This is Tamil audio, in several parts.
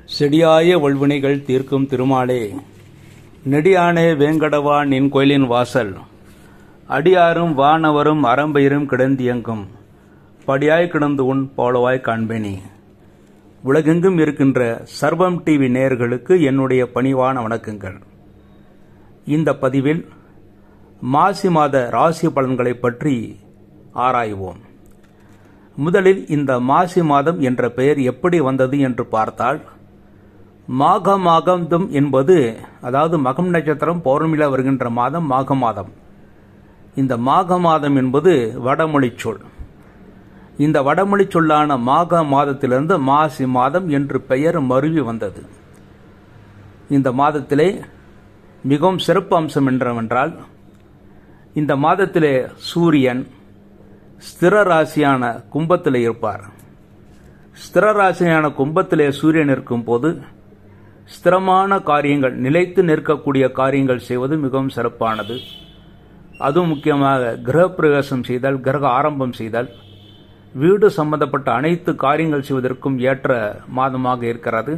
செடியாய வல்வினைகள் தீர்க்கும் திருமாலே நெடியானே வேங்கடவா நின் கோயிலின் வாசல் அடியாரும் வானவரும் அறம்பயிரும் கிடந்தியங்கும் படியாய் கிடந்து உன் போலவாய் காண்பேனே உலகெங்கும் இருக்கின்ற சர்வம் டிவி நேயர்களுக்கு என்னுடைய பணிவான வணக்கங்கள் இந்த பதிவில் மாசி மாத ராசி பலன்களை பற்றி ஆராய்வோம் முதலில் இந்த மாசி மாதம் என்ற பெயர் எப்படி வந்தது என்று பார்த்தால் மாக மாகந்தம் என்பது அதாவது மகம் நட்சத்திரம் பௌர்ணமியில் வருகின்ற மாதம் மாக மாதம் இந்த மாக மாதம் என்பது வடமொழி சொல் இந்த வடமொழி சொல்லான மாக மாதத்திலிருந்து மாசி மாதம் என்று பெயர் மருவி வந்தது இந்த மாதத்திலே மிகவும் சிறப்பு அம்சம் என்னவென்றால் இந்த மாதத்திலே சூரியன் ஸ்திர ராசியான கும்பத்தில் இருப்பார் ஸ்திர ராசியான கும்பத்திலே சூரியன் இருக்கும் போது ஸ்திரமான காரியங்கள் நிலைத்து நிற்கக்கூடிய காரியங்கள் செய்வது மிகவும் சிறப்பானது அதுவும் முக்கியமாக கிரக பிரவேசம் செய்தல் கிரக ஆரம்பம் செய்தல் வீடு சம்பந்தப்பட்ட அனைத்து காரியங்கள் செய்வதற்கும் ஏற்ற மாதமாக இருக்கிறது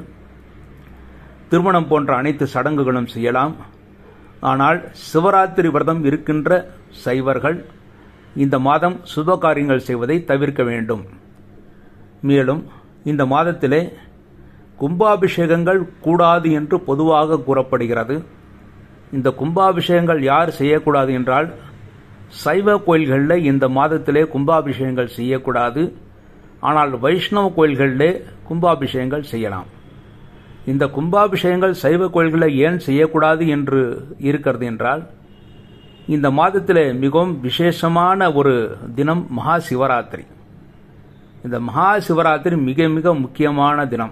திருமணம் போன்ற அனைத்து சடங்குகளும் செய்யலாம் ஆனால் சிவராத்திரி விரதம் இருக்கின்ற சைவர்கள் இந்த மாதம் சுப காரியங்கள் செய்வதை தவிர்க்க வேண்டும் மேலும் இந்த மாதத்திலே கும்பாபிஷேகங்கள் கூடாது என்று பொதுவாக கூறப்படுகிறது இந்த கும்பாபிஷேகங்கள் யார் செய்யக்கூடாது என்றால் சைவ கோயில்களில் இந்த மாதத்திலே கும்பாபிஷேகங்கள் செய்யக்கூடாது ஆனால் வைஷ்ணவ கோயில்களிலே கும்பாபிஷேகங்கள் செய்யலாம் இந்த கும்பாபிஷேகங்கள் சைவ கோயில்களில் ஏன் செய்யக்கூடாது என்று இருக்கிறது என்றால் இந்த மாதத்தில் மிகவும் விசேஷமான ஒரு தினம் மகா சிவராத்திரி இந்த மகா சிவராத்திரி மிக மிக முக்கியமான தினம்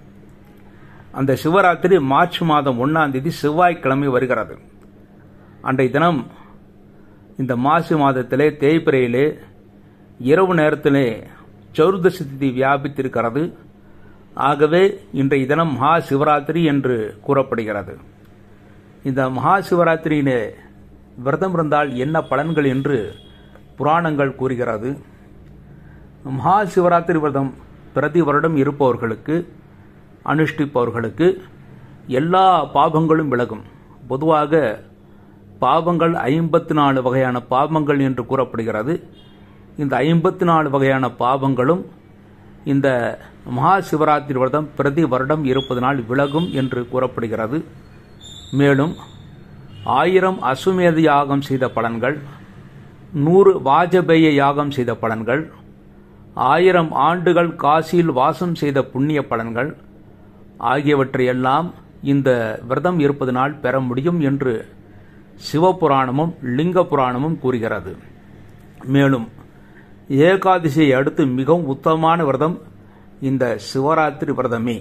அந்த சிவராத்திரி மார்ச் மாதம் ஒன்றாம் தேதி செவ்வாய்க்கிழமை வருகிறது அன்றைய தினம் இந்த மாசி மாதத்திலே தேய்பிரையிலே இரவு நேரத்திலே சௌர்தசி திதி வியாபித்திருக்கிறது ஆகவே இன்றைய தினம் மகா சிவராத்திரி என்று கூறப்படுகிறது இந்த மகா சிவராத்திரியிலே விரதம் இருந்தால் என்ன பலன்கள் என்று புராணங்கள் கூறுகிறது மகா சிவராத்திரி விரதம் பிரதி வருடம் இருப்பவர்களுக்கு அனுஷ்டிப்பவர்களுக்கு எல்லா பாபங்களும் விலகும் பொதுவாக பாவங்கள் ஐம்பத்தி நாலு வகையான பாவங்கள் என்று கூறப்படுகிறது இந்த ஐம்பத்தி நாலு வகையான பாவங்களும் இந்த மகா சிவராத்திரி விரதம் பிரதி வருடம் இருப்பதனால் விலகும் என்று கூறப்படுகிறது மேலும் ஆயிரம் அசுமேத யாகம் செய்த பலன்கள் நூறு வாஜபேய யாகம் செய்த பலன்கள் ஆயிரம் ஆண்டுகள் காசியில் வாசம் செய்த புண்ணிய பலன்கள் ஆகியவற்றையெல்லாம் இந்த விரதம் இருப்பதனால் பெற முடியும் என்று சிவபுராணமும் லிங்க புராணமும் கூறுகிறது மேலும் ஏகாதசியை அடுத்து மிகவும் உத்தமமான விரதம் இந்த சிவராத்திரி விரதமே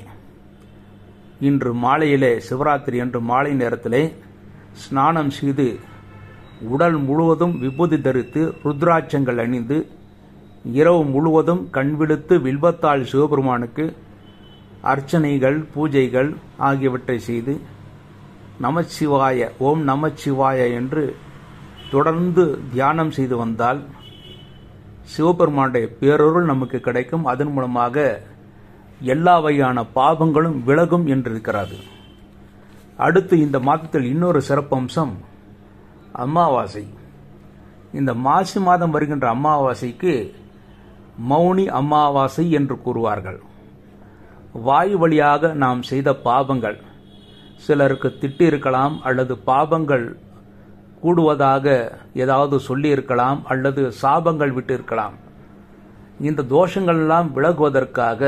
இன்று மாலையிலே சிவராத்திரி என்று மாலை நேரத்திலே ஸ்நானம் செய்து உடல் முழுவதும் விபூதி தரித்து ருத்ராட்சங்கள் அணிந்து இரவு முழுவதும் கண்விழுத்து வில்வத்தாள் சிவபெருமானுக்கு அர்ச்சனைகள் பூஜைகள் ஆகியவற்றை செய்து நமச்சிவாய ஓம் நமச்சிவாய என்று தொடர்ந்து தியானம் செய்து வந்தால் சிவபெருமானுடைய பேரொருள் நமக்கு கிடைக்கும் அதன் மூலமாக எல்லா வகையான பாவங்களும் விலகும் என்றிருக்கிறது அடுத்து இந்த மாதத்தில் இன்னொரு சிறப்பம்சம் அமாவாசை இந்த மாசி மாதம் வருகின்ற அமாவாசைக்கு மௌனி அமாவாசை என்று கூறுவார்கள் வாயு வழியாக நாம் செய்த பாவங்கள் சிலருக்கு திட்டு இருக்கலாம் அல்லது பாவங்கள் கூடுவதாக ஏதாவது சொல்லியிருக்கலாம் அல்லது சாபங்கள் விட்டு இருக்கலாம் இந்த தோஷங்கள் எல்லாம் விலகுவதற்காக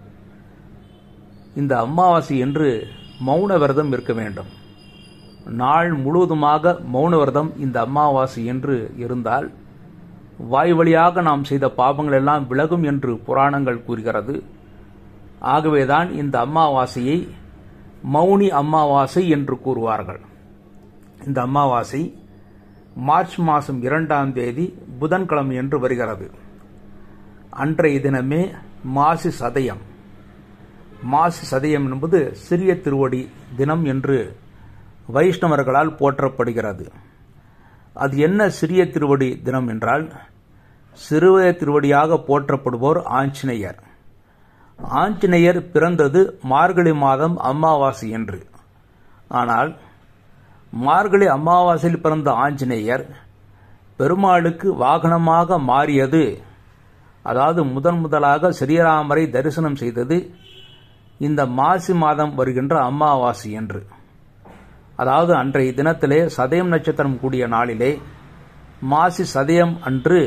இந்த அமாவாசை என்று மௌன விரதம் இருக்க வேண்டும் நாள் முழுவதுமாக மௌன விரதம் இந்த அமாவாசை என்று இருந்தால் வாய் வழியாக நாம் செய்த பாவங்கள் எல்லாம் விலகும் என்று புராணங்கள் கூறுகிறது ஆகவேதான் இந்த அமாவாசையை மௌனி அமாவாசை என்று கூறுவார்கள் இந்த அமாவாசை மார்ச் மாதம் இரண்டாம் தேதி புதன்கிழமை என்று வருகிறது அன்றைய தினமே மாசி சதயம் மாசி சதயம் என்பது சிறிய திருவடி தினம் என்று வைஷ்ணவர்களால் போற்றப்படுகிறது அது என்ன சிறிய திருவடி தினம் என்றால் சிறுவய திருவடியாக போற்றப்படுவோர் ஆஞ்சநேயர் ஆஞ்சநேயர் பிறந்தது மார்கழி மாதம் அமாவாசை என்று ஆனால் மார்கழி அமாவாசையில் பிறந்த ஆஞ்சநேயர் பெருமாளுக்கு வாகனமாக மாறியது அதாவது முதன் முதலாக ஸ்ரீராமரை தரிசனம் செய்தது இந்த மாசி மாதம் வருகின்ற அமாவாசை என்று அதாவது அன்றைய தினத்திலே சதயம் நட்சத்திரம் கூடிய நாளிலே மாசி சதயம் அன்று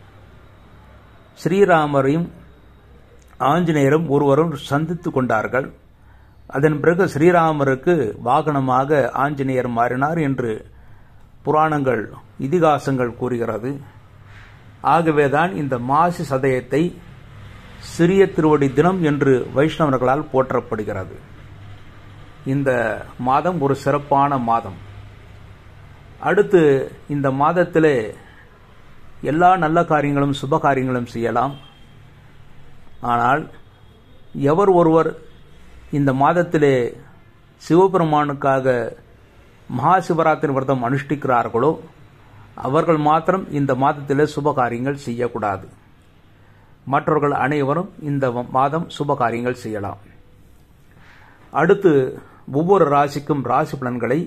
ஸ்ரீராமரையும் ஆஞ்சநேயரும் ஒருவரும் சந்தித்து கொண்டார்கள் அதன் பிறகு ஸ்ரீராமருக்கு வாகனமாக ஆஞ்சநேயர் மாறினார் என்று புராணங்கள் இதிகாசங்கள் கூறுகிறது ஆகவேதான் இந்த மாசி சதயத்தை சிறிய திருவடி தினம் என்று வைஷ்ணவர்களால் போற்றப்படுகிறது இந்த மாதம் ஒரு சிறப்பான மாதம் அடுத்து இந்த மாதத்திலே எல்லா நல்ல காரியங்களும் சுப காரியங்களும் செய்யலாம் ஆனால் எவர் ஒருவர் இந்த மாதத்திலே சிவபெருமானுக்காக மகா சிவராத்திரி விரதம் அனுஷ்டிக்கிறார்களோ அவர்கள் மாத்திரம் இந்த மாதத்திலே சுப காரியங்கள் செய்யக்கூடாது மற்றவர்கள் அனைவரும் இந்த மாதம் சுப காரியங்கள் செய்யலாம் அடுத்து ஒவ்வொரு ராசிக்கும் ராசி பலன்களை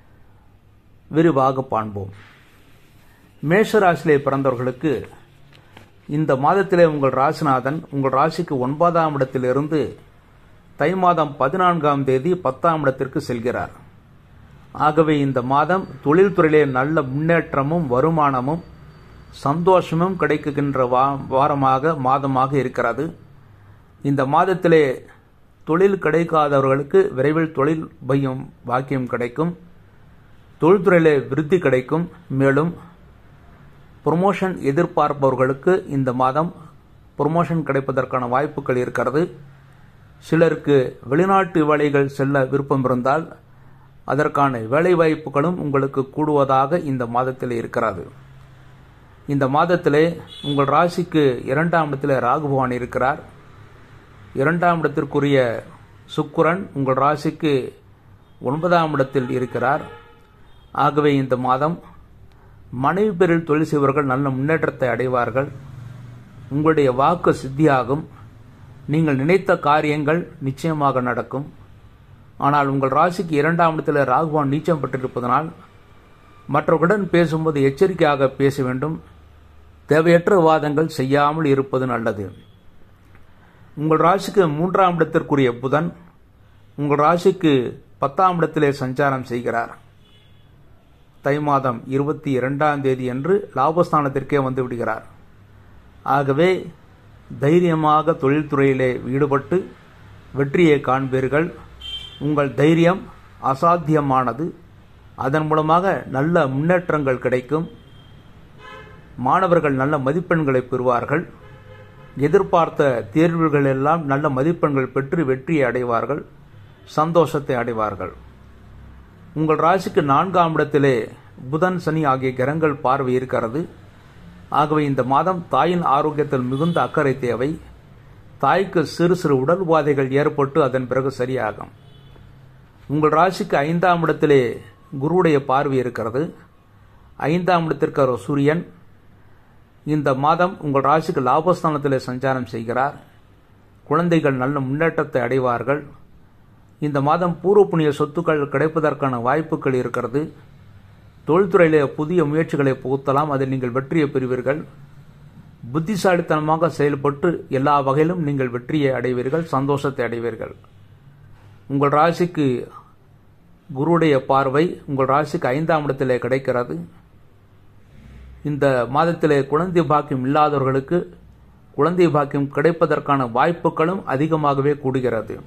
விரிவாக காண்போம் மேஷ ராசியிலே பிறந்தவர்களுக்கு இந்த மாதத்திலே உங்கள் ராசிநாதன் உங்கள் ராசிக்கு ஒன்பதாம் இடத்திலிருந்து தை மாதம் பதினான்காம் தேதி பத்தாம் இடத்திற்கு செல்கிறார் ஆகவே இந்த மாதம் தொழில்துறையிலே நல்ல முன்னேற்றமும் வருமானமும் சந்தோஷமும் கிடைக்குகின்ற வாரமாக மாதமாக இருக்கிறது இந்த மாதத்திலே தொழில் கிடைக்காதவர்களுக்கு விரைவில் தொழில் பையும் பாக்கியம் கிடைக்கும் தொழில்துறையிலே விருத்தி கிடைக்கும் மேலும் ப்ரொமோஷன் எதிர்பார்ப்பவர்களுக்கு இந்த மாதம் ப்ரொமோஷன் கிடைப்பதற்கான வாய்ப்புகள் இருக்கிறது சிலருக்கு வெளிநாட்டு வேலைகள் செல்ல விருப்பம் இருந்தால் அதற்கான வேலை வாய்ப்புகளும் உங்களுக்கு கூடுவதாக இந்த மாதத்தில் இருக்கிறது இந்த மாதத்திலே உங்கள் ராசிக்கு இரண்டாம் இடத்தில் ராகுபவான் இருக்கிறார் இரண்டாம் இடத்திற்குரிய சுக்குரன் உங்கள் ராசிக்கு ஒன்பதாம் இடத்தில் இருக்கிறார் ஆகவே இந்த மாதம் மனைவி பேரில் தொழில் செய்வர்கள் நல்ல முன்னேற்றத்தை அடைவார்கள் உங்களுடைய வாக்கு சித்தியாகும் நீங்கள் நினைத்த காரியங்கள் நிச்சயமாக நடக்கும் ஆனால் உங்கள் ராசிக்கு இரண்டாம் இடத்தில் ராகுவான் நீச்சம் பெற்றிருப்பதனால் மற்றவர்களுடன் பேசும்போது எச்சரிக்கையாக பேச வேண்டும் தேவையற்ற வாதங்கள் செய்யாமல் இருப்பது நல்லது உங்கள் ராசிக்கு மூன்றாம் இடத்திற்குரிய புதன் உங்கள் ராசிக்கு பத்தாம் இடத்திலே சஞ்சாரம் செய்கிறார் தை மாதம் இருபத்தி இரண்டாம் தேதி அன்று லாபஸ்தானத்திற்கே வந்து விடுகிறார் ஆகவே தைரியமாக தொழில்துறையிலே ஈடுபட்டு வெற்றியை காண்பீர்கள் உங்கள் தைரியம் அசாத்தியமானது அதன் மூலமாக நல்ல முன்னேற்றங்கள் கிடைக்கும் மாணவர்கள் நல்ல மதிப்பெண்களை பெறுவார்கள் எதிர்பார்த்த தேர்வுகள் எல்லாம் நல்ல மதிப்பெண்கள் பெற்று வெற்றியை அடைவார்கள் சந்தோஷத்தை அடைவார்கள் உங்கள் ராசிக்கு நான்காம் இடத்திலே புதன் சனி ஆகிய கிரகங்கள் பார்வை இருக்கிறது ஆகவே இந்த மாதம் தாயின் ஆரோக்கியத்தில் மிகுந்த அக்கறை தேவை தாய்க்கு சிறு சிறு உடல் உபாதைகள் ஏற்பட்டு அதன் பிறகு சரியாகும் உங்கள் ராசிக்கு ஐந்தாம் இடத்திலே குருவுடைய பார்வை இருக்கிறது ஐந்தாம் இடத்திற்கு சூரியன் இந்த மாதம் உங்கள் ராசிக்கு லாபஸ்தானத்தில் சஞ்சாரம் செய்கிறார் குழந்தைகள் நல்ல முன்னேற்றத்தை அடைவார்கள் இந்த மாதம் பூர்வ புண்ணிய சொத்துக்கள் கிடைப்பதற்கான வாய்ப்புகள் இருக்கிறது தொழில்துறையிலே புதிய முயற்சிகளை புகுத்தலாம் அதில் நீங்கள் வெற்றியை பெறுவீர்கள் புத்திசாலித்தனமாக செயல்பட்டு எல்லா வகையிலும் நீங்கள் வெற்றியை அடைவீர்கள் சந்தோஷத்தை அடைவீர்கள் உங்கள் ராசிக்கு குருவுடைய பார்வை உங்கள் ராசிக்கு ஐந்தாம் இடத்திலே கிடைக்கிறது இந்த மாதத்திலே குழந்தை பாக்கியம் இல்லாதவர்களுக்கு குழந்தை பாக்கியம் கிடைப்பதற்கான வாய்ப்புகளும் அதிகமாகவே கூடுகிறது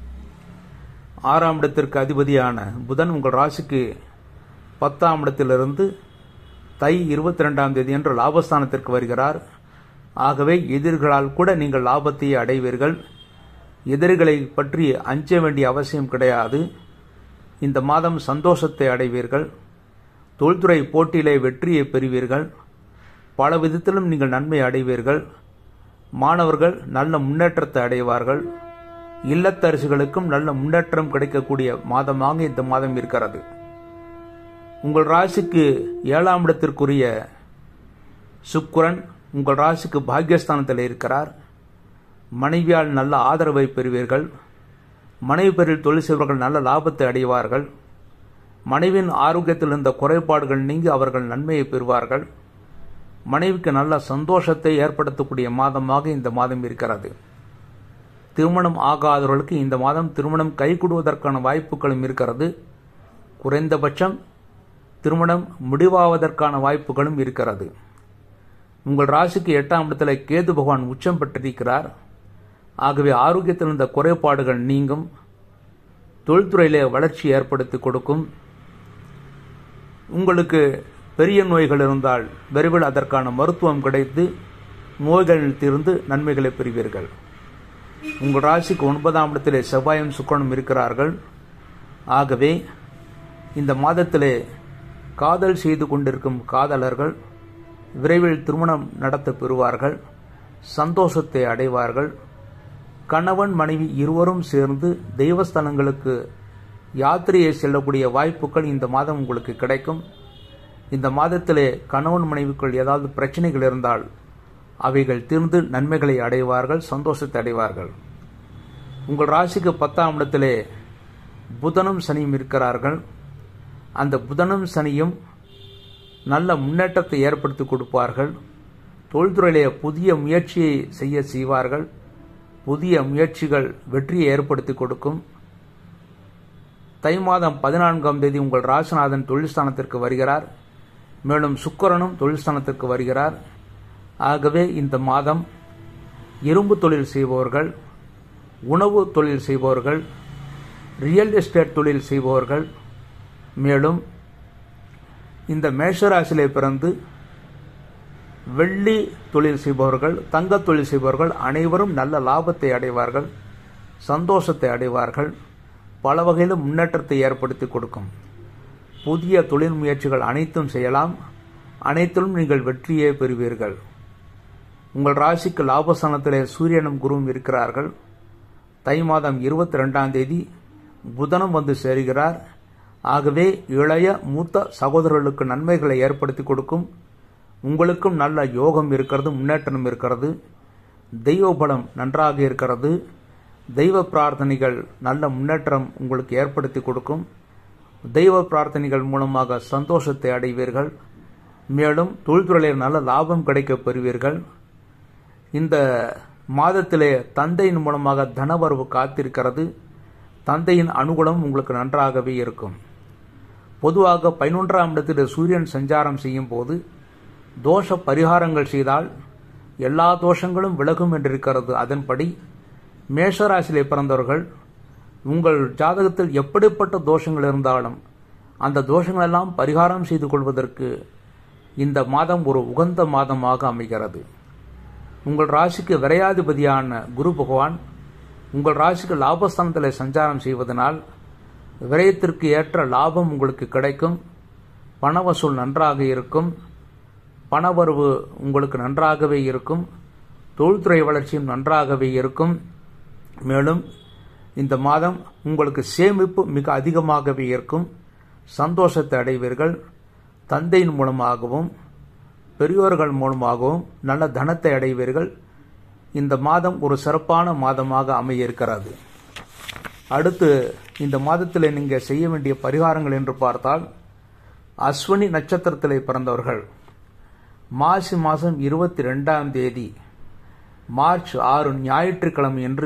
ஆறாம் இடத்திற்கு அதிபதியான புதன் உங்கள் ராசிக்கு பத்தாம் இடத்திலிருந்து தை இருபத்தி ரெண்டாம் தேதி என்று லாபஸ்தானத்திற்கு வருகிறார் ஆகவே எதிரிகளால் கூட நீங்கள் லாபத்தை அடைவீர்கள் எதிரிகளை பற்றி அஞ்ச வேண்டிய அவசியம் கிடையாது இந்த மாதம் சந்தோஷத்தை அடைவீர்கள் தொழில்துறை போட்டியிலே வெற்றியை பெறுவீர்கள் பல விதத்திலும் நீங்கள் நன்மை அடைவீர்கள் மாணவர்கள் நல்ல முன்னேற்றத்தை அடைவார்கள் இல்லத்தரசிகளுக்கும் நல்ல முன்னேற்றம் கிடைக்கக்கூடிய மாதமாக இந்த மாதம் இருக்கிறது உங்கள் ராசிக்கு ஏழாம் இடத்திற்குரிய சுக்குரன் உங்கள் ராசிக்கு பாக்கியஸ்தானத்தில் இருக்கிறார் மனைவியால் நல்ல ஆதரவை பெறுவீர்கள் மனைவி பேரில் தொழில் செய்வர்கள் நல்ல லாபத்தை அடைவார்கள் மனைவியின் ஆரோக்கியத்தில் இருந்த குறைபாடுகள் நீங்கி அவர்கள் நன்மையை பெறுவார்கள் மனைவிக்கு நல்ல சந்தோஷத்தை ஏற்படுத்தக்கூடிய மாதமாக இந்த மாதம் இருக்கிறது திருமணம் ஆகாதவர்களுக்கு இந்த மாதம் திருமணம் கைகூடுவதற்கான வாய்ப்புகளும் இருக்கிறது குறைந்தபட்சம் திருமணம் முடிவாவதற்கான வாய்ப்புகளும் இருக்கிறது உங்கள் ராசிக்கு எட்டாம் இடத்துல கேது பகவான் உச்சம் பெற்றிருக்கிறார் ஆகவே ஆரோக்கியத்தில் இருந்த குறைபாடுகள் நீங்கும் தொழில்துறையிலே வளர்ச்சி ஏற்படுத்தி கொடுக்கும் உங்களுக்கு பெரிய நோய்கள் இருந்தால் விரைவில் அதற்கான மருத்துவம் கிடைத்து நோய்களில் தீர்ந்து நன்மைகளை பெறுவீர்கள் உங்கள் ராசிக்கு ஒன்பதாம் இடத்திலே செவ்வாயும் சுக்கரனும் இருக்கிறார்கள் ஆகவே இந்த மாதத்திலே காதல் செய்து கொண்டிருக்கும் காதலர்கள் விரைவில் திருமணம் நடத்த பெறுவார்கள் சந்தோஷத்தை அடைவார்கள் கணவன் மனைவி இருவரும் சேர்ந்து தெய்வஸ்தலங்களுக்கு யாத்திரையை செல்லக்கூடிய வாய்ப்புகள் இந்த மாதம் உங்களுக்கு கிடைக்கும் இந்த மாதத்திலே கணவன் மனைவிக்குள் ஏதாவது பிரச்சனைகள் இருந்தால் அவைகள் தீர்ந்து நன்மைகளை அடைவார்கள் சந்தோஷத்தை அடைவார்கள் உங்கள் ராசிக்கு பத்தாம் இடத்திலே புதனும் சனியும் இருக்கிறார்கள் அந்த புதனும் சனியும் நல்ல முன்னேற்றத்தை ஏற்படுத்தி கொடுப்பார்கள் தொழில்துறையிலே புதிய முயற்சியை செய்ய செய்வார்கள் புதிய முயற்சிகள் வெற்றியை ஏற்படுத்தி கொடுக்கும் தை மாதம் பதினான்காம் தேதி உங்கள் ராசிநாதன் தொழில்ஸ்தானத்திற்கு வருகிறார் மேலும் சுக்கரனும் தொழில்ஸ்தானத்திற்கு வருகிறார் ஆகவே இந்த மாதம் இரும்பு தொழில் செய்பவர்கள் உணவு தொழில் செய்பவர்கள் ரியல் எஸ்டேட் தொழில் செய்பவர்கள் மேலும் இந்த மேஷராசிலே பிறந்து வெள்ளி தொழில் செய்பவர்கள் தங்க தொழில் செய்பவர்கள் அனைவரும் நல்ல லாபத்தை அடைவார்கள் சந்தோஷத்தை அடைவார்கள் பல வகையிலும் முன்னேற்றத்தை ஏற்படுத்தி கொடுக்கும் புதிய தொழில் முயற்சிகள் அனைத்தும் செய்யலாம் அனைத்திலும் நீங்கள் வெற்றியே பெறுவீர்கள் உங்கள் ராசிக்கு லாபஸ்தானத்திலே சூரியனும் குருவும் இருக்கிறார்கள் தை மாதம் இருபத்தி ரெண்டாம் தேதி புதனும் வந்து சேருகிறார் ஆகவே இளைய மூத்த சகோதரர்களுக்கு நன்மைகளை ஏற்படுத்தி கொடுக்கும் உங்களுக்கும் நல்ல யோகம் இருக்கிறது முன்னேற்றம் இருக்கிறது தெய்வ பலம் நன்றாக இருக்கிறது தெய்வ பிரார்த்தனைகள் நல்ல முன்னேற்றம் உங்களுக்கு ஏற்படுத்தி கொடுக்கும் தெய்வ பிரார்த்தனைகள் மூலமாக சந்தோஷத்தை அடைவீர்கள் மேலும் தொழில்துறையில் நல்ல லாபம் கிடைக்கப் பெறுவீர்கள் இந்த மாதத்திலே தந்தையின் மூலமாக தனவரவு காத்திருக்கிறது தந்தையின் அனுகூலம் உங்களுக்கு நன்றாகவே இருக்கும் பொதுவாக பதினொன்றாம் இடத்தில் சூரியன் சஞ்சாரம் செய்யும் போது தோஷ பரிகாரங்கள் செய்தால் எல்லா தோஷங்களும் விலகும் என்றிருக்கிறது அதன்படி மேஷராசியிலே பிறந்தவர்கள் உங்கள் ஜாதகத்தில் எப்படிப்பட்ட தோஷங்கள் இருந்தாலும் அந்த தோஷங்களெல்லாம் பரிகாரம் செய்து கொள்வதற்கு இந்த மாதம் ஒரு உகந்த மாதமாக அமைகிறது உங்கள் ராசிக்கு விரையாதிபதியான குரு பகவான் உங்கள் ராசிக்கு லாபஸ்தானத்தில் சஞ்சாரம் செய்வதனால் விரயத்திற்கு ஏற்ற லாபம் உங்களுக்கு கிடைக்கும் பண வசூல் நன்றாக இருக்கும் பணவரவு உங்களுக்கு நன்றாகவே இருக்கும் தொழில்துறை வளர்ச்சியும் நன்றாகவே இருக்கும் மேலும் இந்த மாதம் உங்களுக்கு சேமிப்பு மிக அதிகமாகவே இருக்கும் சந்தோஷத்தை அடைவீர்கள் தந்தையின் மூலமாகவும் பெரியோர்கள் மூலமாகவும் நல்ல தனத்தை அடைவீர்கள் இந்த மாதம் ஒரு சிறப்பான மாதமாக அமைய இருக்கிறது அடுத்து இந்த மாதத்தில் நீங்கள் செய்ய வேண்டிய பரிகாரங்கள் என்று பார்த்தால் அஸ்வினி நட்சத்திரத்தில் பிறந்தவர்கள் மாசி மாதம் இருபத்தி ரெண்டாம் தேதி மார்ச் ஆறு ஞாயிற்றுக்கிழமை என்று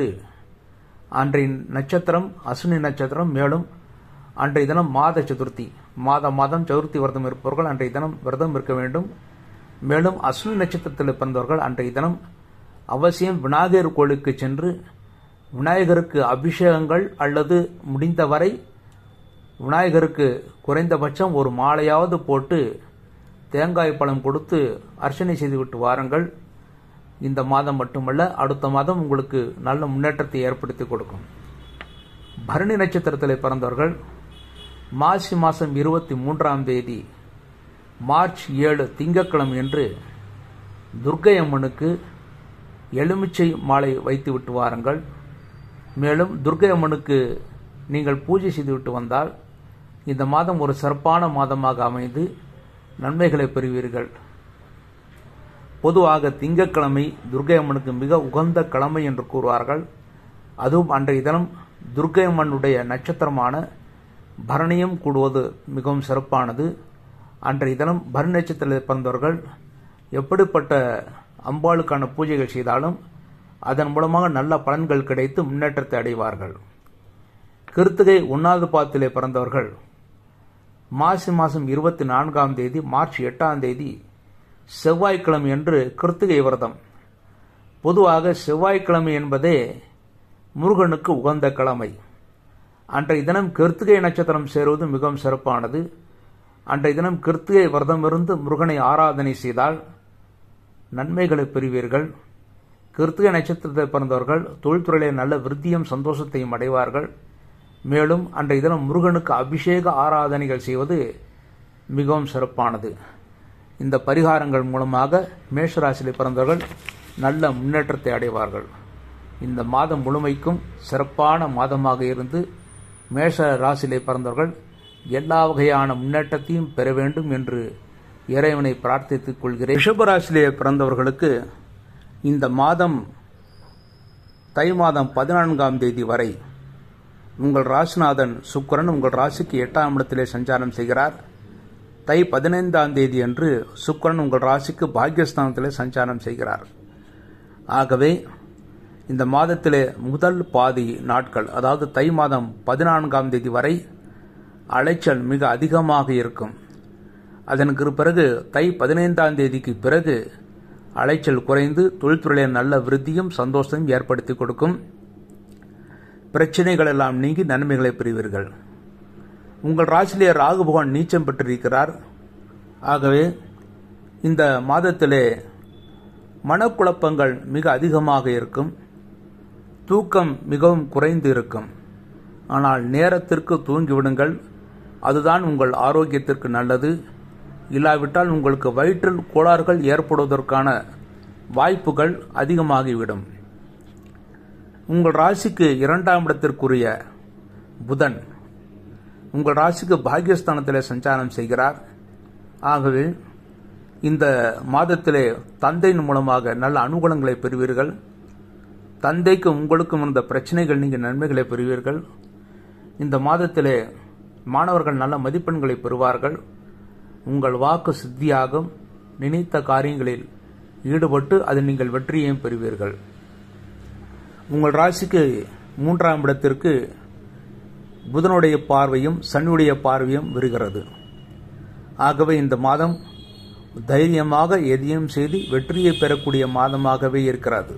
அன்றைய நட்சத்திரம் அஸ்வினி நட்சத்திரம் மேலும் அன்றைய தினம் மாத சதுர்த்தி மாத மாதம் சதுர்த்தி விரதம் இருப்பவர்கள் அன்றைய தினம் விரதம் இருக்க வேண்டும் மேலும் அஸ்வினி நட்சத்திரத்தில் பிறந்தவர்கள் அன்றைய தினம் அவசியம் விநாயகர் கோயிலுக்கு சென்று விநாயகருக்கு அபிஷேகங்கள் அல்லது முடிந்தவரை விநாயகருக்கு குறைந்தபட்சம் ஒரு மாலையாவது போட்டு தேங்காய் பழம் கொடுத்து அர்ச்சனை செய்துவிட்டு வாருங்கள் இந்த மாதம் மட்டுமல்ல அடுத்த மாதம் உங்களுக்கு நல்ல முன்னேற்றத்தை ஏற்படுத்தி கொடுக்கும் பரணி நட்சத்திரத்தில் பிறந்தவர்கள் மாசி மாதம் இருபத்தி மூன்றாம் தேதி மார்ச் ஏழு திங்கட்கிழமை என்று துர்க்கை அம்மனுக்கு எலுமிச்சை மாலை வைத்து விட்டு வாருங்கள் மேலும் துர்க்கை அம்மனுக்கு நீங்கள் பூஜை செய்துவிட்டு வந்தால் இந்த மாதம் ஒரு சிறப்பான மாதமாக அமைந்து நன்மைகளை பெறுவீர்கள் பொதுவாக திங்கட்கிழமை துர்க்கை அம்மனுக்கு மிக உகந்த கிழமை என்று கூறுவார்கள் அதுவும் அன்றைய தினம் துர்க்கை அம்மனுடைய நட்சத்திரமான பரணியம் கூடுவது மிகவும் சிறப்பானது அன்றைய தினம் பரணி நட்சத்திரத்தில் பிறந்தவர்கள் எப்படிப்பட்ட அம்பாளுக்கான பூஜைகள் செய்தாலும் அதன் மூலமாக நல்ல பலன்கள் கிடைத்து முன்னேற்றத்தை அடைவார்கள் கிருத்திகை ஒன்றாவது பாதத்திலே பிறந்தவர்கள் மாசி மாதம் இருபத்தி நான்காம் தேதி மார்ச் எட்டாம் தேதி செவ்வாய்க்கிழமை என்று கிருத்திகை விரதம் பொதுவாக செவ்வாய்க்கிழமை என்பதே முருகனுக்கு உகந்த கிழமை அன்றைய தினம் கிருத்திகை நட்சத்திரம் சேருவது மிகவும் சிறப்பானது அன்றைய தினம் கிருத்திகை விரதம் இருந்து முருகனை ஆராதனை செய்தால் நன்மைகளை பெறுவீர்கள் கிருத்திகை நட்சத்திரத்தை பிறந்தவர்கள் தொழில்துறையிலே நல்ல விருத்தியும் சந்தோஷத்தையும் அடைவார்கள் மேலும் அன்றைய தினம் முருகனுக்கு அபிஷேக ஆராதனைகள் செய்வது மிகவும் சிறப்பானது இந்த பரிகாரங்கள் மூலமாக மேஷராசியில் பிறந்தவர்கள் நல்ல முன்னேற்றத்தை அடைவார்கள் இந்த மாதம் முழுமைக்கும் சிறப்பான மாதமாக இருந்து மேஷ ராசியிலே பிறந்தவர்கள் எல்லா வகையான முன்னேற்றத்தையும் பெற வேண்டும் என்று இறைவனை பிரார்த்தித்துக் கொள்கிறேன் ரிஷபராசியிலே பிறந்தவர்களுக்கு இந்த மாதம் தை மாதம் பதினான்காம் தேதி வரை உங்கள் ராசிநாதன் சுக்கரன் உங்கள் ராசிக்கு எட்டாம் இடத்திலே சஞ்சாரம் செய்கிறார் தை பதினைந்தாம் தேதி அன்று சுக்கரன் உங்கள் ராசிக்கு பாக்கியஸ்தானத்திலே சஞ்சாரம் செய்கிறார் ஆகவே இந்த மாதத்திலே முதல் பாதி நாட்கள் அதாவது தை மாதம் பதினான்காம் தேதி வரை அலைச்சல் மிக அதிகமாக இருக்கும் அதற்கு பிறகு தை பதினைந்தாம் தேதிக்கு பிறகு அலைச்சல் குறைந்து தொழில்துறையில் நல்ல விருத்தியும் சந்தோஷத்தையும் ஏற்படுத்தி கொடுக்கும் பிரச்சனைகள் எல்லாம் நீங்கி நன்மைகளை பெறுவீர்கள் உங்கள் ராசியிலே ராகு பகவான் நீச்சம் பெற்றிருக்கிறார் ஆகவே இந்த மாதத்திலே மனக்குழப்பங்கள் மிக அதிகமாக இருக்கும் தூக்கம் மிகவும் குறைந்து இருக்கும் ஆனால் நேரத்திற்கு தூங்கிவிடுங்கள் அதுதான் உங்கள் ஆரோக்கியத்திற்கு நல்லது இல்லாவிட்டால் உங்களுக்கு வயிற்றில் கோளாறுகள் ஏற்படுவதற்கான வாய்ப்புகள் அதிகமாகிவிடும் உங்கள் ராசிக்கு இரண்டாம் இடத்திற்குரிய புதன் உங்கள் ராசிக்கு பாக்கியஸ்தானத்திலே சஞ்சாரம் செய்கிறார் ஆகவே இந்த மாதத்திலே தந்தையின் மூலமாக நல்ல அனுகூலங்களை பெறுவீர்கள் தந்தைக்கும் உங்களுக்கும் இருந்த பிரச்சனைகள் நீங்கள் நன்மைகளை பெறுவீர்கள் இந்த மாதத்திலே மாணவர்கள் நல்ல மதிப்பெண்களை பெறுவார்கள் உங்கள் வாக்கு சித்தியாகும் நினைத்த காரியங்களில் ஈடுபட்டு அதில் நீங்கள் வெற்றியையும் பெறுவீர்கள் உங்கள் ராசிக்கு மூன்றாம் இடத்திற்கு புதனுடைய பார்வையும் சனியுடைய பார்வையும் வருகிறது ஆகவே இந்த மாதம் தைரியமாக எதையும் செய்து வெற்றியை பெறக்கூடிய மாதமாகவே இருக்கிறது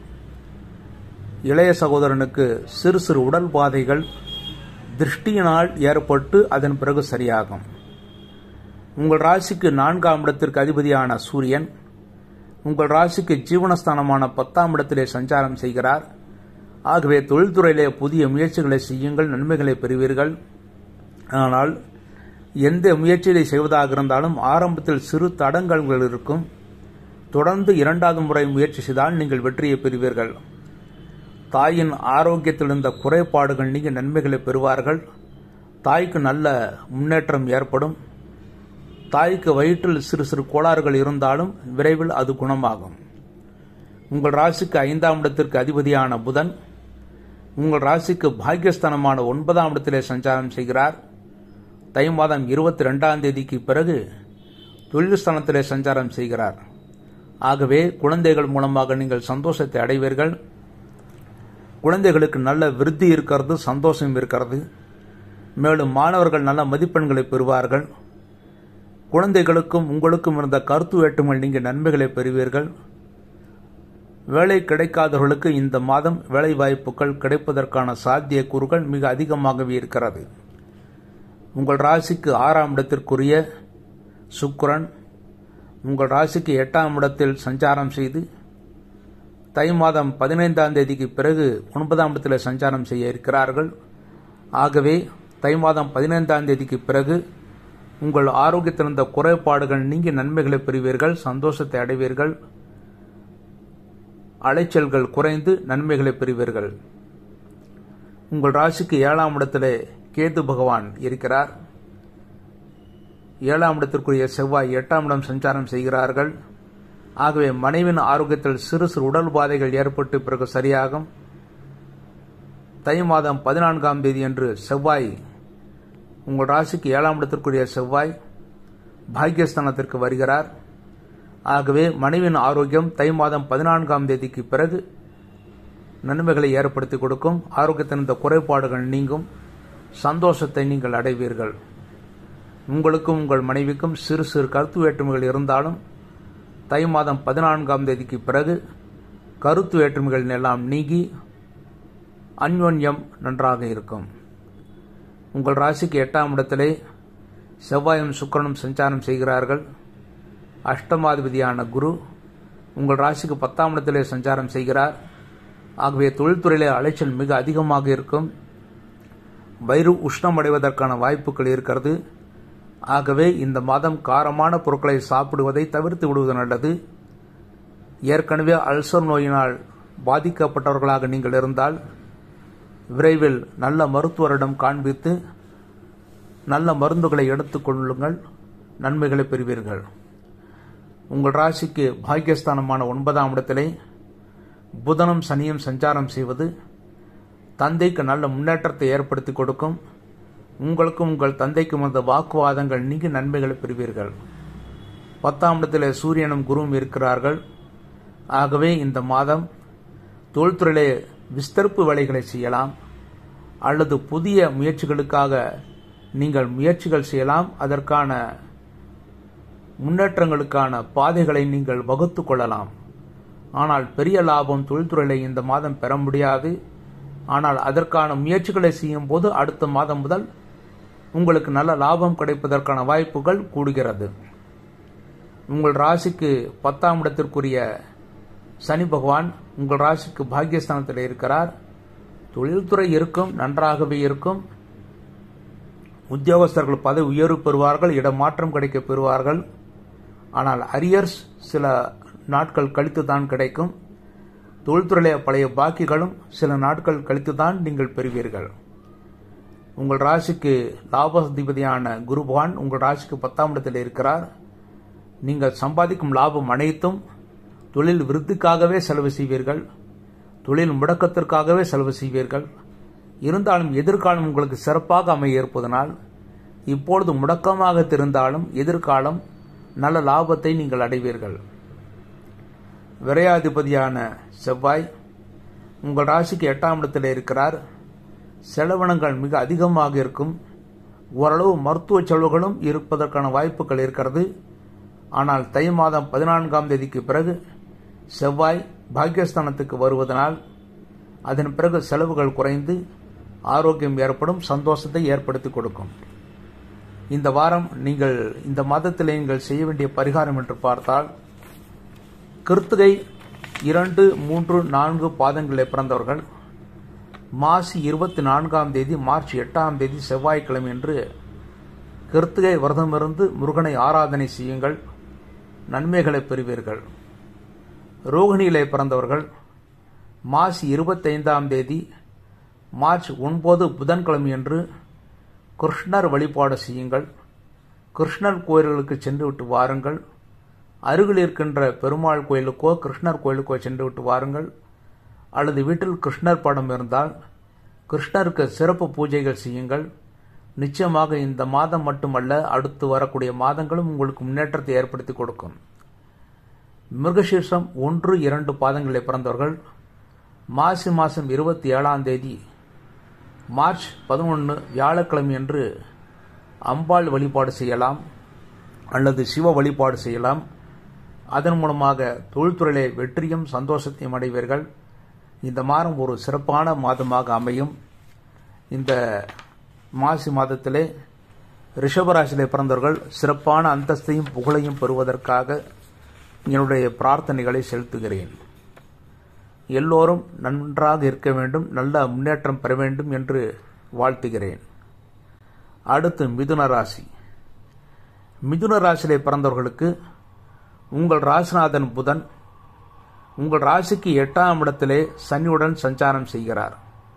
இளைய சகோதரனுக்கு சிறு சிறு உடல் பாதைகள் திருஷ்டியினால் ஏற்பட்டு அதன் பிறகு சரியாகும் உங்கள் ராசிக்கு நான்காம் இடத்திற்கு அதிபதியான சூரியன் உங்கள் ராசிக்கு ஜீவனஸ்தானமான பத்தாம் இடத்திலே சஞ்சாரம் செய்கிறார் ஆகவே தொழில்துறையிலே புதிய முயற்சிகளை செய்யுங்கள் நன்மைகளை பெறுவீர்கள் ஆனால் எந்த முயற்சியை செய்வதாக இருந்தாலும் ஆரம்பத்தில் சிறு தடங்கல்கள் இருக்கும் தொடர்ந்து இரண்டாவது முறை முயற்சி செய்தால் நீங்கள் வெற்றியை பெறுவீர்கள் தாயின் ஆரோக்கியத்தில் இருந்த குறைபாடுகள் நீங்க நன்மைகளை பெறுவார்கள் தாய்க்கு நல்ல முன்னேற்றம் ஏற்படும் தாய்க்கு வயிற்றில் சிறு சிறு கோளாறுகள் இருந்தாலும் விரைவில் அது குணமாகும் உங்கள் ராசிக்கு ஐந்தாம் இடத்திற்கு அதிபதியான புதன் உங்கள் ராசிக்கு பாக்கியஸ்தானமான ஒன்பதாம் இடத்திலே சஞ்சாரம் செய்கிறார் தை மாதம் இருபத்தி ரெண்டாம் தேதிக்கு பிறகு தொழில் ஸ்தானத்திலே சஞ்சாரம் செய்கிறார் ஆகவே குழந்தைகள் மூலமாக நீங்கள் சந்தோஷத்தை அடைவீர்கள் குழந்தைகளுக்கு நல்ல விருத்தி இருக்கிறது சந்தோஷம் இருக்கிறது மேலும் மாணவர்கள் நல்ல மதிப்பெண்களை பெறுவார்கள் குழந்தைகளுக்கும் உங்களுக்கும் இருந்த கருத்து வேற்றுமைகள் நீங்கள் நன்மைகளை பெறுவீர்கள் வேலை கிடைக்காதவர்களுக்கு இந்த மாதம் வேலை வாய்ப்புகள் கிடைப்பதற்கான சாத்தியக்கூறுகள் மிக அதிகமாகவே இருக்கிறது உங்கள் ராசிக்கு ஆறாம் இடத்திற்குரிய சுக்கிரன் உங்கள் ராசிக்கு எட்டாம் இடத்தில் சஞ்சாரம் செய்து தை மாதம் பதினைந்தாம் தேதிக்கு பிறகு ஒன்பதாம் இடத்தில் சஞ்சாரம் செய்ய இருக்கிறார்கள் ஆகவே தை மாதம் பதினைந்தாம் தேதிக்கு பிறகு உங்கள் ஆரோக்கியத்தில் இருந்த குறைபாடுகள் நீங்கி நன்மைகளை பெறுவீர்கள் சந்தோஷத்தை அடைவீர்கள் அலைச்சல்கள் குறைந்து நன்மைகளை பெறுவீர்கள் உங்கள் ராசிக்கு ஏழாம் இடத்திலே கேது பகவான் இருக்கிறார் ஏழாம் இடத்திற்குரிய செவ்வாய் எட்டாம் இடம் சஞ்சாரம் செய்கிறார்கள் ஆகவே மனைவின் ஆரோக்கியத்தில் சிறு சிறு உடல் பாதைகள் ஏற்பட்டு பிறகு சரியாகும் தை மாதம் பதினான்காம் தேதி அன்று செவ்வாய் உங்கள் ராசிக்கு ஏழாம் இடத்திற்குரிய செவ்வாய் பாக்கியஸ்தானத்திற்கு வருகிறார் ஆகவே மனைவின் ஆரோக்கியம் தை மாதம் பதினான்காம் தேதிக்கு பிறகு நன்மைகளை ஏற்படுத்தி கொடுக்கும் ஆரோக்கியத்தின் இந்த குறைபாடுகள் நீங்கும் சந்தோஷத்தை நீங்கள் அடைவீர்கள் உங்களுக்கும் உங்கள் மனைவிக்கும் சிறு சிறு கருத்து வேற்றுமைகள் இருந்தாலும் தை மாதம் பதினான்காம் தேதிக்கு பிறகு கருத்து வேற்றுமைகள் எல்லாம் நீங்கி அந்யோன்யம் நன்றாக இருக்கும் உங்கள் ராசிக்கு எட்டாம் இடத்திலே செவ்வாயும் சுக்கரனும் சஞ்சாரம் செய்கிறார்கள் அஷ்டமாதிபதியான குரு உங்கள் ராசிக்கு பத்தாம் இடத்திலே சஞ்சாரம் செய்கிறார் ஆகவே தொழில்துறையிலே அலைச்சல் மிக அதிகமாக இருக்கும் வயிறு உஷ்ணம் அடைவதற்கான வாய்ப்புகள் இருக்கிறது ஆகவே இந்த மாதம் காரமான பொருட்களை சாப்பிடுவதை தவிர்த்து விடுவது நல்லது ஏற்கனவே அல்சர் நோயினால் பாதிக்கப்பட்டவர்களாக நீங்கள் இருந்தால் விரைவில் நல்ல மருத்துவரிடம் காண்பித்து நல்ல மருந்துகளை எடுத்துக்கொள்ளுங்கள் நன்மைகளை பெறுவீர்கள் உங்கள் ராசிக்கு பாக்கியஸ்தானமான ஒன்பதாம் இடத்திலே புதனும் சனியும் சஞ்சாரம் செய்வது தந்தைக்கு நல்ல முன்னேற்றத்தை ஏற்படுத்தி கொடுக்கும் உங்களுக்கும் உங்கள் தந்தைக்கும் வந்த வாக்குவாதங்கள் நீங்கி நன்மைகளை பெறுவீர்கள் பத்தாம் இடத்திலே சூரியனும் குருவும் இருக்கிறார்கள் ஆகவே இந்த மாதம் தொழில்துறையிலே விஸ்தரிப்பு வேலைகளை செய்யலாம் அல்லது புதிய முயற்சிகளுக்காக நீங்கள் முயற்சிகள் செய்யலாம் அதற்கான முன்னேற்றங்களுக்கான பாதைகளை நீங்கள் வகுத்து கொள்ளலாம் ஆனால் பெரிய லாபம் தொழில்துறையில இந்த மாதம் பெற முடியாது ஆனால் அதற்கான முயற்சிகளை செய்யும் போது அடுத்த மாதம் முதல் உங்களுக்கு நல்ல லாபம் கிடைப்பதற்கான வாய்ப்புகள் கூடுகிறது உங்கள் ராசிக்கு பத்தாம் இடத்திற்குரிய சனி பகவான் உங்கள் ராசிக்கு பாக்கியஸ்தானத்தில் இருக்கிறார் தொழில்துறை இருக்கும் நன்றாகவே இருக்கும் உத்தியோகஸ்தர்கள் பதவி உயர்வு பெறுவார்கள் இடமாற்றம் கிடைக்க பெறுவார்கள் ஆனால் அரியர்ஸ் சில நாட்கள் கழித்து தான் கிடைக்கும் தொழில்துறையிலே பழைய பாக்கிகளும் சில நாட்கள் கழித்து தான் நீங்கள் பெறுவீர்கள் உங்கள் ராசிக்கு லாபாதிபதியான குரு பகவான் உங்கள் ராசிக்கு பத்தாம் இடத்தில் இருக்கிறார் நீங்கள் சம்பாதிக்கும் லாபம் அனைத்தும் தொழில் விருத்திக்காகவே செலவு செய்வீர்கள் தொழில் முடக்கத்திற்காகவே செலவு செய்வீர்கள் இருந்தாலும் எதிர்காலம் உங்களுக்கு சிறப்பாக அமைய இருப்பதனால் இப்பொழுது முடக்கமாக தெரிந்தாலும் எதிர்காலம் நல்ல லாபத்தை நீங்கள் அடைவீர்கள் விரையாதிபதியான செவ்வாய் உங்கள் ராசிக்கு எட்டாம் இடத்தில் இருக்கிறார் செலவினங்கள் மிக அதிகமாக இருக்கும் ஓரளவு மருத்துவ செலவுகளும் இருப்பதற்கான வாய்ப்புகள் இருக்கிறது ஆனால் தை மாதம் பதினான்காம் தேதிக்கு பிறகு செவ்வாய் பாக்கியஸ்தானத்துக்கு வருவதனால் அதன் பிறகு செலவுகள் குறைந்து ஆரோக்கியம் ஏற்படும் சந்தோஷத்தை ஏற்படுத்தி கொடுக்கும் இந்த வாரம் நீங்கள் இந்த மாதத்தில் நீங்கள் செய்ய வேண்டிய பரிகாரம் என்று பார்த்தால் கிருத்திகை இரண்டு மூன்று நான்கு பாதங்களை பிறந்தவர்கள் மாசி இருபத்தி நான்காம் தேதி மார்ச் எட்டாம் தேதி செவ்வாய்க்கிழமை என்று கிருத்திகை விரதமிருந்து முருகனை ஆராதனை செய்யுங்கள் நன்மைகளை பெறுவீர்கள் ரோகிணியிலே பிறந்தவர்கள் மாசி இருபத்தைந்தாம் தேதி மார்ச் ஒன்பது புதன்கிழமை என்று கிருஷ்ணர் வழிபாடு செய்யுங்கள் கிருஷ்ணர் கோயில்களுக்கு சென்று விட்டு வாருங்கள் அருகில் இருக்கின்ற பெருமாள் கோயிலுக்கோ கிருஷ்ணர் கோயிலுக்கோ சென்று விட்டு வாருங்கள் அல்லது வீட்டில் கிருஷ்ணர் படம் இருந்தால் கிருஷ்ணருக்கு சிறப்பு பூஜைகள் செய்யுங்கள் நிச்சயமாக இந்த மாதம் மட்டுமல்ல அடுத்து வரக்கூடிய மாதங்களும் உங்களுக்கு முன்னேற்றத்தை ஏற்படுத்தி கொடுக்கும் மிருகசீர்ஷம் ஒன்று இரண்டு பாதங்களை பிறந்தவர்கள் மாசி மாதம் இருபத்தி ஏழாம் தேதி மார்ச் பதினொன்று வியாழக்கிழமை என்று அம்பாள் வழிபாடு செய்யலாம் அல்லது சிவ வழிபாடு செய்யலாம் அதன் மூலமாக தொழில்துறையிலே வெற்றியும் சந்தோஷத்தையும் அடைவீர்கள் இந்த மாதம் ஒரு சிறப்பான மாதமாக அமையும் இந்த மாசி மாதத்திலே ரிஷபராசியிலே பிறந்தவர்கள் சிறப்பான அந்தஸ்தையும் புகழையும் பெறுவதற்காக என்னுடைய பிரார்த்தனைகளை செலுத்துகிறேன் எல்லோரும் நன்றாக இருக்க வேண்டும் நல்ல முன்னேற்றம் பெற வேண்டும் என்று வாழ்த்துகிறேன் அடுத்து மிதுன ராசி மிதுன ராசியிலே பிறந்தவர்களுக்கு உங்கள் ராசிநாதன் புதன் உங்கள் ராசிக்கு எட்டாம் இடத்திலே சனியுடன் சஞ்சாரம் செய்கிறார்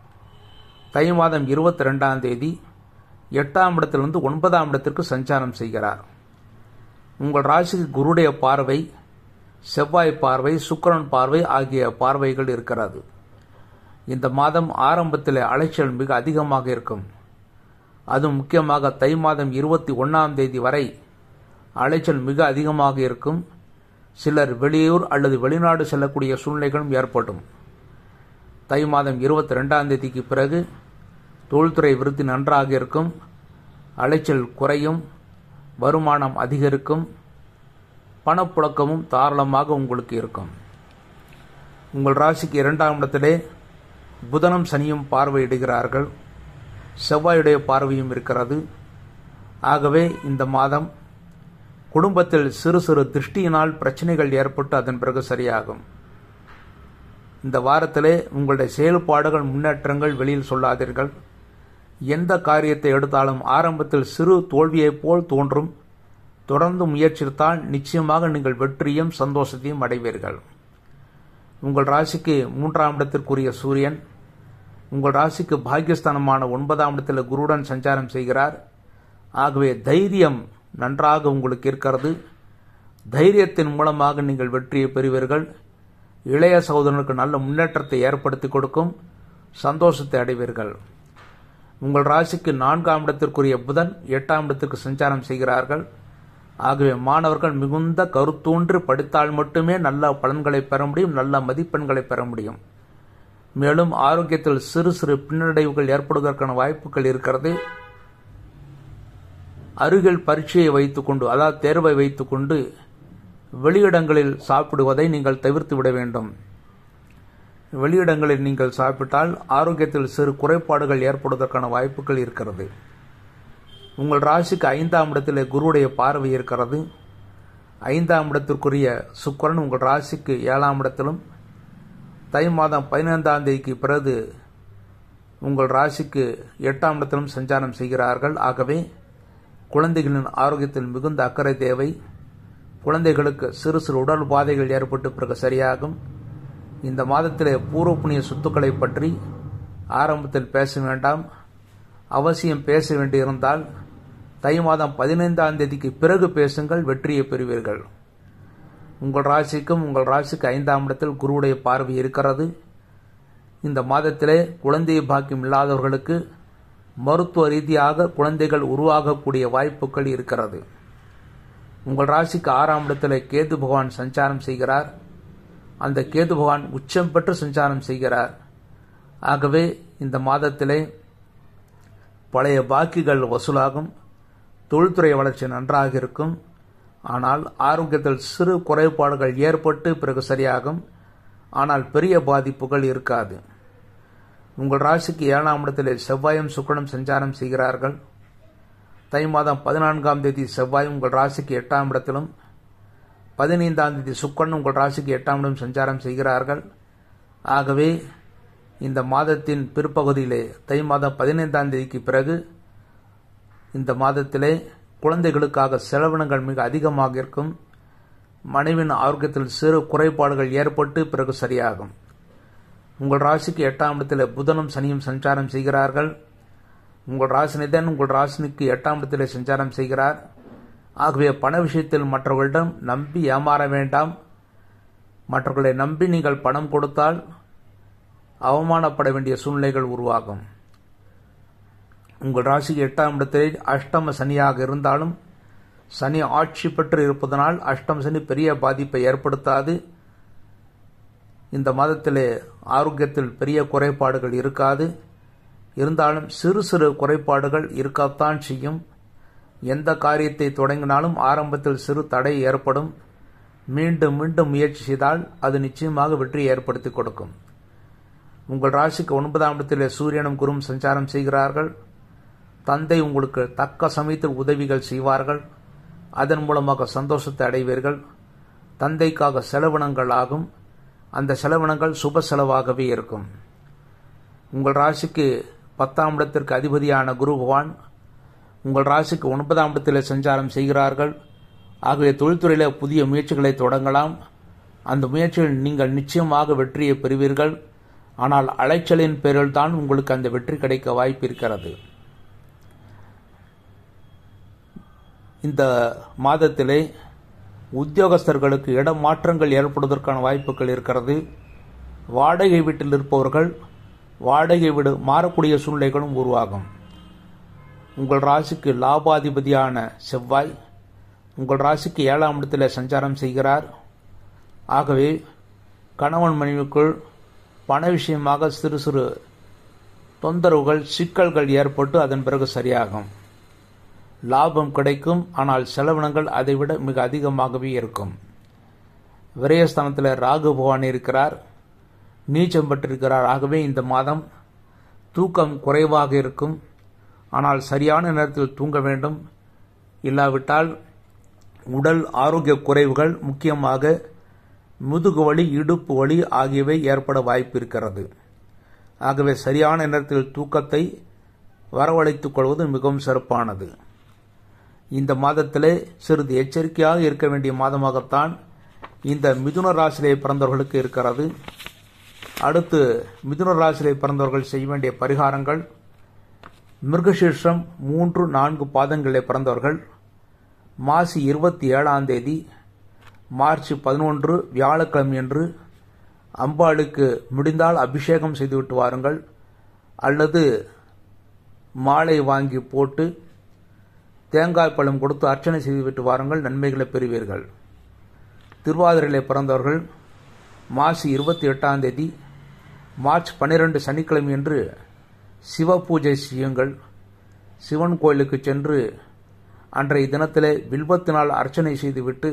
தை மாதம் இருபத்தி ரெண்டாம் தேதி எட்டாம் இடத்திலிருந்து ஒன்பதாம் இடத்திற்கு சஞ்சாரம் செய்கிறார் உங்கள் ராசிக்கு குருடைய பார்வை செவ்வாய் பார்வை சுக்கிரன் பார்வை ஆகிய பார்வைகள் இருக்கிறது இந்த மாதம் ஆரம்பத்தில் அலைச்சல் மிக அதிகமாக இருக்கும் அதுவும் முக்கியமாக தை மாதம் இருபத்தி ஒன்றாம் தேதி வரை அலைச்சல் மிக அதிகமாக இருக்கும் சிலர் வெளியூர் அல்லது வெளிநாடு செல்லக்கூடிய சூழ்நிலைகளும் ஏற்படும் தை மாதம் இருபத்தி ரெண்டாம் தேதிக்கு பிறகு தொழில்துறை விருத்தி நன்றாக இருக்கும் அலைச்சல் குறையும் வருமானம் அதிகரிக்கும் பணப்புழக்கமும் தாராளமாக உங்களுக்கு இருக்கும் உங்கள் ராசிக்கு இரண்டாம் இடத்திலே புதனும் சனியும் பார்வையிடுகிறார்கள் செவ்வாயுடைய பார்வையும் இருக்கிறது ஆகவே இந்த மாதம் குடும்பத்தில் சிறு சிறு திருஷ்டியினால் பிரச்சனைகள் ஏற்பட்டு அதன் பிறகு சரியாகும் இந்த வாரத்திலே உங்களுடைய செயல்பாடுகள் முன்னேற்றங்கள் வெளியில் சொல்லாதீர்கள் எந்த காரியத்தை எடுத்தாலும் ஆரம்பத்தில் சிறு தோல்வியைப் போல் தோன்றும் தொடர்ந்து முயற்சித்தால் நிச்சயமாக நீங்கள் வெற்றியும் சந்தோஷத்தையும் அடைவீர்கள் உங்கள் ராசிக்கு மூன்றாம் இடத்திற்குரிய சூரியன் உங்கள் ராசிக்கு பாக்கியஸ்தானமான ஒன்பதாம் இடத்தில் குருடன் சஞ்சாரம் செய்கிறார் ஆகவே தைரியம் நன்றாக உங்களுக்கு இருக்கிறது தைரியத்தின் மூலமாக நீங்கள் வெற்றியை பெறுவீர்கள் இளைய சகோதரனுக்கு நல்ல முன்னேற்றத்தை ஏற்படுத்தி கொடுக்கும் சந்தோஷத்தை அடைவீர்கள் உங்கள் ராசிக்கு நான்காம் இடத்திற்குரிய புதன் எட்டாம் இடத்திற்கு சஞ்சாரம் செய்கிறார்கள் ஆகவே மாணவர்கள் மிகுந்த கருத்தூன்று படித்தால் மட்டுமே நல்ல பலன்களை பெற முடியும் நல்ல மதிப்பெண்களை பெற முடியும் மேலும் ஆரோக்கியத்தில் சிறு சிறு பின்னடைவுகள் ஏற்படுவதற்கான வாய்ப்புகள் இருக்கிறது அருகில் பரீட்சையை வைத்துக்கொண்டு அதாவது தேர்வை வைத்துக்கொண்டு வெளியிடங்களில் சாப்பிடுவதை நீங்கள் தவிர்த்து விட வேண்டும் வெளியிடங்களில் நீங்கள் சாப்பிட்டால் ஆரோக்கியத்தில் சிறு குறைபாடுகள் ஏற்படுவதற்கான வாய்ப்புகள் இருக்கிறது உங்கள் ராசிக்கு ஐந்தாம் இடத்தில் குருவுடைய பார்வை இருக்கிறது ஐந்தாம் இடத்திற்குரிய சுக்கரன் உங்கள் ராசிக்கு ஏழாம் இடத்திலும் தை மாதம் பதினைந்தாம் தேதிக்கு பிறகு உங்கள் ராசிக்கு எட்டாம் இடத்திலும் சஞ்சாரம் செய்கிறார்கள் ஆகவே குழந்தைகளின் ஆரோக்கியத்தில் மிகுந்த அக்கறை தேவை குழந்தைகளுக்கு சிறு சிறு உடல் பாதைகள் ஏற்பட்டு பிறகு சரியாகும் இந்த மாதத்திலே பூர்வ புண்ணிய சொத்துக்களை பற்றி ஆரம்பத்தில் பேச வேண்டாம் அவசியம் பேச வேண்டியிருந்தால் தை மாதம் பதினைந்தாம் தேதிக்கு பிறகு பேசுங்கள் வெற்றியை பெறுவீர்கள் உங்கள் ராசிக்கும் உங்கள் ராசிக்கு ஐந்தாம் இடத்தில் குருவுடைய பார்வை இருக்கிறது இந்த மாதத்திலே குழந்தை பாக்கியம் இல்லாதவர்களுக்கு மருத்துவ ரீதியாக குழந்தைகள் உருவாகக்கூடிய வாய்ப்புகள் இருக்கிறது உங்கள் ராசிக்கு ஆறாம் இடத்தில் கேது பகவான் சஞ்சாரம் செய்கிறார் அந்த கேது பகவான் உச்சம் பெற்று சஞ்சாரம் செய்கிறார் ஆகவே இந்த மாதத்திலே பழைய பாக்கிகள் வசூலாகும் தொழில்துறை வளர்ச்சி நன்றாக இருக்கும் ஆனால் ஆரோக்கியத்தில் சிறு குறைபாடுகள் ஏற்பட்டு பிறகு சரியாகும் ஆனால் பெரிய பாதிப்புகள் இருக்காது உங்கள் ராசிக்கு ஏழாம் இடத்தில் செவ்வாயும் சுக்கரனும் சஞ்சாரம் செய்கிறார்கள் தை மாதம் பதினான்காம் தேதி செவ்வாய் உங்கள் ராசிக்கு எட்டாம் இடத்திலும் பதினைந்தாம் தேதி சுக்கரன் உங்கள் ராசிக்கு எட்டாம் இடம் சஞ்சாரம் செய்கிறார்கள் ஆகவே இந்த மாதத்தின் பிற்பகுதியிலே தை மாதம் பதினைந்தாம் தேதிக்கு பிறகு இந்த மாதத்திலே குழந்தைகளுக்காக செலவினங்கள் மிக அதிகமாக இருக்கும் மனைவின் ஆரோக்கியத்தில் சிறு குறைபாடுகள் ஏற்பட்டு பிறகு சரியாகும் உங்கள் ராசிக்கு எட்டாம் இடத்தில் புதனும் சனியும் சஞ்சாரம் செய்கிறார்கள் உங்கள் ராசினிதன் உங்கள் ராசினிக்கு எட்டாம் இடத்திலே சஞ்சாரம் செய்கிறார் ஆகவே பண விஷயத்தில் மற்றவர்களிடம் நம்பி ஏமாற வேண்டாம் மற்றவர்களை நம்பி நீங்கள் பணம் கொடுத்தால் அவமானப்பட வேண்டிய சூழ்நிலைகள் உருவாகும் உங்கள் ராசிக்கு எட்டாம் இடத்தில் அஷ்டம சனியாக இருந்தாலும் சனி ஆட்சி பெற்று இருப்பதனால் அஷ்டம சனி பெரிய பாதிப்பை ஏற்படுத்தாது இந்த மாதத்திலே ஆரோக்கியத்தில் பெரிய குறைபாடுகள் இருக்காது இருந்தாலும் சிறு சிறு குறைபாடுகள் இருக்கத்தான் செய்யும் எந்த காரியத்தை தொடங்கினாலும் ஆரம்பத்தில் சிறு தடை ஏற்படும் மீண்டும் மீண்டும் முயற்சி செய்தால் அது நிச்சயமாக வெற்றி ஏற்படுத்தி கொடுக்கும் உங்கள் ராசிக்கு ஒன்பதாம் இடத்திலே சூரியனும் குரும் சஞ்சாரம் செய்கிறார்கள் தந்தை உங்களுக்கு தக்க சமயத்தில் உதவிகள் செய்வார்கள் அதன் மூலமாக சந்தோஷத்தை அடைவீர்கள் தந்தைக்காக செலவினங்கள் ஆகும் அந்த செலவினங்கள் சுப செலவாகவே இருக்கும் உங்கள் ராசிக்கு பத்தாம் இடத்திற்கு அதிபதியான குரு பகவான் உங்கள் ராசிக்கு ஒன்பதாம் இடத்தில் சஞ்சாரம் செய்கிறார்கள் ஆகவே தொழில்துறையில் புதிய முயற்சிகளை தொடங்கலாம் அந்த முயற்சியில் நீங்கள் நிச்சயமாக வெற்றியை பெறுவீர்கள் ஆனால் அலைச்சலின் பேரில் தான் உங்களுக்கு அந்த வெற்றி கிடைக்க வாய்ப்பு இருக்கிறது இந்த மாதத்திலே உத்தியோகஸ்தர்களுக்கு இடமாற்றங்கள் ஏற்படுவதற்கான வாய்ப்புகள் இருக்கிறது வாடகை வீட்டில் இருப்பவர்கள் வாடகை வீடு மாறக்கூடிய சூழ்நிலைகளும் உருவாகும் உங்கள் ராசிக்கு லாபாதிபதியான செவ்வாய் உங்கள் ராசிக்கு ஏழாம் இடத்தில் சஞ்சாரம் செய்கிறார் ஆகவே கணவன் மனைவிக்குள் பண விஷயமாக சிறு சிறு தொந்தரவுகள் சிக்கல்கள் ஏற்பட்டு அதன் பிறகு சரியாகும் லாபம் கிடைக்கும் ஆனால் செலவினங்கள் அதைவிட மிக அதிகமாகவே இருக்கும் விரயஸ்தானத்தில் ராகு பகவான் இருக்கிறார் நீச்சம் பெற்றிருக்கிறார் ஆகவே இந்த மாதம் தூக்கம் குறைவாக இருக்கும் ஆனால் சரியான நேரத்தில் தூங்க வேண்டும் இல்லாவிட்டால் உடல் ஆரோக்கிய குறைவுகள் முக்கியமாக முதுகு வலி இடுப்பு வலி ஆகியவை ஏற்பட வாய்ப்பு இருக்கிறது ஆகவே சரியான நேரத்தில் தூக்கத்தை வரவழைத்துக் கொள்வது மிகவும் சிறப்பானது இந்த மாதத்திலே சிறிது எச்சரிக்கையாக இருக்க வேண்டிய மாதமாகத்தான் இந்த மிதுன ராசியிலே பிறந்தவர்களுக்கு இருக்கிறது அடுத்து மிதுன ராசியிலே பிறந்தவர்கள் செய்ய வேண்டிய பரிகாரங்கள் மிருகசீர்ஷம் மூன்று நான்கு பாதங்களிலே பிறந்தவர்கள் மாசி இருபத்தி ஏழாம் தேதி மார்ச் பதினொன்று வியாழக்கிழமை என்று அம்பாளுக்கு முடிந்தால் அபிஷேகம் செய்துவிட்டு வாருங்கள் அல்லது மாலை வாங்கி போட்டு தேங்காய் பழம் கொடுத்து அர்ச்சனை செய்துவிட்டு வாருங்கள் நன்மைகளை பெறுவீர்கள் திருவாதிரையிலே பிறந்தவர்கள் மாசி இருபத்தி எட்டாம் தேதி மார்ச் பன்னிரண்டு சனிக்கிழமை என்று சிவ பூஜை செய்யுங்கள் சிவன் கோயிலுக்கு சென்று அன்றைய தினத்திலே வில்வத்தினால் அர்ச்சனை செய்துவிட்டு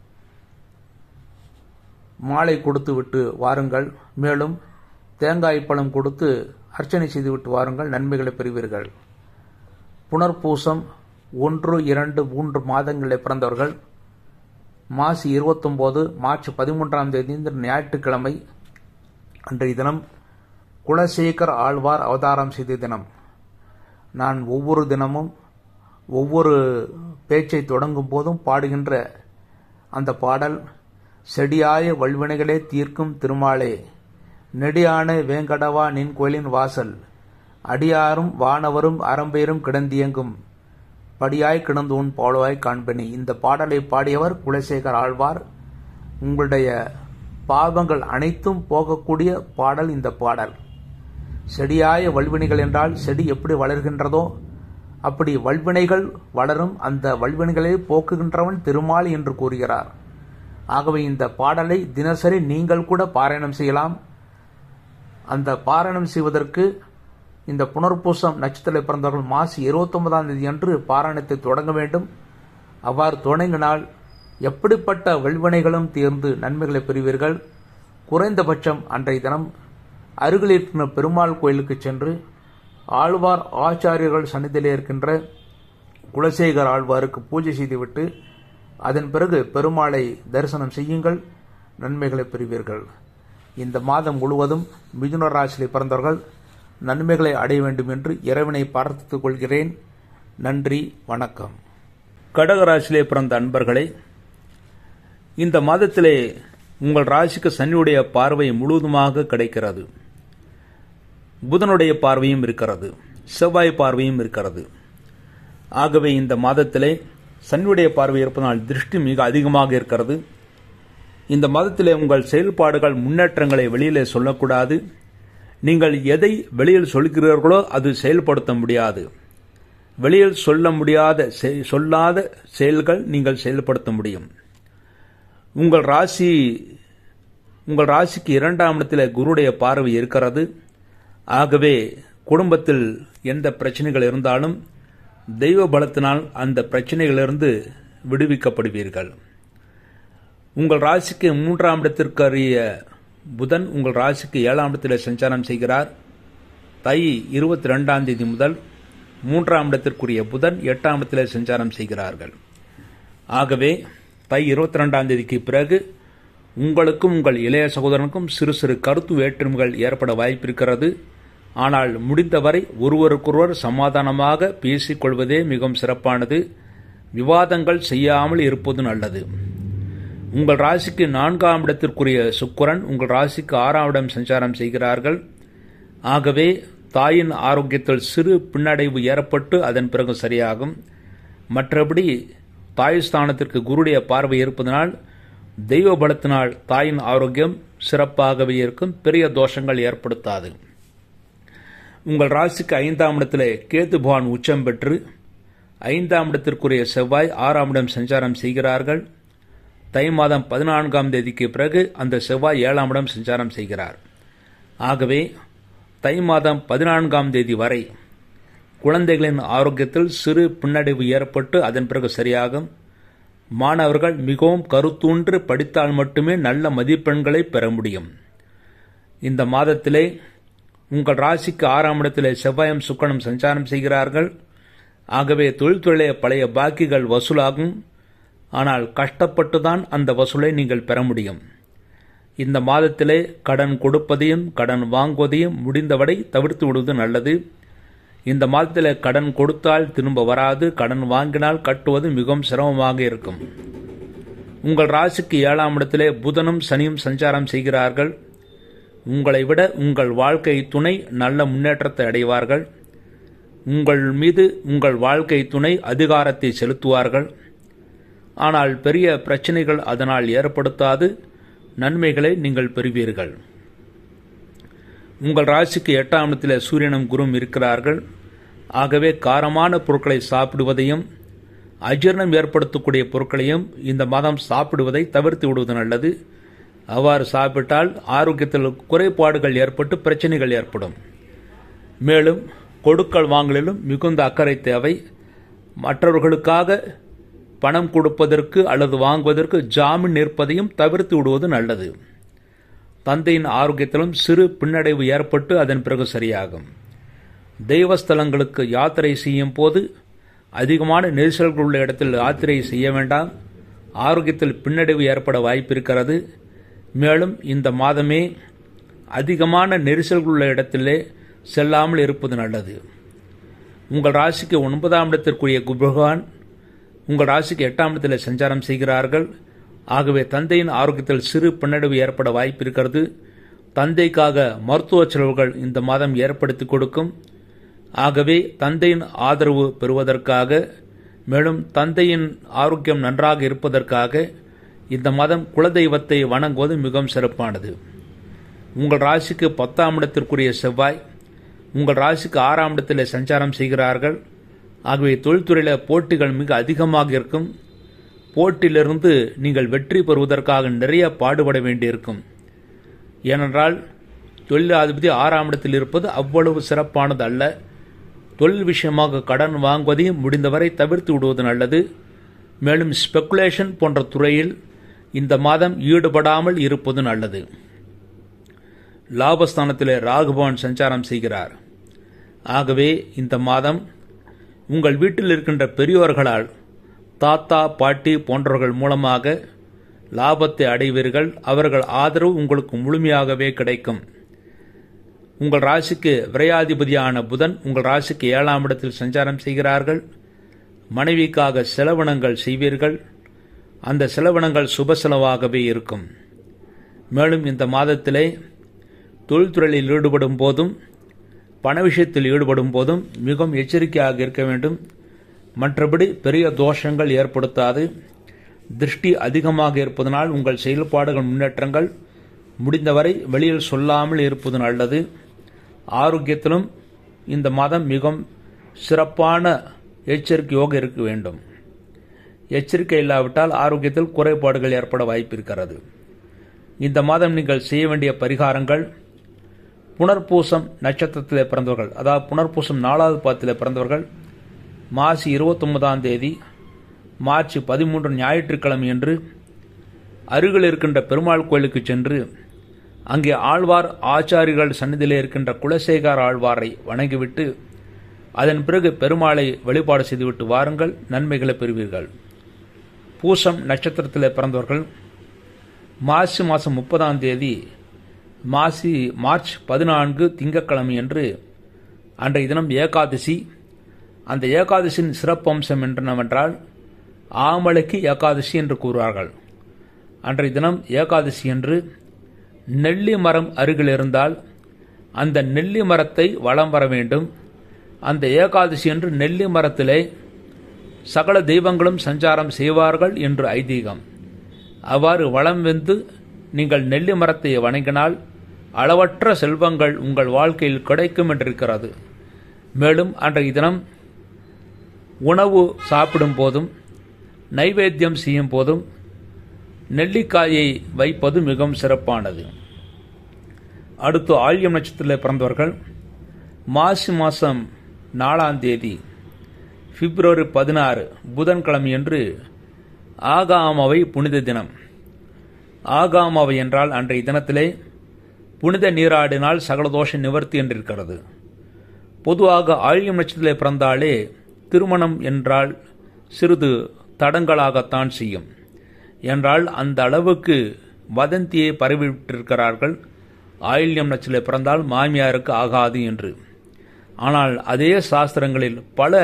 மாலை கொடுத்து விட்டு வாருங்கள் மேலும் தேங்காய் பழம் கொடுத்து அர்ச்சனை செய்துவிட்டு வாருங்கள் நன்மைகளை பெறுவீர்கள் புனர்பூசம் ஒன்று இரண்டு மூன்று மாதங்களில் பிறந்தவர்கள் மாசி இருபத்தொம்போது மார்ச் பதிமூன்றாம் தேதி ஞாயிற்றுக்கிழமை அன்றைய தினம் குலசேகர் ஆழ்வார் அவதாரம் செய்த தினம் நான் ஒவ்வொரு தினமும் ஒவ்வொரு பேச்சை தொடங்கும் போதும் பாடுகின்ற அந்த பாடல் செடியாய வல்வினைகளே தீர்க்கும் திருமாலே நெடியான வேங்கடவா நின் கோயிலின் வாசல் அடியாரும் வானவரும் அறம்பெயரும் கிடந்தியங்கும் படியாய் கிடந்து உன் பாடுவாய் காண்பனி இந்த பாடலை பாடியவர் குலசேகர் ஆழ்வார் உங்களுடைய பாவங்கள் அனைத்தும் போகக்கூடிய பாடல் இந்த பாடல் செடியாய வல்வினைகள் என்றால் செடி எப்படி வளர்கின்றதோ அப்படி வல்வினைகள் வளரும் அந்த வல்வினைகளை போக்குகின்றவன் திருமால் என்று கூறுகிறார் ஆகவே இந்த பாடலை தினசரி நீங்கள் கூட பாராயணம் செய்யலாம் அந்த பாராயணம் செய்வதற்கு இந்த புனர்பூசம் நட்சத்திரத்தில் பிறந்தவர்கள் மாசி இருபத்தொன்பதாம் தேதி அன்று பாராயணத்தை தொடங்க வேண்டும் அவ்வாறு தொடங்கினால் எப்படிப்பட்ட வெள்வினைகளும் தீர்ந்து நன்மைகளை பெறுவீர்கள் குறைந்தபட்சம் அன்றைய தினம் அருகில் இருக்கின்ற பெருமாள் கோயிலுக்கு சென்று ஆழ்வார் ஆச்சாரியர்கள் சன்னிதியிலே இருக்கின்ற குலசேகர் ஆழ்வாருக்கு பூஜை செய்துவிட்டு அதன் பிறகு பெருமாளை தரிசனம் செய்யுங்கள் நன்மைகளை பெறுவீர்கள் இந்த மாதம் முழுவதும் மிதுன ராசியிலே பிறந்தவர்கள் நன்மைகளை அடைய வேண்டும் என்று இறைவனை பார்த்துக் கொள்கிறேன் நன்றி வணக்கம் கடகராசியிலே பிறந்த அன்பர்களே இந்த மாதத்திலே உங்கள் ராசிக்கு சனியுடைய பார்வை முழுவதுமாக கிடைக்கிறது புதனுடைய பார்வையும் இருக்கிறது செவ்வாய் பார்வையும் இருக்கிறது ஆகவே இந்த மாதத்திலே சனியுடைய பார்வை இருப்பதனால் திருஷ்டி மிக அதிகமாக இருக்கிறது இந்த மாதத்திலே உங்கள் செயல்பாடுகள் முன்னேற்றங்களை வெளியிலே சொல்லக்கூடாது நீங்கள் எதை வெளியில் சொல்கிறீர்களோ அது செயல்படுத்த முடியாது வெளியில் சொல்ல முடியாத சொல்லாத செயல்கள் நீங்கள் செயல்படுத்த முடியும் உங்கள் ராசி உங்கள் ராசிக்கு இரண்டாம் இடத்தில் குருடைய பார்வை இருக்கிறது ஆகவே குடும்பத்தில் எந்த பிரச்சனைகள் இருந்தாலும் தெய்வ பலத்தினால் அந்த பிரச்சனைகளிலிருந்து விடுவிக்கப்படுவீர்கள் உங்கள் ராசிக்கு மூன்றாம் இடத்திற்கரிய புதன் உங்கள் ராசிக்கு ஏழாம் இடத்தில் சஞ்சாரம் செய்கிறார் தை இருபத்தி ரெண்டாம் தேதி முதல் மூன்றாம் இடத்திற்குரிய புதன் எட்டாம் இடத்தில் சஞ்சாரம் செய்கிறார்கள் ஆகவே தை இருபத்தி ரெண்டாம் தேதிக்கு பிறகு உங்களுக்கும் உங்கள் இளைய சகோதரனுக்கும் சிறு சிறு கருத்து வேற்றுமைகள் ஏற்பட வாய்ப்பிருக்கிறது ஆனால் முடிந்தவரை ஒருவருக்கொருவர் சமாதானமாக பேசிக்கொள்வதே மிகவும் சிறப்பானது விவாதங்கள் செய்யாமல் இருப்பது நல்லது உங்கள் ராசிக்கு நான்காம் இடத்திற்குரிய சுக்கரன் உங்கள் ராசிக்கு ஆறாம் இடம் சஞ்சாரம் செய்கிறார்கள் ஆகவே தாயின் ஆரோக்கியத்தில் சிறு பின்னடைவு ஏற்பட்டு அதன் பிறகு சரியாகும் மற்றபடி தாய் ஸ்தானத்திற்கு குருடைய பார்வை இருப்பதனால் தெய்வ பலத்தினால் தாயின் ஆரோக்கியம் சிறப்பாகவே இருக்கும் பெரிய தோஷங்கள் ஏற்படுத்தாது உங்கள் ராசிக்கு ஐந்தாம் இடத்திலே கேத்து பகவான் உச்சம் பெற்று ஐந்தாம் இடத்திற்குரிய செவ்வாய் ஆறாம் இடம் சஞ்சாரம் செய்கிறார்கள் தை மாதம் பதினான்காம் தேதிக்கு பிறகு அந்த செவ்வாய் ஏழாம் இடம் சஞ்சாரம் செய்கிறார் ஆகவே தை மாதம் பதினான்காம் தேதி வரை குழந்தைகளின் ஆரோக்கியத்தில் சிறு பின்னடைவு ஏற்பட்டு அதன் பிறகு சரியாகும் மாணவர்கள் மிகவும் கருத்தூன்று படித்தால் மட்டுமே நல்ல மதிப்பெண்களை பெற முடியும் இந்த மாதத்திலே உங்கள் ராசிக்கு ஆறாம் இடத்திலே செவ்வாயம் சுக்கனம் சஞ்சாரம் செய்கிறார்கள் ஆகவே தொழில்துறையிலே பழைய பாக்கிகள் வசூலாகும் ஆனால் கஷ்டப்பட்டுதான் அந்த வசூலை நீங்கள் பெற முடியும் இந்த மாதத்திலே கடன் கொடுப்பதையும் கடன் வாங்குவதையும் முடிந்தவரை தவிர்த்து விடுவது நல்லது இந்த மாதத்தில் கடன் கொடுத்தால் திரும்ப வராது கடன் வாங்கினால் கட்டுவது மிகவும் சிரமமாக இருக்கும் உங்கள் ராசிக்கு ஏழாம் இடத்திலே புதனும் சனியும் சஞ்சாரம் செய்கிறார்கள் உங்களை விட உங்கள் வாழ்க்கை துணை நல்ல முன்னேற்றத்தை அடைவார்கள் உங்கள் மீது உங்கள் வாழ்க்கை துணை அதிகாரத்தை செலுத்துவார்கள் ஆனால் பெரிய பிரச்சனைகள் அதனால் ஏற்படுத்தாது நன்மைகளை நீங்கள் பெறுவீர்கள் உங்கள் ராசிக்கு எட்டாம் இடத்தில் சூரியனும் குரும் இருக்கிறார்கள் ஆகவே காரமான பொருட்களை சாப்பிடுவதையும் அஜீர்ணம் ஏற்படுத்தக்கூடிய பொருட்களையும் இந்த மாதம் சாப்பிடுவதை தவிர்த்து விடுவது நல்லது அவ்வாறு சாப்பிட்டால் ஆரோக்கியத்தில் குறைபாடுகள் ஏற்பட்டு பிரச்சனைகள் ஏற்படும் மேலும் கொடுக்கல் வாங்கலிலும் மிகுந்த அக்கறை தேவை மற்றவர்களுக்காக பணம் கொடுப்பதற்கு அல்லது வாங்குவதற்கு ஜாமீன் நிற்பதையும் தவிர்த்து விடுவது நல்லது தந்தையின் ஆரோக்கியத்திலும் சிறு பின்னடைவு ஏற்பட்டு அதன் பிறகு சரியாகும் தெய்வஸ்தலங்களுக்கு யாத்திரை செய்யும் போது அதிகமான நெரிசல்கள் உள்ள இடத்தில் யாத்திரை செய்ய வேண்டாம் ஆரோக்கியத்தில் பின்னடைவு ஏற்பட வாய்ப்பிருக்கிறது மேலும் இந்த மாதமே அதிகமான நெரிசல்கள் உள்ள இடத்திலே செல்லாமல் இருப்பது நல்லது உங்கள் ராசிக்கு ஒன்பதாம் இடத்திற்குரிய பகவான் உங்கள் ராசிக்கு எட்டாம் இடத்தில் சஞ்சாரம் செய்கிறார்கள் ஆகவே தந்தையின் ஆரோக்கியத்தில் சிறு பின்னடைவு ஏற்பட வாய்ப்பிருக்கிறது தந்தைக்காக மருத்துவ செலவுகள் இந்த மாதம் ஏற்படுத்தி கொடுக்கும் ஆகவே தந்தையின் ஆதரவு பெறுவதற்காக மேலும் தந்தையின் ஆரோக்கியம் நன்றாக இருப்பதற்காக இந்த மாதம் குலதெய்வத்தை வணங்குவது மிகவும் சிறப்பானது உங்கள் ராசிக்கு பத்தாம் இடத்திற்குரிய செவ்வாய் உங்கள் ராசிக்கு ஆறாம் இடத்தில் சஞ்சாரம் செய்கிறார்கள் ஆகவே தொழில்துறையில் போட்டிகள் மிக அதிகமாக இருக்கும் போட்டியிலிருந்து நீங்கள் வெற்றி பெறுவதற்காக நிறைய பாடுபட வேண்டியிருக்கும் ஏனென்றால் தொழிலாதிபதி ஆறாம் இடத்தில் இருப்பது அவ்வளவு சிறப்பானது அல்ல தொழில் விஷயமாக கடன் வாங்குவதையும் முடிந்தவரை தவிர்த்து விடுவது நல்லது மேலும் ஸ்பெக்குலேஷன் போன்ற துறையில் இந்த மாதம் ஈடுபடாமல் இருப்பது நல்லது லாபஸ்தானத்திலே ராகுபவன் சஞ்சாரம் செய்கிறார் ஆகவே இந்த மாதம் உங்கள் வீட்டில் இருக்கின்ற பெரியோர்களால் தாத்தா பாட்டி போன்றவர்கள் மூலமாக லாபத்தை அடைவீர்கள் அவர்கள் ஆதரவு உங்களுக்கு முழுமையாகவே கிடைக்கும் உங்கள் ராசிக்கு விரையாதிபதியான புதன் உங்கள் ராசிக்கு ஏழாம் இடத்தில் சஞ்சாரம் செய்கிறார்கள் மனைவிக்காக செலவினங்கள் செய்வீர்கள் அந்த செலவினங்கள் சுப செலவாகவே இருக்கும் மேலும் இந்த மாதத்திலே தொழில்துறையில் ஈடுபடும் போதும் பண விஷயத்தில் ஈடுபடும் போதும் மிகவும் எச்சரிக்கையாக இருக்க வேண்டும் மற்றபடி பெரிய தோஷங்கள் ஏற்படுத்தாது திருஷ்டி அதிகமாக இருப்பதனால் உங்கள் செயல்பாடுகள் முன்னேற்றங்கள் முடிந்தவரை வெளியில் சொல்லாமல் இருப்பது நல்லது ஆரோக்கியத்திலும் இந்த மாதம் மிகவும் சிறப்பான எச்சரிக்கையோடு இருக்க வேண்டும் எச்சரிக்கை இல்லாவிட்டால் ஆரோக்கியத்தில் குறைபாடுகள் ஏற்பட வாய்ப்பிருக்கிறது இந்த மாதம் நீங்கள் செய்ய வேண்டிய பரிகாரங்கள் புனர்பூசம் நட்சத்திரத்தில் பிறந்தவர்கள் அதாவது புனர்பூசம் நாலாவது பாதத்தில் பிறந்தவர்கள் மாசி இருபத்தொன்பதாம் தேதி மார்ச் பதிமூன்று ஞாயிற்றுக்கிழமை என்று அருகில் இருக்கின்ற பெருமாள் கோயிலுக்கு சென்று அங்கே ஆழ்வார் ஆச்சாரிகள் சந்நிதியில் இருக்கின்ற குலசேகர ஆழ்வாரை வணங்கிவிட்டு அதன் பிறகு பெருமாளை வழிபாடு செய்துவிட்டு வாருங்கள் நன்மைகளை பெறுவீர்கள் பூசம் நட்சத்திரத்தில் பிறந்தவர்கள் மாசி மாதம் முப்பதாம் தேதி மாசி மார்ச் பதினான்கு திங்கட்கிழமை என்று அன்றைய தினம் ஏகாதசி அந்த ஏகாதசியின் சிறப்பம்சம் என்னவென்றால் ஆமலைக்கு ஏகாதசி என்று கூறுவார்கள் அன்றைய தினம் ஏகாதசி என்று நெல்லி மரம் அருகில் இருந்தால் அந்த நெல்லி மரத்தை வளம் வர வேண்டும் அந்த ஏகாதசி என்று நெல்லி மரத்திலே சகல தெய்வங்களும் சஞ்சாரம் செய்வார்கள் என்று ஐதீகம் அவ்வாறு வளம் வெந்து நீங்கள் நெல்லி மரத்தை வணங்கினால் அளவற்ற செல்வங்கள் உங்கள் வாழ்க்கையில் கிடைக்கும் என்றிருக்கிறது மேலும் அன்றைய தினம் உணவு சாப்பிடும் போதும் நைவேத்தியம் செய்யும் போதும் நெல்லிக்காயை வைப்பது மிகவும் சிறப்பானது அடுத்து ஆழியம் நட்சத்திரத்தில் பிறந்தவர்கள் மாசி மாதம் நாலாம் தேதி பிப்ரவரி பதினாறு புதன்கிழமையன்று ஆகாமாவை புனித தினம் ஆகாமாவை என்றால் அன்றைய தினத்திலே புனித நீராடினால் சகலதோஷ நிவர்த்தி என்றிருக்கிறது பொதுவாக ஆழியம் நட்சத்திரத்திலே பிறந்தாலே திருமணம் என்றால் சிறிது தடங்களாகத்தான் செய்யும் என்றால் அந்த அளவுக்கு வதந்தியை பரவிவிட்டிருக்கிறார்கள் ஆயில்யம் நட்சத்திரத்தில் பிறந்தால் மாமியாருக்கு ஆகாது என்று ஆனால் அதே சாஸ்திரங்களில் பல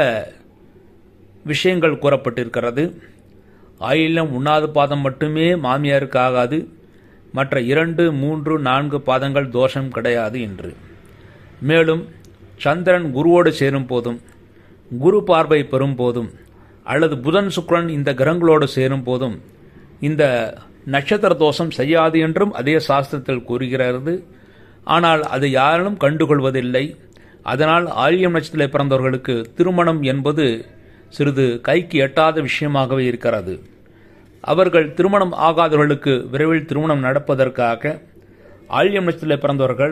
விஷயங்கள் கூறப்பட்டிருக்கிறது ஆயில்யம் உண்ணாத பாதம் மட்டுமே மாமியாருக்கு ஆகாது மற்ற இரண்டு மூன்று நான்கு பாதங்கள் தோஷம் கிடையாது என்று மேலும் சந்திரன் குருவோடு சேரும் போதும் குரு பார்வை பெறும் போதும் அல்லது புதன் சுக்கிரன் இந்த கிரகங்களோடு சேரும் போதும் இந்த நட்சத்திர தோஷம் செய்யாது என்றும் அதே சாஸ்திரத்தில் கூறுகிறது ஆனால் அதை யாரும் கண்டுகொள்வதில்லை அதனால் ஆரியம் நட்சத்திரத்தில் பிறந்தவர்களுக்கு திருமணம் என்பது சிறிது கைக்கு எட்டாத விஷயமாகவே இருக்கிறது அவர்கள் திருமணம் ஆகாதவர்களுக்கு விரைவில் திருமணம் நடப்பதற்காக ஆழியம் நட்சத்திரத்தில் பிறந்தவர்கள்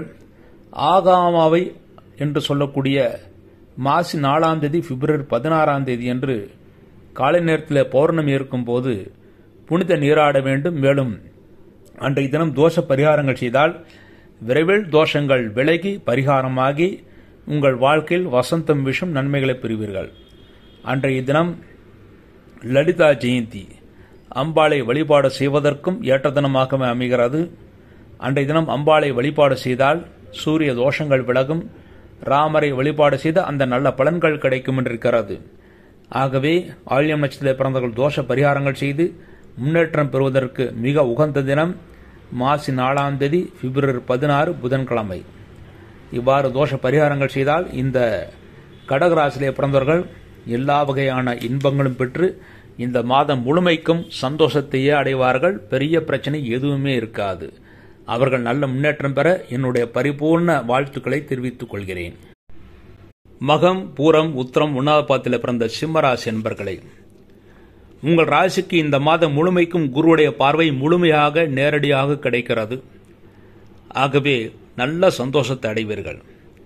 ஆகாமாவை என்று சொல்லக்கூடிய மாசி நாலாம் தேதி பிப்ரவரி பதினாறாம் தேதி என்று காலை நேரத்தில் பௌர்ணமி இருக்கும் போது புனித நீராட வேண்டும் மேலும் அன்றைய தினம் தோஷ பரிகாரங்கள் செய்தால் விரைவில் தோஷங்கள் விலகி பரிகாரமாகி உங்கள் வாழ்க்கையில் வசந்தம் விஷம் நன்மைகளை பெறுவீர்கள் அன்றைய தினம் லலிதா ஜெயந்தி அம்பாளை வழிபாடு செய்வதற்கும் ஏற்ற தினமாகவே அமைகிறது அன்றைய தினம் அம்பாளை வழிபாடு செய்தால் சூரிய தோஷங்கள் விலகும் ராமரை வழிபாடு செய்து அந்த நல்ல பலன்கள் கிடைக்கும் என்றிருக்கிறது ஆகவே ஆழியம் நட்சத்திரத்தில் பிறந்தவர்கள் தோஷ பரிகாரங்கள் செய்து முன்னேற்றம் பெறுவதற்கு மிக உகந்த தினம் மாசி நாலாம் தேதி பிப்ரவரி பதினாறு புதன்கிழமை இவ்வாறு தோஷ பரிகாரங்கள் செய்தால் இந்த கடகராசிலே பிறந்தவர்கள் எல்லா வகையான இன்பங்களும் பெற்று இந்த மாதம் முழுமைக்கும் சந்தோஷத்தையே அடைவார்கள் பெரிய பிரச்சனை எதுவுமே இருக்காது அவர்கள் நல்ல முன்னேற்றம் பெற என்னுடைய பரிபூர்ண வாழ்த்துக்களை தெரிவித்துக் கொள்கிறேன் மகம் பூரம் உத்திரம் உண்ணாபாத்தில் பிறந்த சிம்மராசி என்பர்களே உங்கள் ராசிக்கு இந்த மாதம் முழுமைக்கும் குருவுடைய பார்வை முழுமையாக நேரடியாக கிடைக்கிறது ஆகவே நல்ல சந்தோஷத்தை அடைவீர்கள்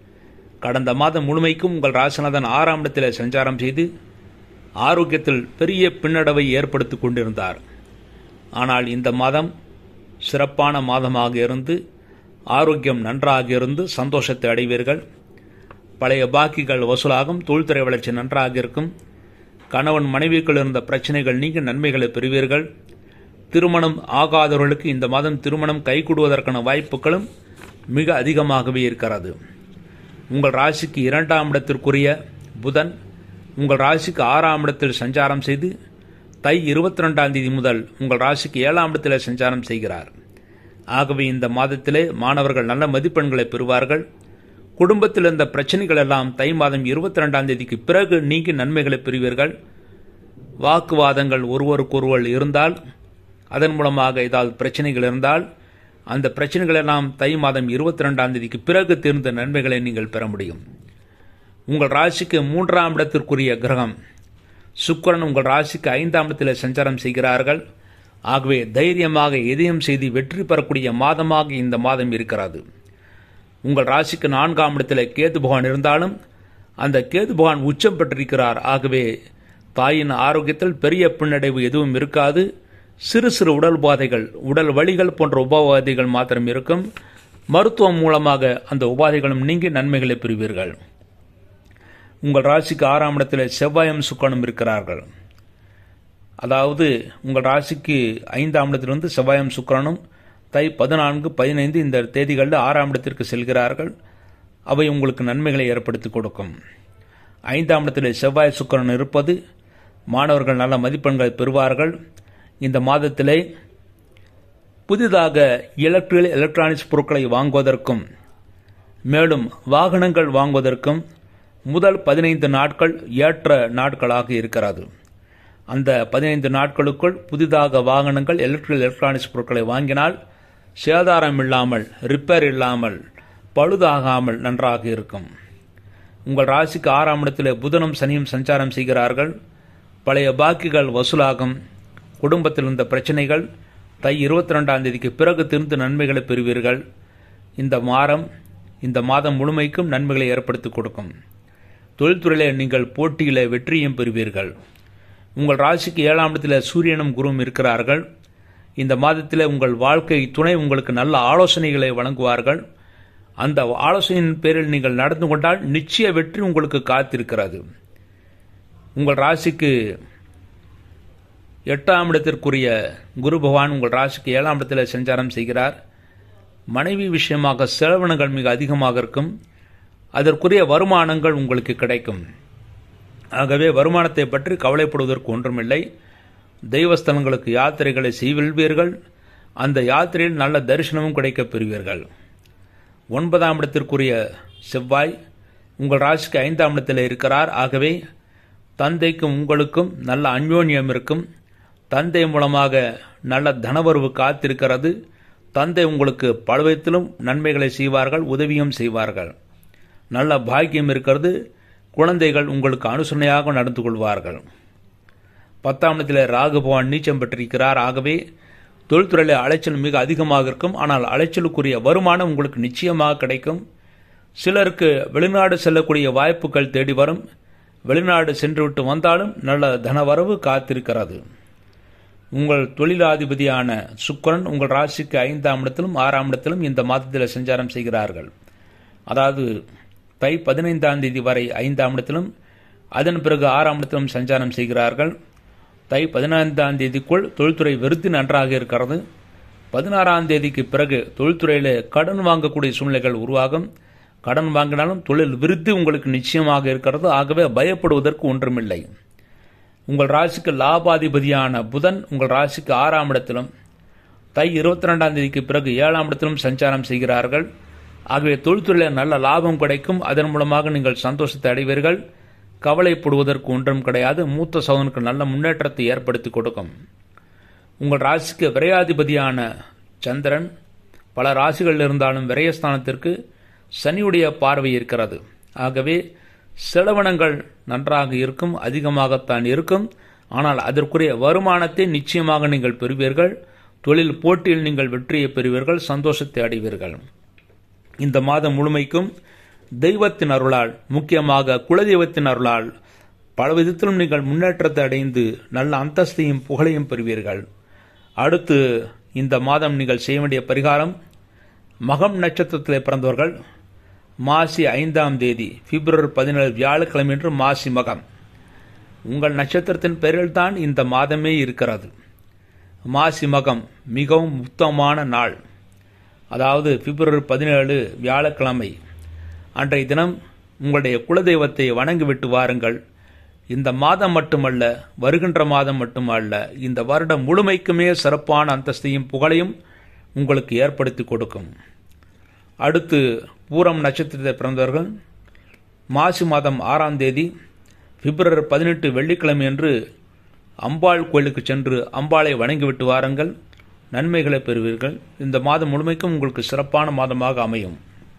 கடந்த மாதம் முழுமைக்கும் உங்கள் ராசிநாதன் ஆறாம் இடத்தில் சஞ்சாரம் செய்து ஆரோக்கியத்தில் பெரிய பின்னடைவை ஏற்படுத்திக் கொண்டிருந்தார் ஆனால் இந்த மாதம் சிறப்பான மாதமாக இருந்து ஆரோக்கியம் நன்றாக இருந்து சந்தோஷத்தை அடைவீர்கள் பழைய பாக்கிகள் வசூலாகும் தொழில்துறை வளர்ச்சி நன்றாக இருக்கும் கணவன் மனைவிக்குள் இருந்த பிரச்சனைகள் நீங்க நன்மைகளை பெறுவீர்கள் திருமணம் ஆகாதவர்களுக்கு இந்த மாதம் திருமணம் கைகூடுவதற்கான வாய்ப்புகளும் மிக அதிகமாகவே இருக்கிறது உங்கள் ராசிக்கு இரண்டாம் இடத்திற்குரிய புதன் உங்கள் ராசிக்கு ஆறாம் இடத்தில் சஞ்சாரம் செய்து தை இருபத்தி ரெண்டாம் தேதி முதல் உங்கள் ராசிக்கு ஏழாம் இடத்தில் சஞ்சாரம் செய்கிறார் ஆகவே இந்த மாதத்திலே மாணவர்கள் நல்ல மதிப்பெண்களை பெறுவார்கள் குடும்பத்தில் இருந்த பிரச்சனைகள் எல்லாம் தை மாதம் இருபத்தி ரெண்டாம் தேதிக்கு பிறகு நீங்கி நன்மைகளை பெறுவீர்கள் வாக்குவாதங்கள் ஒருவருக்கொருவர் இருந்தால் அதன் மூலமாக ஏதாவது பிரச்சனைகள் இருந்தால் அந்த பிரச்சனைகள் எல்லாம் தை மாதம் இருபத்தி ரெண்டாம் தேதிக்கு பிறகு தீர்ந்த நன்மைகளை நீங்கள் பெற முடியும் உங்கள் ராசிக்கு மூன்றாம் இடத்திற்குரிய கிரகம் சுக்கரன் உங்கள் ராசிக்கு ஐந்தாம் இடத்தில் சஞ்சாரம் செய்கிறார்கள் ஆகவே தைரியமாக எதையும் செய்து வெற்றி பெறக்கூடிய மாதமாக இந்த மாதம் இருக்கிறது உங்கள் ராசிக்கு நான்காம் இடத்தில் கேது பகவான் இருந்தாலும் அந்த கேது பகவான் உச்சம் பெற்றிருக்கிறார் ஆகவே தாயின் ஆரோக்கியத்தில் பெரிய பின்னடைவு எதுவும் இருக்காது சிறு சிறு உடல் உபாதைகள் உடல் வலிகள் போன்ற உபாதைகள் மாத்திரம் இருக்கும் மருத்துவம் மூலமாக அந்த உபாதைகளும் நீங்கி நன்மைகளை பெறுவீர்கள் உங்கள் ராசிக்கு ஆறாம் இடத்தில் செவ்வாயும் சுக்கனும் இருக்கிறார்கள் அதாவது உங்கள் ராசிக்கு ஐந்தாம் இடத்திலிருந்து செவ்வாயும் சுக்கரனும் தை பதினான்கு பதினைந்து இந்த தேதிகளில் ஆறாம் இடத்திற்கு செல்கிறார்கள் அவை உங்களுக்கு நன்மைகளை ஏற்படுத்தி கொடுக்கும் ஐந்தாம் இடத்தில் செவ்வாய் சுக்கரன் இருப்பது மாணவர்கள் நல்ல மதிப்பெண்களை பெறுவார்கள் இந்த மாதத்திலே புதிதாக எலக்ட்ரிக்கல் எலக்ட்ரானிக்ஸ் பொருட்களை வாங்குவதற்கும் மேலும் வாகனங்கள் வாங்குவதற்கும் முதல் பதினைந்து நாட்கள் ஏற்ற நாட்களாக இருக்கிறது அந்த பதினைந்து நாட்களுக்குள் புதிதாக வாகனங்கள் எலக்ட்ரிக்கல் எலக்ட்ரானிக்ஸ் பொருட்களை வாங்கினால் சேதாரம் இல்லாமல் ரிப்பேர் இல்லாமல் பழுதாகாமல் நன்றாக இருக்கும் உங்கள் ராசிக்கு ஆறாம் இடத்தில் புதனும் சனியும் சஞ்சாரம் செய்கிறார்கள் பழைய பாக்கிகள் வசூலாகும் குடும்பத்தில் இருந்த பிரச்சனைகள் தை இருபத்தி ரெண்டாம் தேதிக்கு பிறகு திருந்து நன்மைகளை பெறுவீர்கள் இந்த மாதம் இந்த மாதம் முழுமைக்கும் நன்மைகளை ஏற்படுத்தி கொடுக்கும் தொழில்துறையிலே நீங்கள் போட்டியில வெற்றியும் பெறுவீர்கள் உங்கள் ராசிக்கு ஏழாம் இடத்தில் சூரியனும் குருவும் இருக்கிறார்கள் இந்த மாதத்தில் உங்கள் வாழ்க்கை துணை உங்களுக்கு நல்ல ஆலோசனைகளை வழங்குவார்கள் அந்த ஆலோசனையின் பேரில் நீங்கள் நடந்து கொண்டால் நிச்சய வெற்றி உங்களுக்கு காத்திருக்கிறது உங்கள் ராசிக்கு எட்டாம் இடத்திற்குரிய குரு பகவான் உங்கள் ராசிக்கு ஏழாம் இடத்தில் சஞ்சாரம் செய்கிறார் மனைவி விஷயமாக செலவினங்கள் மிக அதிகமாக இருக்கும் அதற்குரிய வருமானங்கள் உங்களுக்கு கிடைக்கும் ஆகவே வருமானத்தை பற்றி கவலைப்படுவதற்கு ஒன்றுமில்லை தெய்வஸ்தலங்களுக்கு யாத்திரைகளை செய்வீர்கள் அந்த யாத்திரையில் நல்ல தரிசனமும் கிடைக்கப் பெறுவீர்கள் ஒன்பதாம் இடத்திற்குரிய செவ்வாய் உங்கள் ராசிக்கு ஐந்தாம் இடத்தில் இருக்கிறார் ஆகவே தந்தைக்கும் உங்களுக்கும் நல்ல அந்யோன்யம் இருக்கும் தந்தை மூலமாக நல்ல தனவரவு காத்திருக்கிறது தந்தை உங்களுக்கு பலவிதத்திலும் நன்மைகளை செய்வார்கள் உதவியும் செய்வார்கள் நல்ல பாக்கியம் இருக்கிறது குழந்தைகள் உங்களுக்கு அனுசரணையாக நடந்து கொள்வார்கள் பத்தாம் இடத்தில் ராகு பகவான் நீச்சம் பெற்றிருக்கிறார் ஆகவே தொழில்துறையில் அலைச்சல் மிக அதிகமாக இருக்கும் ஆனால் அலைச்சலுக்குரிய வருமானம் உங்களுக்கு நிச்சயமாக கிடைக்கும் சிலருக்கு வெளிநாடு செல்லக்கூடிய வாய்ப்புகள் தேடி வரும் வெளிநாடு சென்றுவிட்டு வந்தாலும் நல்ல தனவரவு காத்திருக்கிறது உங்கள் தொழிலாதிபதியான சுக்கரன் உங்கள் ராசிக்கு ஐந்தாம் இடத்திலும் ஆறாம் இடத்திலும் இந்த மாதத்தில் சஞ்சாரம் செய்கிறார்கள் அதாவது தை பதினைந்தாம் தேதி வரை ஐந்தாம் இடத்திலும் அதன் பிறகு ஆறாம் இடத்திலும் சஞ்சாரம் செய்கிறார்கள் தை பதினைந்தாம் தேதிக்குள் தொழில்துறை விருத்தி நன்றாக இருக்கிறது பதினாறாம் தேதிக்கு பிறகு தொழில்துறையில் கடன் வாங்கக்கூடிய சூழ்நிலைகள் உருவாகும் கடன் வாங்கினாலும் தொழில் விருத்தி உங்களுக்கு நிச்சயமாக இருக்கிறது ஆகவே பயப்படுவதற்கு ஒன்றுமில்லை உங்கள் ராசிக்கு லாபாதிபதியான புதன் உங்கள் ராசிக்கு ஆறாம் இடத்திலும் தை இருபத்தி ரெண்டாம் தேதிக்கு பிறகு ஏழாம் இடத்திலும் சஞ்சாரம் செய்கிறார்கள் ஆகவே தொழில்துறையில் நல்ல லாபம் கிடைக்கும் அதன் மூலமாக நீங்கள் சந்தோஷத்தை அடைவீர்கள் கவலைப்படுவதற்கு ஒன்றும் கிடையாது மூத்த சகோதரனுக்கு நல்ல முன்னேற்றத்தை ஏற்படுத்தி கொடுக்கும் உங்கள் ராசிக்கு விரையாதிபதியான சந்திரன் பல ராசிகள் இருந்தாலும் விரயஸ்தானத்திற்கு சனியுடைய பார்வை இருக்கிறது ஆகவே செலவினங்கள் நன்றாக இருக்கும் அதிகமாகத்தான் இருக்கும் ஆனால் அதற்குரிய வருமானத்தை நிச்சயமாக நீங்கள் பெறுவீர்கள் தொழில் போட்டியில் நீங்கள் வெற்றியை பெறுவீர்கள் சந்தோஷத்தை அடைவீர்கள் இந்த மாதம் முழுமைக்கும் தெய்வத்தின் அருளால் முக்கியமாக குலதெய்வத்தின் அருளால் பல விதத்திலும் நீங்கள் முன்னேற்றத்தை அடைந்து நல்ல அந்தஸ்தையும் புகழையும் பெறுவீர்கள் அடுத்து இந்த மாதம் நீங்கள் செய்ய வேண்டிய பரிகாரம் மகம் நட்சத்திரத்தில் பிறந்தவர்கள் மாசி ஐந்தாம் தேதி பிப்ரவரி பதினேழு வியாழக்கிழமை என்று மாசி மகம் உங்கள் நட்சத்திரத்தின் பெயரில்தான் இந்த மாதமே இருக்கிறது மாசி மகம் மிகவும் உத்தமமான நாள் அதாவது பிப்ரவரி பதினேழு வியாழக்கிழமை அன்றைய தினம் உங்களுடைய குலதெய்வத்தை வணங்கிவிட்டு வாருங்கள் இந்த மாதம் மட்டுமல்ல வருகின்ற மாதம் மட்டுமல்ல இந்த வருடம் முழுமைக்குமே சிறப்பான அந்தஸ்தையும் புகழையும் உங்களுக்கு ஏற்படுத்தி கொடுக்கும் அடுத்து பூரம் நட்சத்திரத்தை பிறந்தவர்கள் மாசி மாதம் ஆறாம் தேதி பிப்ரவரி பதினெட்டு வெள்ளிக்கிழமை என்று அம்பாள் கோயிலுக்கு சென்று அம்பாளை வணங்கிவிட்டு வாருங்கள் நன்மைகளை பெறுவீர்கள் இந்த மாதம் முழுமைக்கும் உங்களுக்கு சிறப்பான மாதமாக அமையும்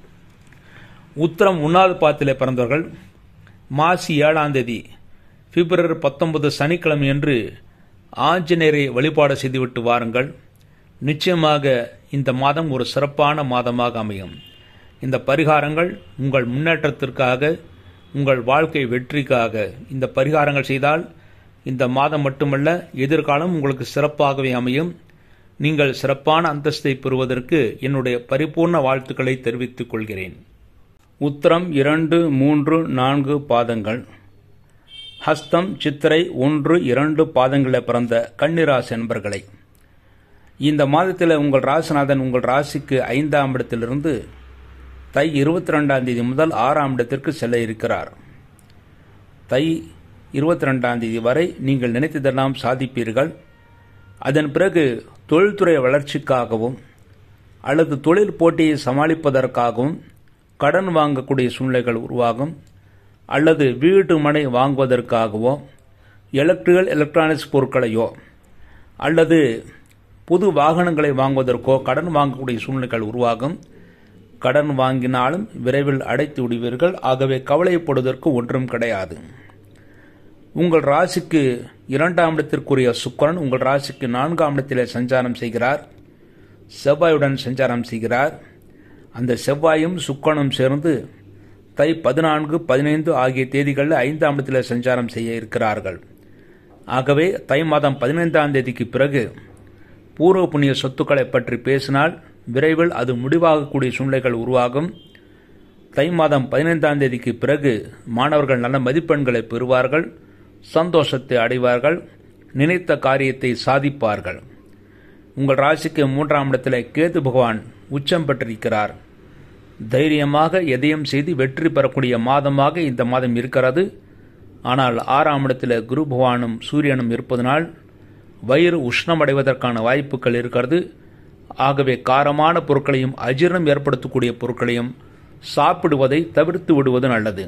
உத்தரம் உண்ணாது பாத்திலே பிறந்தவர்கள் மாசி ஏழாம் தேதி பிப்ரவரி பத்தொன்பது சனிக்கிழமை என்று ஆஞ்சநேயரை வழிபாடு செய்துவிட்டு வாருங்கள் நிச்சயமாக இந்த மாதம் ஒரு சிறப்பான மாதமாக அமையும் இந்த பரிகாரங்கள் உங்கள் முன்னேற்றத்திற்காக உங்கள் வாழ்க்கை வெற்றிக்காக இந்த பரிகாரங்கள் செய்தால் இந்த மாதம் மட்டுமல்ல எதிர்காலம் உங்களுக்கு சிறப்பாகவே அமையும் நீங்கள் சிறப்பான அந்தஸ்தை பெறுவதற்கு என்னுடைய பரிபூர்ண வாழ்த்துக்களை தெரிவித்துக் கொள்கிறேன் உத்தரம் இரண்டு மூன்று நான்கு பாதங்கள் ஹஸ்தம் சித்திரை ஒன்று இரண்டு பாதங்களில் பிறந்த கன்னிராசி என்பர்களை இந்த மாதத்தில் உங்கள் ராசிநாதன் உங்கள் ராசிக்கு ஐந்தாம் இடத்திலிருந்து தை இருபத்தி ரெண்டாம் தேதி முதல் ஆறாம் இடத்திற்கு செல்ல இருக்கிறார் தை இருபத்தி ரெண்டாம் தேதி வரை நீங்கள் நினைத்ததெல்லாம் சாதிப்பீர்கள் அதன் பிறகு தொழில்துறை வளர்ச்சிக்காகவும் அல்லது தொழில் போட்டியை சமாளிப்பதற்காகவும் கடன் வாங்கக்கூடிய சூழ்நிலைகள் உருவாகும் அல்லது வீடு மனை வாங்குவதற்காகவோ எலக்ட்ரிக்கல் எலக்ட்ரானிக்ஸ் பொருட்களையோ அல்லது புது வாகனங்களை வாங்குவதற்கோ கடன் வாங்கக்கூடிய சூழ்நிலைகள் உருவாகும் கடன் வாங்கினாலும் விரைவில் அடைத்து விடுவீர்கள் ஆகவே கவலைப்படுவதற்கு ஒன்றும் கிடையாது உங்கள் ராசிக்கு இரண்டாம் இடத்திற்குரிய சுக்கரன் உங்கள் ராசிக்கு நான்காம் இடத்திலே சஞ்சாரம் செய்கிறார் செவ்வாயுடன் சஞ்சாரம் செய்கிறார் அந்த செவ்வாயும் சுக்கரனும் சேர்ந்து தை பதினான்கு பதினைந்து ஆகிய தேதிகளில் ஐந்தாம் இடத்தில் சஞ்சாரம் செய்ய இருக்கிறார்கள் ஆகவே தை மாதம் பதினைந்தாம் தேதிக்கு பிறகு பூர்வ புண்ணிய சொத்துக்களை பற்றி பேசினால் விரைவில் அது முடிவாகக்கூடிய சூழ்நிலைகள் உருவாகும் தை மாதம் பதினைந்தாம் தேதிக்கு பிறகு மாணவர்கள் நல்ல மதிப்பெண்களை பெறுவார்கள் சந்தோஷத்தை அடைவார்கள் நினைத்த காரியத்தை சாதிப்பார்கள் உங்கள் ராசிக்கு மூன்றாம் இடத்தில் கேது பகவான் உச்சம் பெற்றிருக்கிறார் தைரியமாக எதையும் செய்து வெற்றி பெறக்கூடிய மாதமாக இந்த மாதம் இருக்கிறது ஆனால் ஆறாம் இடத்தில் குரு பகவானும் சூரியனும் இருப்பதனால் வயிறு உஷ்ணமடைவதற்கான வாய்ப்புகள் இருக்கிறது ஆகவே காரமான பொருட்களையும் அஜீரணம் ஏற்படுத்தக்கூடிய பொருட்களையும் சாப்பிடுவதை தவிர்த்து விடுவது நல்லது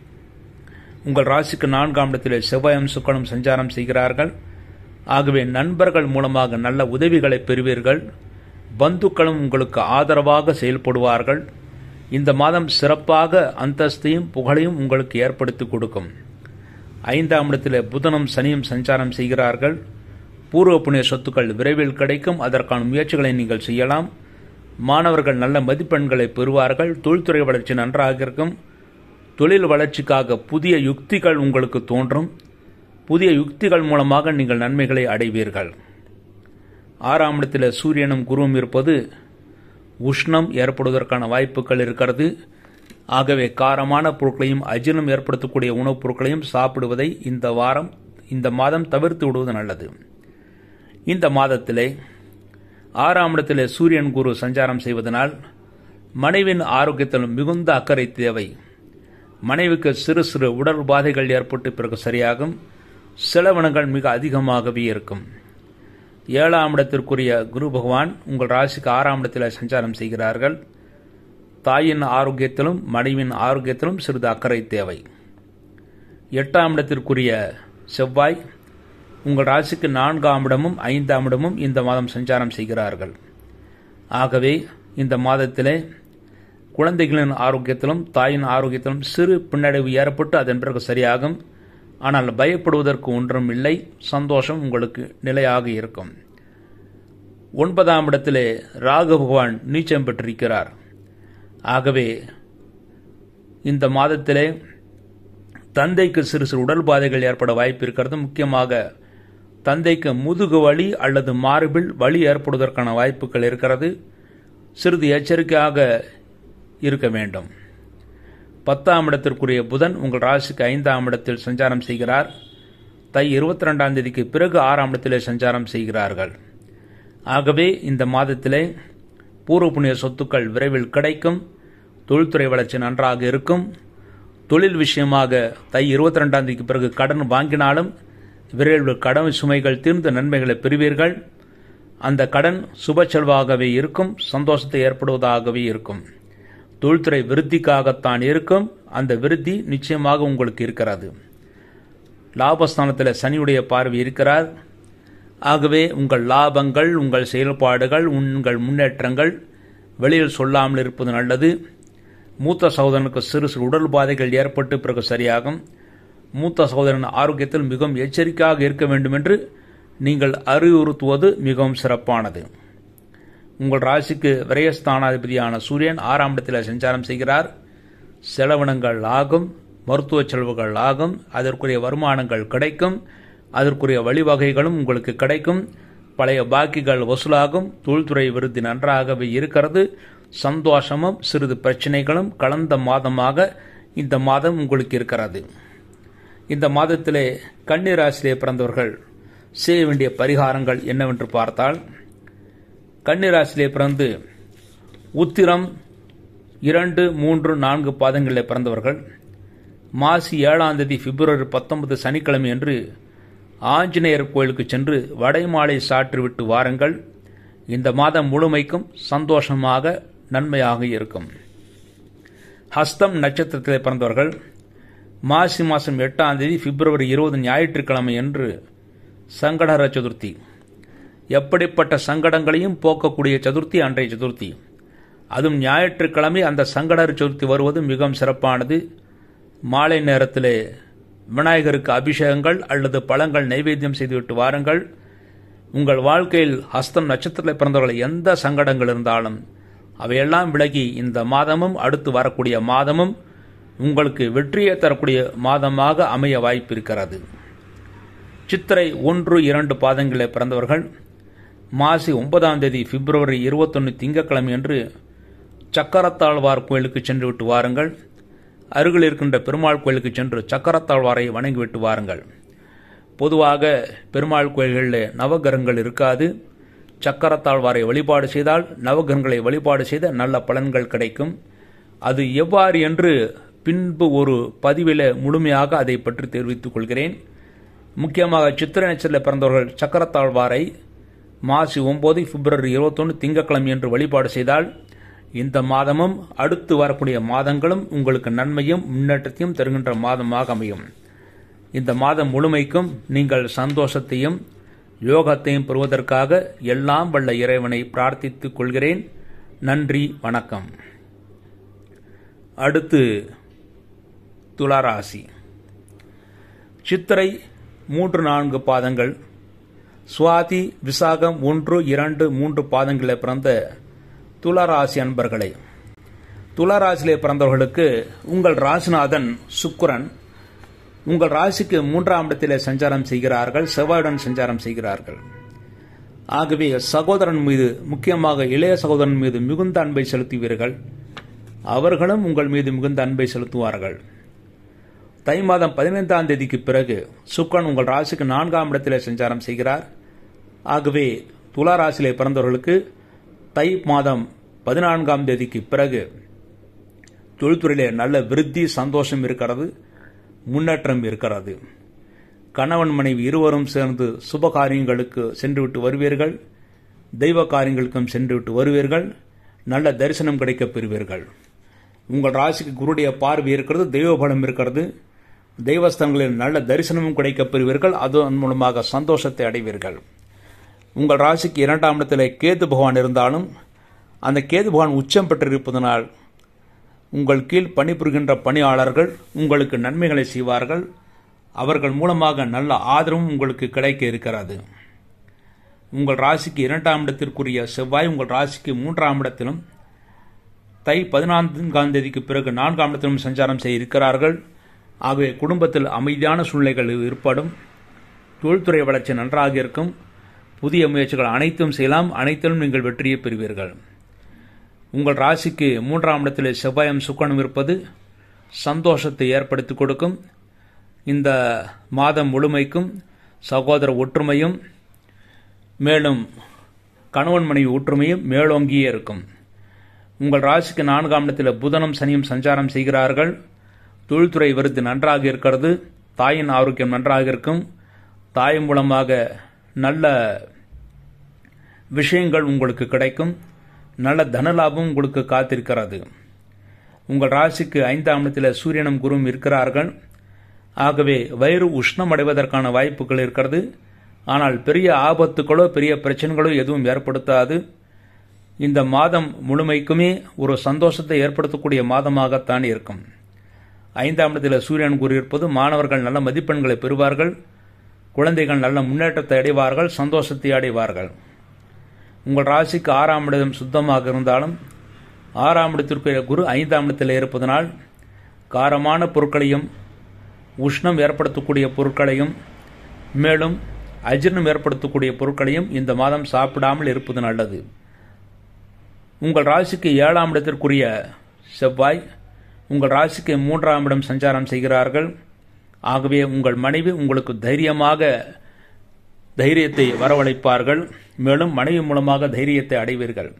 உங்கள் ராசிக்கு நான்காம் இடத்தில் செவ்வாயும் சுக்கனும் சஞ்சாரம் செய்கிறார்கள் ஆகவே நண்பர்கள் மூலமாக நல்ல உதவிகளை பெறுவீர்கள் பந்துக்களும் உங்களுக்கு ஆதரவாக செயல்படுவார்கள் இந்த மாதம் சிறப்பாக அந்தஸ்தையும் புகழையும் உங்களுக்கு ஏற்படுத்தி கொடுக்கும் ஐந்தாம் இடத்தில் புதனும் சனியும் சஞ்சாரம் செய்கிறார்கள் பூர்வ புண்ணிய சொத்துக்கள் விரைவில் கிடைக்கும் அதற்கான முயற்சிகளை நீங்கள் செய்யலாம் மாணவர்கள் நல்ல மதிப்பெண்களை பெறுவார்கள் தொழில்துறை வளர்ச்சி நன்றாக இருக்கும் தொழில் வளர்ச்சிக்காக புதிய யுக்திகள் உங்களுக்கு தோன்றும் புதிய யுக்திகள் மூலமாக நீங்கள் நன்மைகளை அடைவீர்கள் ஆறாம் இடத்தில் சூரியனும் குருவும் இருப்பது உஷ்ணம் ஏற்படுவதற்கான வாய்ப்புகள் இருக்கிறது ஆகவே காரமான பொருட்களையும் அஜீரணம் ஏற்படுத்தக்கூடிய உணவுப் பொருட்களையும் சாப்பிடுவதை இந்த வாரம் இந்த மாதம் தவிர்த்து விடுவது நல்லது இந்த மாதத்திலே ஆறாம் இடத்திலே சூரியன் குரு சஞ்சாரம் செய்வதனால் மனைவின் ஆரோக்கியத்தில் மிகுந்த அக்கறை தேவை மனைவிக்கு சிறு சிறு உடல் உபாதைகள் ஏற்பட்டு பிறகு சரியாகும் செலவினங்கள் மிக அதிகமாகவே இருக்கும் ஏழாம் இடத்திற்குரிய குரு பகவான் உங்கள் ராசிக்கு ஆறாம் இடத்தில் சஞ்சாரம் செய்கிறார்கள் தாயின் ஆரோக்கியத்திலும் மனைவின் ஆரோக்கியத்திலும் சிறிது அக்கறை தேவை எட்டாம் இடத்திற்குரிய செவ்வாய் உங்கள் ராசிக்கு நான்காம் இடமும் ஐந்தாம் இடமும் இந்த மாதம் சஞ்சாரம் செய்கிறார்கள் ஆகவே இந்த மாதத்திலே குழந்தைகளின் ஆரோக்கியத்திலும் தாயின் ஆரோக்கியத்திலும் சிறு பின்னடைவு ஏற்பட்டு அதன் பிறகு சரியாகும் ஆனால் பயப்படுவதற்கு ஒன்றும் இல்லை சந்தோஷம் உங்களுக்கு நிலையாக இருக்கும் ஒன்பதாம் இடத்திலே ராகு பகவான் நீச்சம் பெற்றிருக்கிறார் ஆகவே இந்த மாதத்திலே தந்தைக்கு சிறு சிறு உடல் பாதைகள் ஏற்பட வாய்ப்பு இருக்கிறது முக்கியமாக தந்தைக்கு முதுகு வலி அல்லது மார்பில் வலி ஏற்படுவதற்கான வாய்ப்புகள் இருக்கிறது சிறிது எச்சரிக்கையாக இருக்க வேண்டும் பத்தாம் இடத்திற்குரிய புதன் உங்கள் ராசிக்கு ஐந்தாம் இடத்தில் சஞ்சாரம் செய்கிறார் தை இருபத்தி ரெண்டாம் தேதிக்கு பிறகு ஆறாம் இடத்திலே சஞ்சாரம் செய்கிறார்கள் ஆகவே இந்த மாதத்திலே பூர்வ புண்ணிய சொத்துக்கள் விரைவில் கிடைக்கும் தொழில்துறை வளர்ச்சி நன்றாக இருக்கும் தொழில் விஷயமாக தை இருபத்தி ரெண்டாம் தேதிக்கு பிறகு கடன் வாங்கினாலும் விரைவில் கடன் சுமைகள் தீர்ந்த நன்மைகளை பெறுவீர்கள் அந்த கடன் சுப செல்வாகவே இருக்கும் சந்தோஷத்தை ஏற்படுவதாகவே இருக்கும் தொழில்துறை விருத்திக்காகத்தான் இருக்கும் அந்த விருத்தி நிச்சயமாக உங்களுக்கு இருக்கிறது லாபஸ்தானத்தில் சனியுடைய பார்வை இருக்கிறார் ஆகவே உங்கள் லாபங்கள் உங்கள் செயல்பாடுகள் உங்கள் முன்னேற்றங்கள் வெளியில் சொல்லாமல் இருப்பது நல்லது மூத்த சகோதரனுக்கு சிறு சிறு உடல் பாதைகள் ஏற்பட்டு பிறகு சரியாகும் மூத்த சகோதரன் ஆரோக்கியத்தில் மிகவும் எச்சரிக்கையாக இருக்க வேண்டும் என்று நீங்கள் அறிவுறுத்துவது மிகவும் சிறப்பானது உங்கள் ராசிக்கு விரயஸ்தானாதிபதியான சூரியன் ஆறாம் இடத்தில் சஞ்சாரம் செய்கிறார் செலவினங்கள் ஆகும் மருத்துவ செலவுகள் ஆகும் அதற்குரிய வருமானங்கள் கிடைக்கும் அதற்குரிய வழிவகைகளும் உங்களுக்கு கிடைக்கும் பழைய பாக்கிகள் வசூலாகும் தொழில்துறை விருத்தி நன்றாகவே இருக்கிறது சந்தோஷமும் சிறிது பிரச்சனைகளும் கலந்த மாதமாக இந்த மாதம் உங்களுக்கு இருக்கிறது இந்த மாதத்திலே கன்னிராசிலே பிறந்தவர்கள் செய்ய வேண்டிய பரிகாரங்கள் என்னவென்று பார்த்தால் கன்னிராசிலே பிறந்து உத்திரம் இரண்டு மூன்று நான்கு பாதங்களில் பிறந்தவர்கள் மாசி ஏழாம் தேதி பிப்ரவரி பத்தொன்பது சனிக்கிழமை அன்று ஆஞ்சநேயர் கோயிலுக்கு சென்று வடைமாலை சாற்றிவிட்டு வாருங்கள் இந்த மாதம் முழுமைக்கும் சந்தோஷமாக நன்மையாக இருக்கும் ஹஸ்தம் நட்சத்திரத்தில் பிறந்தவர்கள் மாசி மாதம் எட்டாம் தேதி பிப்ரவரி இருபது ஞாயிற்றுக்கிழமை என்று சங்கடஹர சதுர்த்தி எப்படிப்பட்ட சங்கடங்களையும் போக்கக்கூடிய சதுர்த்தி அன்றைய சதுர்த்தி அதுவும் ஞாயிற்றுக்கிழமை அந்த சங்கடஹர சதுர்த்தி வருவது மிகவும் சிறப்பானது மாலை நேரத்திலே விநாயகருக்கு அபிஷேகங்கள் அல்லது பழங்கள் நைவேத்தியம் செய்துவிட்டு வாருங்கள் உங்கள் வாழ்க்கையில் ஹஸ்தம் நட்சத்திரத்தில் பிறந்தவர்கள் எந்த சங்கடங்கள் இருந்தாலும் அவையெல்லாம் விலகி இந்த மாதமும் அடுத்து வரக்கூடிய மாதமும் உங்களுக்கு வெற்றியை தரக்கூடிய மாதமாக அமைய வாய்ப்பு இருக்கிறது சித்திரை ஒன்று இரண்டு பாதங்களில் பிறந்தவர்கள் மாசி ஒன்பதாம் தேதி பிப்ரவரி இருபத்தொன்று திங்கட்கிழமை என்று சக்கரத்தாழ்வார் கோயிலுக்கு சென்று விட்டு வாருங்கள் அருகில் இருக்கின்ற பெருமாள் கோயிலுக்கு சென்று சக்கரத்தாழ்வாரை வணங்கிவிட்டு வாருங்கள் பொதுவாக பெருமாள் கோயில்களில் நவகிரகங்கள் இருக்காது சக்கரத்தாழ்வாரை வழிபாடு செய்தால் நவகிரகங்களை வழிபாடு செய்த நல்ல பலன்கள் கிடைக்கும் அது எவ்வாறு என்று பின்பு ஒரு பதிவில் முழுமையாக அதை பற்றி தெரிவித்துக் கொள்கிறேன் முக்கியமாக சித்திரை நட்சத்திரத்தில் பிறந்தவர்கள் சக்கரத்தாழ்வாரை மாசி ஒன்பது பிப்ரவரி இருபத்தொன்று திங்கட்கிழமை என்று வழிபாடு செய்தால் இந்த மாதமும் அடுத்து வரக்கூடிய மாதங்களும் உங்களுக்கு நன்மையும் முன்னேற்றத்தையும் தருகின்ற மாதமாக அமையும் இந்த மாதம் முழுமைக்கும் நீங்கள் சந்தோஷத்தையும் யோகத்தையும் பெறுவதற்காக எல்லாம் வல்ல இறைவனை பிரார்த்தித்துக் கொள்கிறேன் நன்றி வணக்கம் அடுத்து துளாராசி சித்திரை மூன்று நான்கு பாதங்கள் சுவாதி விசாகம் ஒன்று இரண்டு மூன்று பாதங்களில் பிறந்த துளாராசி அன்பர்களே துளாராசியிலே பிறந்தவர்களுக்கு உங்கள் ராசிநாதன் சுக்குரன் உங்கள் ராசிக்கு மூன்றாம் இடத்திலே சஞ்சாரம் செய்கிறார்கள் செவ்வாயுடன் சஞ்சாரம் செய்கிறார்கள் ஆகவே சகோதரன் மீது முக்கியமாக இளைய சகோதரன் மீது மிகுந்த அன்பை செலுத்துவீர்கள் அவர்களும் உங்கள் மீது மிகுந்த அன்பை செலுத்துவார்கள் தை மாதம் பதினைந்தாம் தேதிக்கு பிறகு சுக்கரன் உங்கள் ராசிக்கு நான்காம் இடத்திலே சஞ்சாரம் செய்கிறார் ஆகவே துலா ராசியிலே பிறந்தவர்களுக்கு தை மாதம் பதினான்காம் தேதிக்கு பிறகு தொழில்துறையிலே நல்ல விருத்தி சந்தோஷம் இருக்கிறது முன்னேற்றம் இருக்கிறது கணவன் மனைவி இருவரும் சேர்ந்து சுப காரியங்களுக்கு சென்றுவிட்டு வருவீர்கள் தெய்வ காரியங்களுக்கும் சென்றுவிட்டு வருவீர்கள் நல்ல தரிசனம் கிடைக்கப் பெறுவீர்கள் உங்கள் ராசிக்கு குருடைய பார்வை இருக்கிறது தெய்வ பலம் இருக்கிறது தெய்வஸ்தலங்களில் நல்ல தரிசனமும் கிடைக்கப் பெறுவீர்கள் அதன் மூலமாக சந்தோஷத்தை அடைவீர்கள் உங்கள் ராசிக்கு இரண்டாம் இடத்தில் கேது பகவான் இருந்தாலும் அந்த கேது பகவான் உச்சம் பெற்றிருப்பதனால் உங்கள் கீழ் பணிபுரிகின்ற பணியாளர்கள் உங்களுக்கு நன்மைகளை செய்வார்கள் அவர்கள் மூலமாக நல்ல ஆதரவும் உங்களுக்கு கிடைக்க இருக்கிறது உங்கள் ராசிக்கு இரண்டாம் இடத்திற்குரிய செவ்வாய் உங்கள் ராசிக்கு மூன்றாம் இடத்திலும் தை பதினான்காம் தேதிக்கு பிறகு நான்காம் இடத்திலும் சஞ்சாரம் செய்ய இருக்கிறார்கள் ஆகவே குடும்பத்தில் அமைதியான சூழ்நிலைகள் ஏற்படும் தொழில்துறை வளர்ச்சி நன்றாக இருக்கும் புதிய முயற்சிகள் அனைத்தும் செய்யலாம் அனைத்திலும் நீங்கள் வெற்றியை பெறுவீர்கள் உங்கள் ராசிக்கு மூன்றாம் இடத்தில் செவ்வாயம் சுக்கணம் இருப்பது சந்தோஷத்தை ஏற்படுத்தி கொடுக்கும் இந்த மாதம் முழுமைக்கும் சகோதர ஒற்றுமையும் மேலும் கணவன் மனைவி ஒற்றுமையும் மேலோங்கியே இருக்கும் உங்கள் ராசிக்கு நான்காம் இடத்தில் புதனும் சனியும் சஞ்சாரம் செய்கிறார்கள் தொழில்துறை விருது நன்றாக இருக்கிறது தாயின் ஆரோக்கியம் நன்றாக இருக்கும் தாய் மூலமாக நல்ல விஷயங்கள் உங்களுக்கு கிடைக்கும் நல்ல தனலாபம் உங்களுக்கு காத்திருக்கிறது உங்கள் ராசிக்கு ஐந்தாம் இடத்தில் சூரியனும் குருவும் இருக்கிறார்கள் ஆகவே வயிறு உஷ்ணம் அடைவதற்கான வாய்ப்புகள் இருக்கிறது ஆனால் பெரிய ஆபத்துகளோ பெரிய பிரச்சனைகளோ எதுவும் ஏற்படுத்தாது இந்த மாதம் முழுமைக்குமே ஒரு சந்தோஷத்தை ஏற்படுத்தக்கூடிய மாதமாகத்தான் இருக்கும் ஐந்தாம் இடத்தில் சூரியன் கூறியிருப்பது மாணவர்கள் நல்ல மதிப்பெண்களை பெறுவார்கள் குழந்தைகள் நல்ல முன்னேற்றத்தை அடைவார்கள் சந்தோஷத்தை அடைவார்கள் உங்கள் ராசிக்கு ஆறாம் இடம் சுத்தமாக இருந்தாலும் ஆறாம் இடத்திற்குரிய குரு ஐந்தாம் இடத்தில் இருப்பதனால் காரமான பொருட்களையும் உஷ்ணம் ஏற்படுத்தக்கூடிய பொருட்களையும் மேலும் அஜீர்ணம் ஏற்படுத்தக்கூடிய பொருட்களையும் இந்த மாதம் சாப்பிடாமல் இருப்பது நல்லது உங்கள் ராசிக்கு ஏழாம் இடத்திற்குரிய செவ்வாய் உங்கள் ராசிக்கு மூன்றாம் இடம் சஞ்சாரம் செய்கிறார்கள் ஆகவே உங்கள் மனைவி உங்களுக்கு தைரியமாக தைரியத்தை வரவழைப்பார்கள் மேலும் மனைவி மூலமாக தைரியத்தை அடைவீர்கள்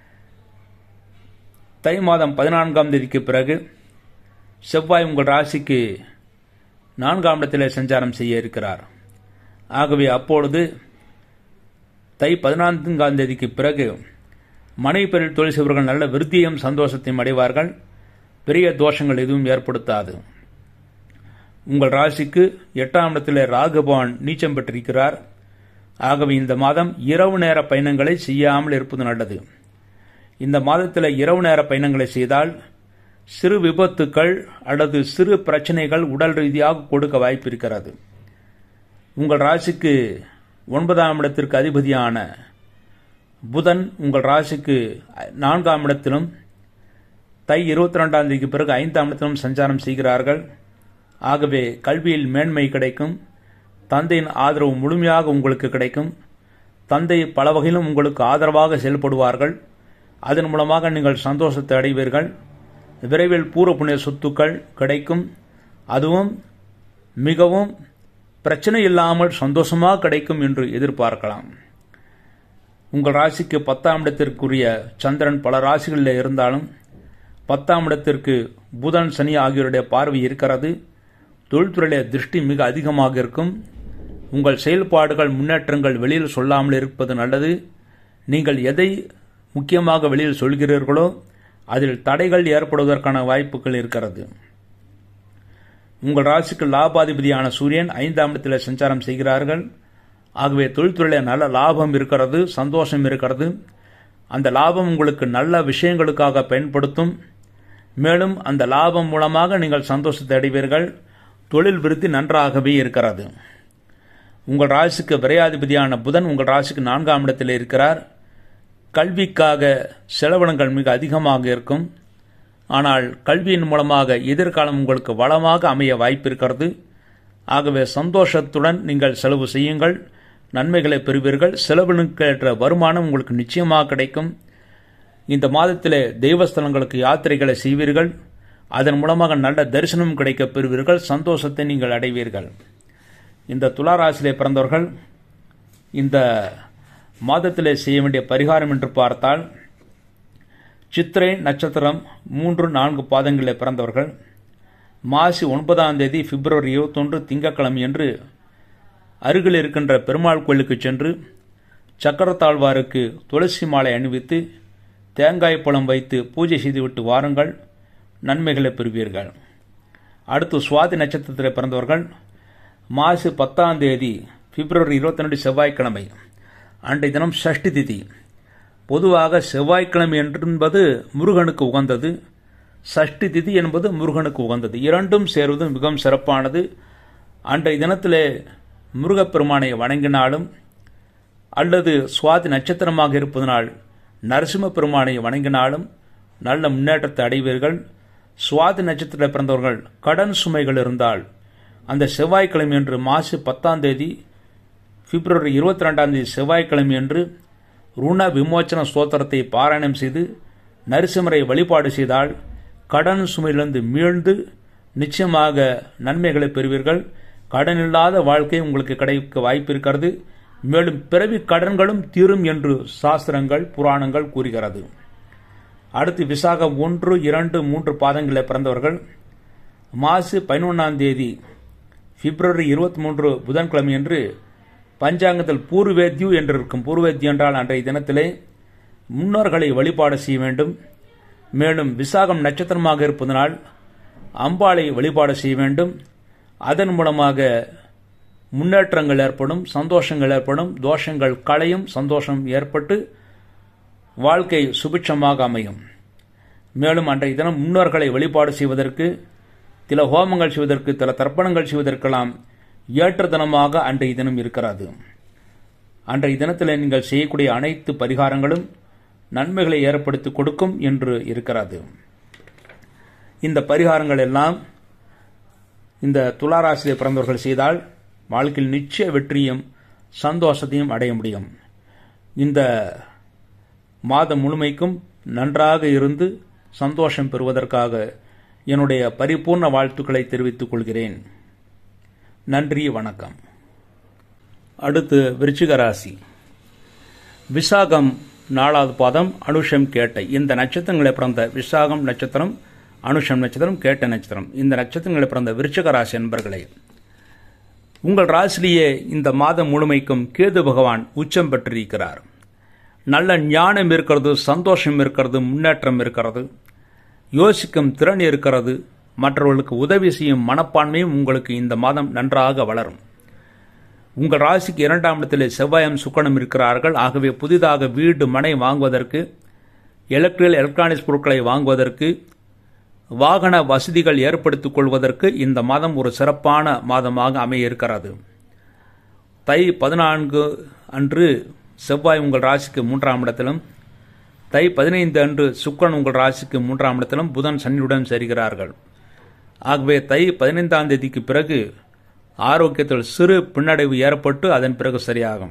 தை மாதம் பதினான்காம் தேதிக்கு பிறகு செவ்வாய் உங்கள் ராசிக்கு நான்காம் இடத்தில் சஞ்சாரம் செய்ய இருக்கிறார் ஆகவே அப்பொழுது தை பதினான்காம் தேதிக்கு பிறகு மனைவி பெரில் தொழில் செய்வர்கள் நல்ல விருத்தியும் சந்தோஷத்தையும் அடைவார்கள் பெரிய தோஷங்கள் எதுவும் ஏற்படுத்தாது உங்கள் ராசிக்கு எட்டாம் இடத்தில் ராகுபவான் நீச்சம் பெற்றிருக்கிறார் ஆகவே இந்த மாதம் இரவு நேர பயணங்களை செய்யாமல் இருப்பது நல்லது இந்த மாதத்தில் இரவு நேர பயணங்களை செய்தால் சிறு விபத்துக்கள் அல்லது சிறு பிரச்சனைகள் உடல் ரீதியாக கொடுக்க வாய்ப்பு இருக்கிறது உங்கள் ராசிக்கு ஒன்பதாம் இடத்திற்கு அதிபதியான புதன் உங்கள் ராசிக்கு நான்காம் இடத்திலும் தை இருபத்தி ரெண்டாம் தேதிக்கு பிறகு ஐந்தாம் இடத்திலும் சஞ்சாரம் செய்கிறார்கள் ஆகவே கல்வியில் மேன்மை கிடைக்கும் தந்தையின் ஆதரவு முழுமையாக உங்களுக்கு கிடைக்கும் தந்தை பல வகையிலும் உங்களுக்கு ஆதரவாக செயல்படுவார்கள் அதன் மூலமாக நீங்கள் சந்தோஷத்தை அடைவீர்கள் விரைவில் பூர்வ புண்ணிய சொத்துக்கள் கிடைக்கும் அதுவும் மிகவும் பிரச்சனை இல்லாமல் சந்தோஷமாக கிடைக்கும் என்று எதிர்பார்க்கலாம் உங்கள் ராசிக்கு பத்தாம் இடத்திற்குரிய சந்திரன் பல ராசிகளில் இருந்தாலும் பத்தாம் இடத்திற்கு புதன் சனி ஆகியோருடைய பார்வை இருக்கிறது தொழில்துறையில திருஷ்டி மிக அதிகமாக இருக்கும் உங்கள் செயல்பாடுகள் முன்னேற்றங்கள் வெளியில் சொல்லாமல் இருப்பது நல்லது நீங்கள் எதை முக்கியமாக வெளியில் சொல்கிறீர்களோ அதில் தடைகள் ஏற்படுவதற்கான வாய்ப்புகள் இருக்கிறது உங்கள் ராசிக்கு லாபாதிபதியான சூரியன் ஐந்தாம் இடத்தில் சஞ்சாரம் செய்கிறார்கள் ஆகவே தொழில்துறையில் நல்ல லாபம் இருக்கிறது சந்தோஷம் இருக்கிறது அந்த லாபம் உங்களுக்கு நல்ல விஷயங்களுக்காக பயன்படுத்தும் மேலும் அந்த லாபம் மூலமாக நீங்கள் சந்தோஷத்தை அடைவீர்கள் தொழில் விருத்தி நன்றாகவே இருக்கிறது உங்கள் ராசிக்கு விரையாதிபதியான புதன் உங்கள் ராசிக்கு நான்காம் இடத்தில் இருக்கிறார் கல்விக்காக செலவினங்கள் மிக அதிகமாக இருக்கும் ஆனால் கல்வியின் மூலமாக எதிர்காலம் உங்களுக்கு வளமாக அமைய வாய்ப்பு இருக்கிறது ஆகவே சந்தோஷத்துடன் நீங்கள் செலவு செய்யுங்கள் நன்மைகளை பெறுவீர்கள் செலவினுக்கேற்ற வருமானம் உங்களுக்கு நிச்சயமாக கிடைக்கும் இந்த மாதத்தில் தெய்வஸ்தலங்களுக்கு யாத்திரைகளை செய்வீர்கள் அதன் மூலமாக நல்ல தரிசனம் கிடைக்க பெறுவீர்கள் சந்தோஷத்தை நீங்கள் அடைவீர்கள் இந்த துளாராசிலே பிறந்தவர்கள் இந்த மாதத்திலே செய்ய வேண்டிய பரிகாரம் என்று பார்த்தால் சித்திரை நட்சத்திரம் மூன்று நான்கு பாதங்களில் பிறந்தவர்கள் மாசி ஒன்பதாம் தேதி பிப்ரவரி இருபத்தொன்று திங்கட்கிழமை என்று அருகில் இருக்கின்ற பெருமாள் கோயிலுக்கு சென்று சக்கரத்தாழ்வாருக்கு துளசி மாலை அணிவித்து தேங்காய் பழம் வைத்து பூஜை செய்துவிட்டு வாருங்கள் நன்மைகளை பெறுவீர்கள் அடுத்து சுவாதி நட்சத்திரத்தில் பிறந்தவர்கள் மாசி பத்தாம் தேதி பிப்ரவரி இருபத்தி ரெண்டு செவ்வாய்க்கிழமை அன்றைய தினம் சஷ்டி திதி பொதுவாக செவ்வாய்க்கிழமை என்பது முருகனுக்கு உகந்தது சஷ்டி திதி என்பது முருகனுக்கு உகந்தது இரண்டும் சேர்வது மிகவும் சிறப்பானது அன்றைய தினத்திலே முருகப்பெருமானை வணங்கினாலும் அல்லது சுவாதி நட்சத்திரமாக இருப்பதனால் நரசிம்ம பெருமானை வணங்கினாலும் நல்ல முன்னேற்றத்தை அடைவீர்கள் சுவாதி நட்சத்திரத்தில் பிறந்தவர்கள் கடன் சுமைகள் இருந்தால் அந்த செவ்வாய்க்கிழமை என்று மாசி பத்தாம் தேதி பிப்ரவரி இருபத்தி ரெண்டாம் தேதி செவ்வாய்க்கிழமை என்று ருண விமோச்சன ஸ்தோத்திரத்தை பாராயணம் செய்து நரசிம்மரை வழிபாடு செய்தால் கடன் சுமையிலிருந்து மீழ்ந்து நிச்சயமாக நன்மைகளை பெறுவீர்கள் கடன் இல்லாத வாழ்க்கை உங்களுக்கு கிடைக்க வாய்ப்பு இருக்கிறது மேலும் பிறவி கடன்களும் தீரும் என்று சாஸ்திரங்கள் புராணங்கள் கூறுகிறது அடுத்து விசாகம் ஒன்று இரண்டு மூன்று பாதங்களில் பிறந்தவர்கள் மாசு பதினொன்றாம் தேதி பிப்ரவரி இருபத்தி மூன்று புதன்கிழமை என்று பஞ்சாங்கத்தில் பூர்வேத்யு என்று இருக்கும் பூர்வேத்யு என்றால் அன்றைய தினத்திலே முன்னோர்களை வழிபாடு செய்ய வேண்டும் மேலும் விசாகம் நட்சத்திரமாக இருப்பதனால் அம்பாளை வழிபாடு செய்ய வேண்டும் அதன் மூலமாக முன்னேற்றங்கள் ஏற்படும் சந்தோஷங்கள் ஏற்படும் தோஷங்கள் களையும் சந்தோஷம் ஏற்பட்டு வாழ்க்கை சுபிட்சமாக அமையும் மேலும் அன்றைய தினம் முன்னோர்களை வழிபாடு செய்வதற்கு சில ஹோமங்கள் செய்வதற்கு சில தர்ப்பணங்கள் செய்வதற்கெல்லாம் ஏற்ற தினமாக அன்றைய தினம் இருக்கிறது அன்றைய தினத்தில் நீங்கள் செய்யக்கூடிய அனைத்து பரிகாரங்களும் நன்மைகளை ஏற்படுத்தி கொடுக்கும் என்று இருக்கிறது இந்த பரிகாரங்கள் எல்லாம் இந்த துளாராசியை பிறந்தவர்கள் செய்தால் வாழ்க்கையில் நிச்சய வெற்றியும் சந்தோஷத்தையும் அடைய முடியும் இந்த மாதம் முழுமைக்கும் நன்றாக இருந்து சந்தோஷம் பெறுவதற்காக என்னுடைய பரிபூர்ண வாழ்த்துக்களை தெரிவித்துக் கொள்கிறேன் நன்றி வணக்கம் அடுத்து விருச்சிக ராசி விசாகம் நாலாவது பாதம் அனுஷம் கேட்டை இந்த நட்சத்திரங்களை பிறந்த விசாகம் நட்சத்திரம் அனுஷம் நட்சத்திரம் கேட்ட நட்சத்திரம் இந்த நட்சத்திரங்களை பிறந்த விருச்சிக ராசி என்பர்களே உங்கள் ராசிலேயே இந்த மாதம் முழுமைக்கும் கேது பகவான் உச்சம் பெற்றிருக்கிறார் நல்ல ஞானம் இருக்கிறது சந்தோஷம் இருக்கிறது முன்னேற்றம் இருக்கிறது யோசிக்கும் திறன் இருக்கிறது மற்றவர்களுக்கு உதவி செய்யும் மனப்பான்மையும் உங்களுக்கு இந்த மாதம் நன்றாக வளரும் உங்கள் ராசிக்கு இரண்டாம் இடத்தில் செவ்வாயம் சுக்கணம் இருக்கிறார்கள் ஆகவே புதிதாக வீடு மனை வாங்குவதற்கு எலக்ட்ரிக்கல் எலக்ட்ரானிக்ஸ் பொருட்களை வாங்குவதற்கு வாகன வசதிகள் ஏற்படுத்திக் கொள்வதற்கு இந்த மாதம் ஒரு சிறப்பான மாதமாக அமைய இருக்கிறது தை பதினான்கு அன்று செவ்வாய் உங்கள் ராசிக்கு மூன்றாம் இடத்திலும் தை பதினைந்து அன்று சுக்கரன் உங்கள் ராசிக்கு மூன்றாம் இடத்திலும் புதன் சனியுடன் சேர்கிறார்கள் ஆகவே தை பதினைந்தாம் தேதிக்கு பிறகு ஆரோக்கியத்தில் சிறு பின்னடைவு ஏற்பட்டு அதன் பிறகு சரியாகும்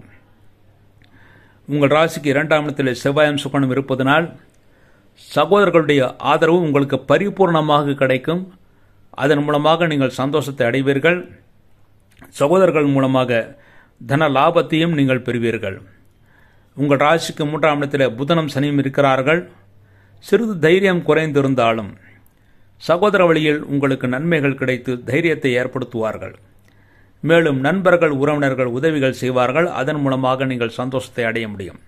உங்கள் ராசிக்கு இரண்டாம் இடத்தில் செவ்வாயம் சுக்கணம் இருப்பதனால் சகோதரர்களுடைய ஆதரவு உங்களுக்கு பரிபூர்ணமாக கிடைக்கும் அதன் மூலமாக நீங்கள் சந்தோஷத்தை அடைவீர்கள் சகோதரர்கள் மூலமாக தன லாபத்தையும் நீங்கள் பெறுவீர்கள் உங்கள் ராசிக்கு மூன்றாம் இடத்தில் புதனம் சனியும் இருக்கிறார்கள் சிறிது தைரியம் குறைந்திருந்தாலும் சகோதர வழியில் உங்களுக்கு நன்மைகள் கிடைத்து தைரியத்தை ஏற்படுத்துவார்கள் மேலும் நண்பர்கள் உறவினர்கள் உதவிகள் செய்வார்கள் அதன் மூலமாக நீங்கள் சந்தோஷத்தை அடைய முடியும்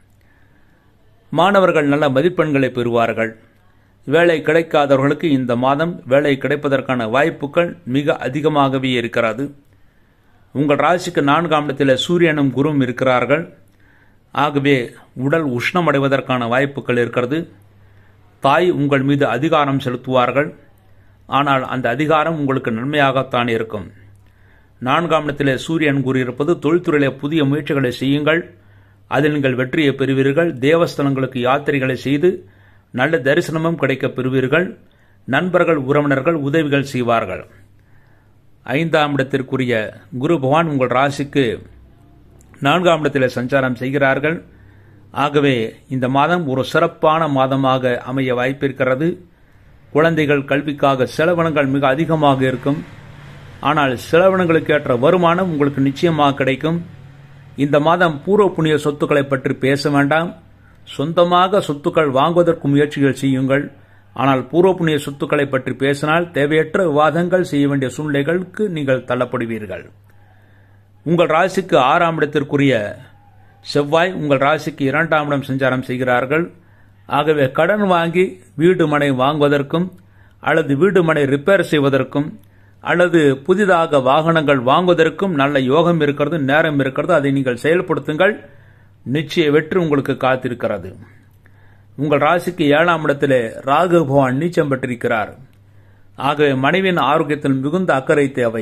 மாணவர்கள் நல்ல மதிப்பெண்களை பெறுவார்கள் வேலை கிடைக்காதவர்களுக்கு இந்த மாதம் வேலை கிடைப்பதற்கான வாய்ப்புகள் மிக அதிகமாகவே இருக்கிறது உங்கள் ராசிக்கு நான்காம் இடத்தில் சூரியனும் குருவும் இருக்கிறார்கள் ஆகவே உடல் உஷ்ணம் அடைவதற்கான வாய்ப்புகள் இருக்கிறது தாய் உங்கள் மீது அதிகாரம் செலுத்துவார்கள் ஆனால் அந்த அதிகாரம் உங்களுக்கு நன்மையாகத்தான் இருக்கும் நான்காம் இடத்திலே சூரியன் கூறியிருப்பது தொழில்துறையிலே புதிய முயற்சிகளை செய்யுங்கள் அதில் நீங்கள் வெற்றியை பெறுவீர்கள் தேவஸ்தலங்களுக்கு யாத்திரைகளை செய்து நல்ல தரிசனமும் கிடைக்கப் பெறுவீர்கள் நண்பர்கள் உறவினர்கள் உதவிகள் செய்வார்கள் ஐந்தாம் இடத்திற்குரிய குரு பகவான் உங்கள் ராசிக்கு நான்காம் இடத்தில் சஞ்சாரம் செய்கிறார்கள் ஆகவே இந்த மாதம் ஒரு சிறப்பான மாதமாக அமைய வாய்ப்பிருக்கிறது குழந்தைகள் கல்விக்காக செலவினங்கள் மிக அதிகமாக இருக்கும் ஆனால் செலவினங்களுக்கு ஏற்ற வருமானம் உங்களுக்கு நிச்சயமாக கிடைக்கும் இந்த மாதம் பூர்வ புண்ணிய சொத்துக்களை பற்றி பேச வேண்டாம் சொந்தமாக சொத்துக்கள் வாங்குவதற்கு முயற்சிகள் செய்யுங்கள் ஆனால் பூர்வ புண்ணிய சொத்துக்களை பற்றி பேசினால் தேவையற்ற விவாதங்கள் செய்ய வேண்டிய சூழ்நிலைகளுக்கு நீங்கள் தள்ளப்படுவீர்கள் உங்கள் ராசிக்கு ஆறாம் இடத்திற்குரிய செவ்வாய் உங்கள் ராசிக்கு இரண்டாம் இடம் சஞ்சாரம் செய்கிறார்கள் ஆகவே கடன் வாங்கி வீடு மனை வாங்குவதற்கும் அல்லது வீடு மனை ரிப்பேர் செய்வதற்கும் அல்லது புதிதாக வாகனங்கள் வாங்குவதற்கும் நல்ல யோகம் இருக்கிறது நேரம் இருக்கிறது அதை நீங்கள் செயல்படுத்துங்கள் நிச்சய வெற்றி உங்களுக்கு காத்திருக்கிறது உங்கள் ராசிக்கு ஏழாம் இடத்திலே ராகு பகவான் நீச்சம் பெற்றிருக்கிறார் ஆகவே மனைவியின் ஆரோக்கியத்தில் மிகுந்த அக்கறை தேவை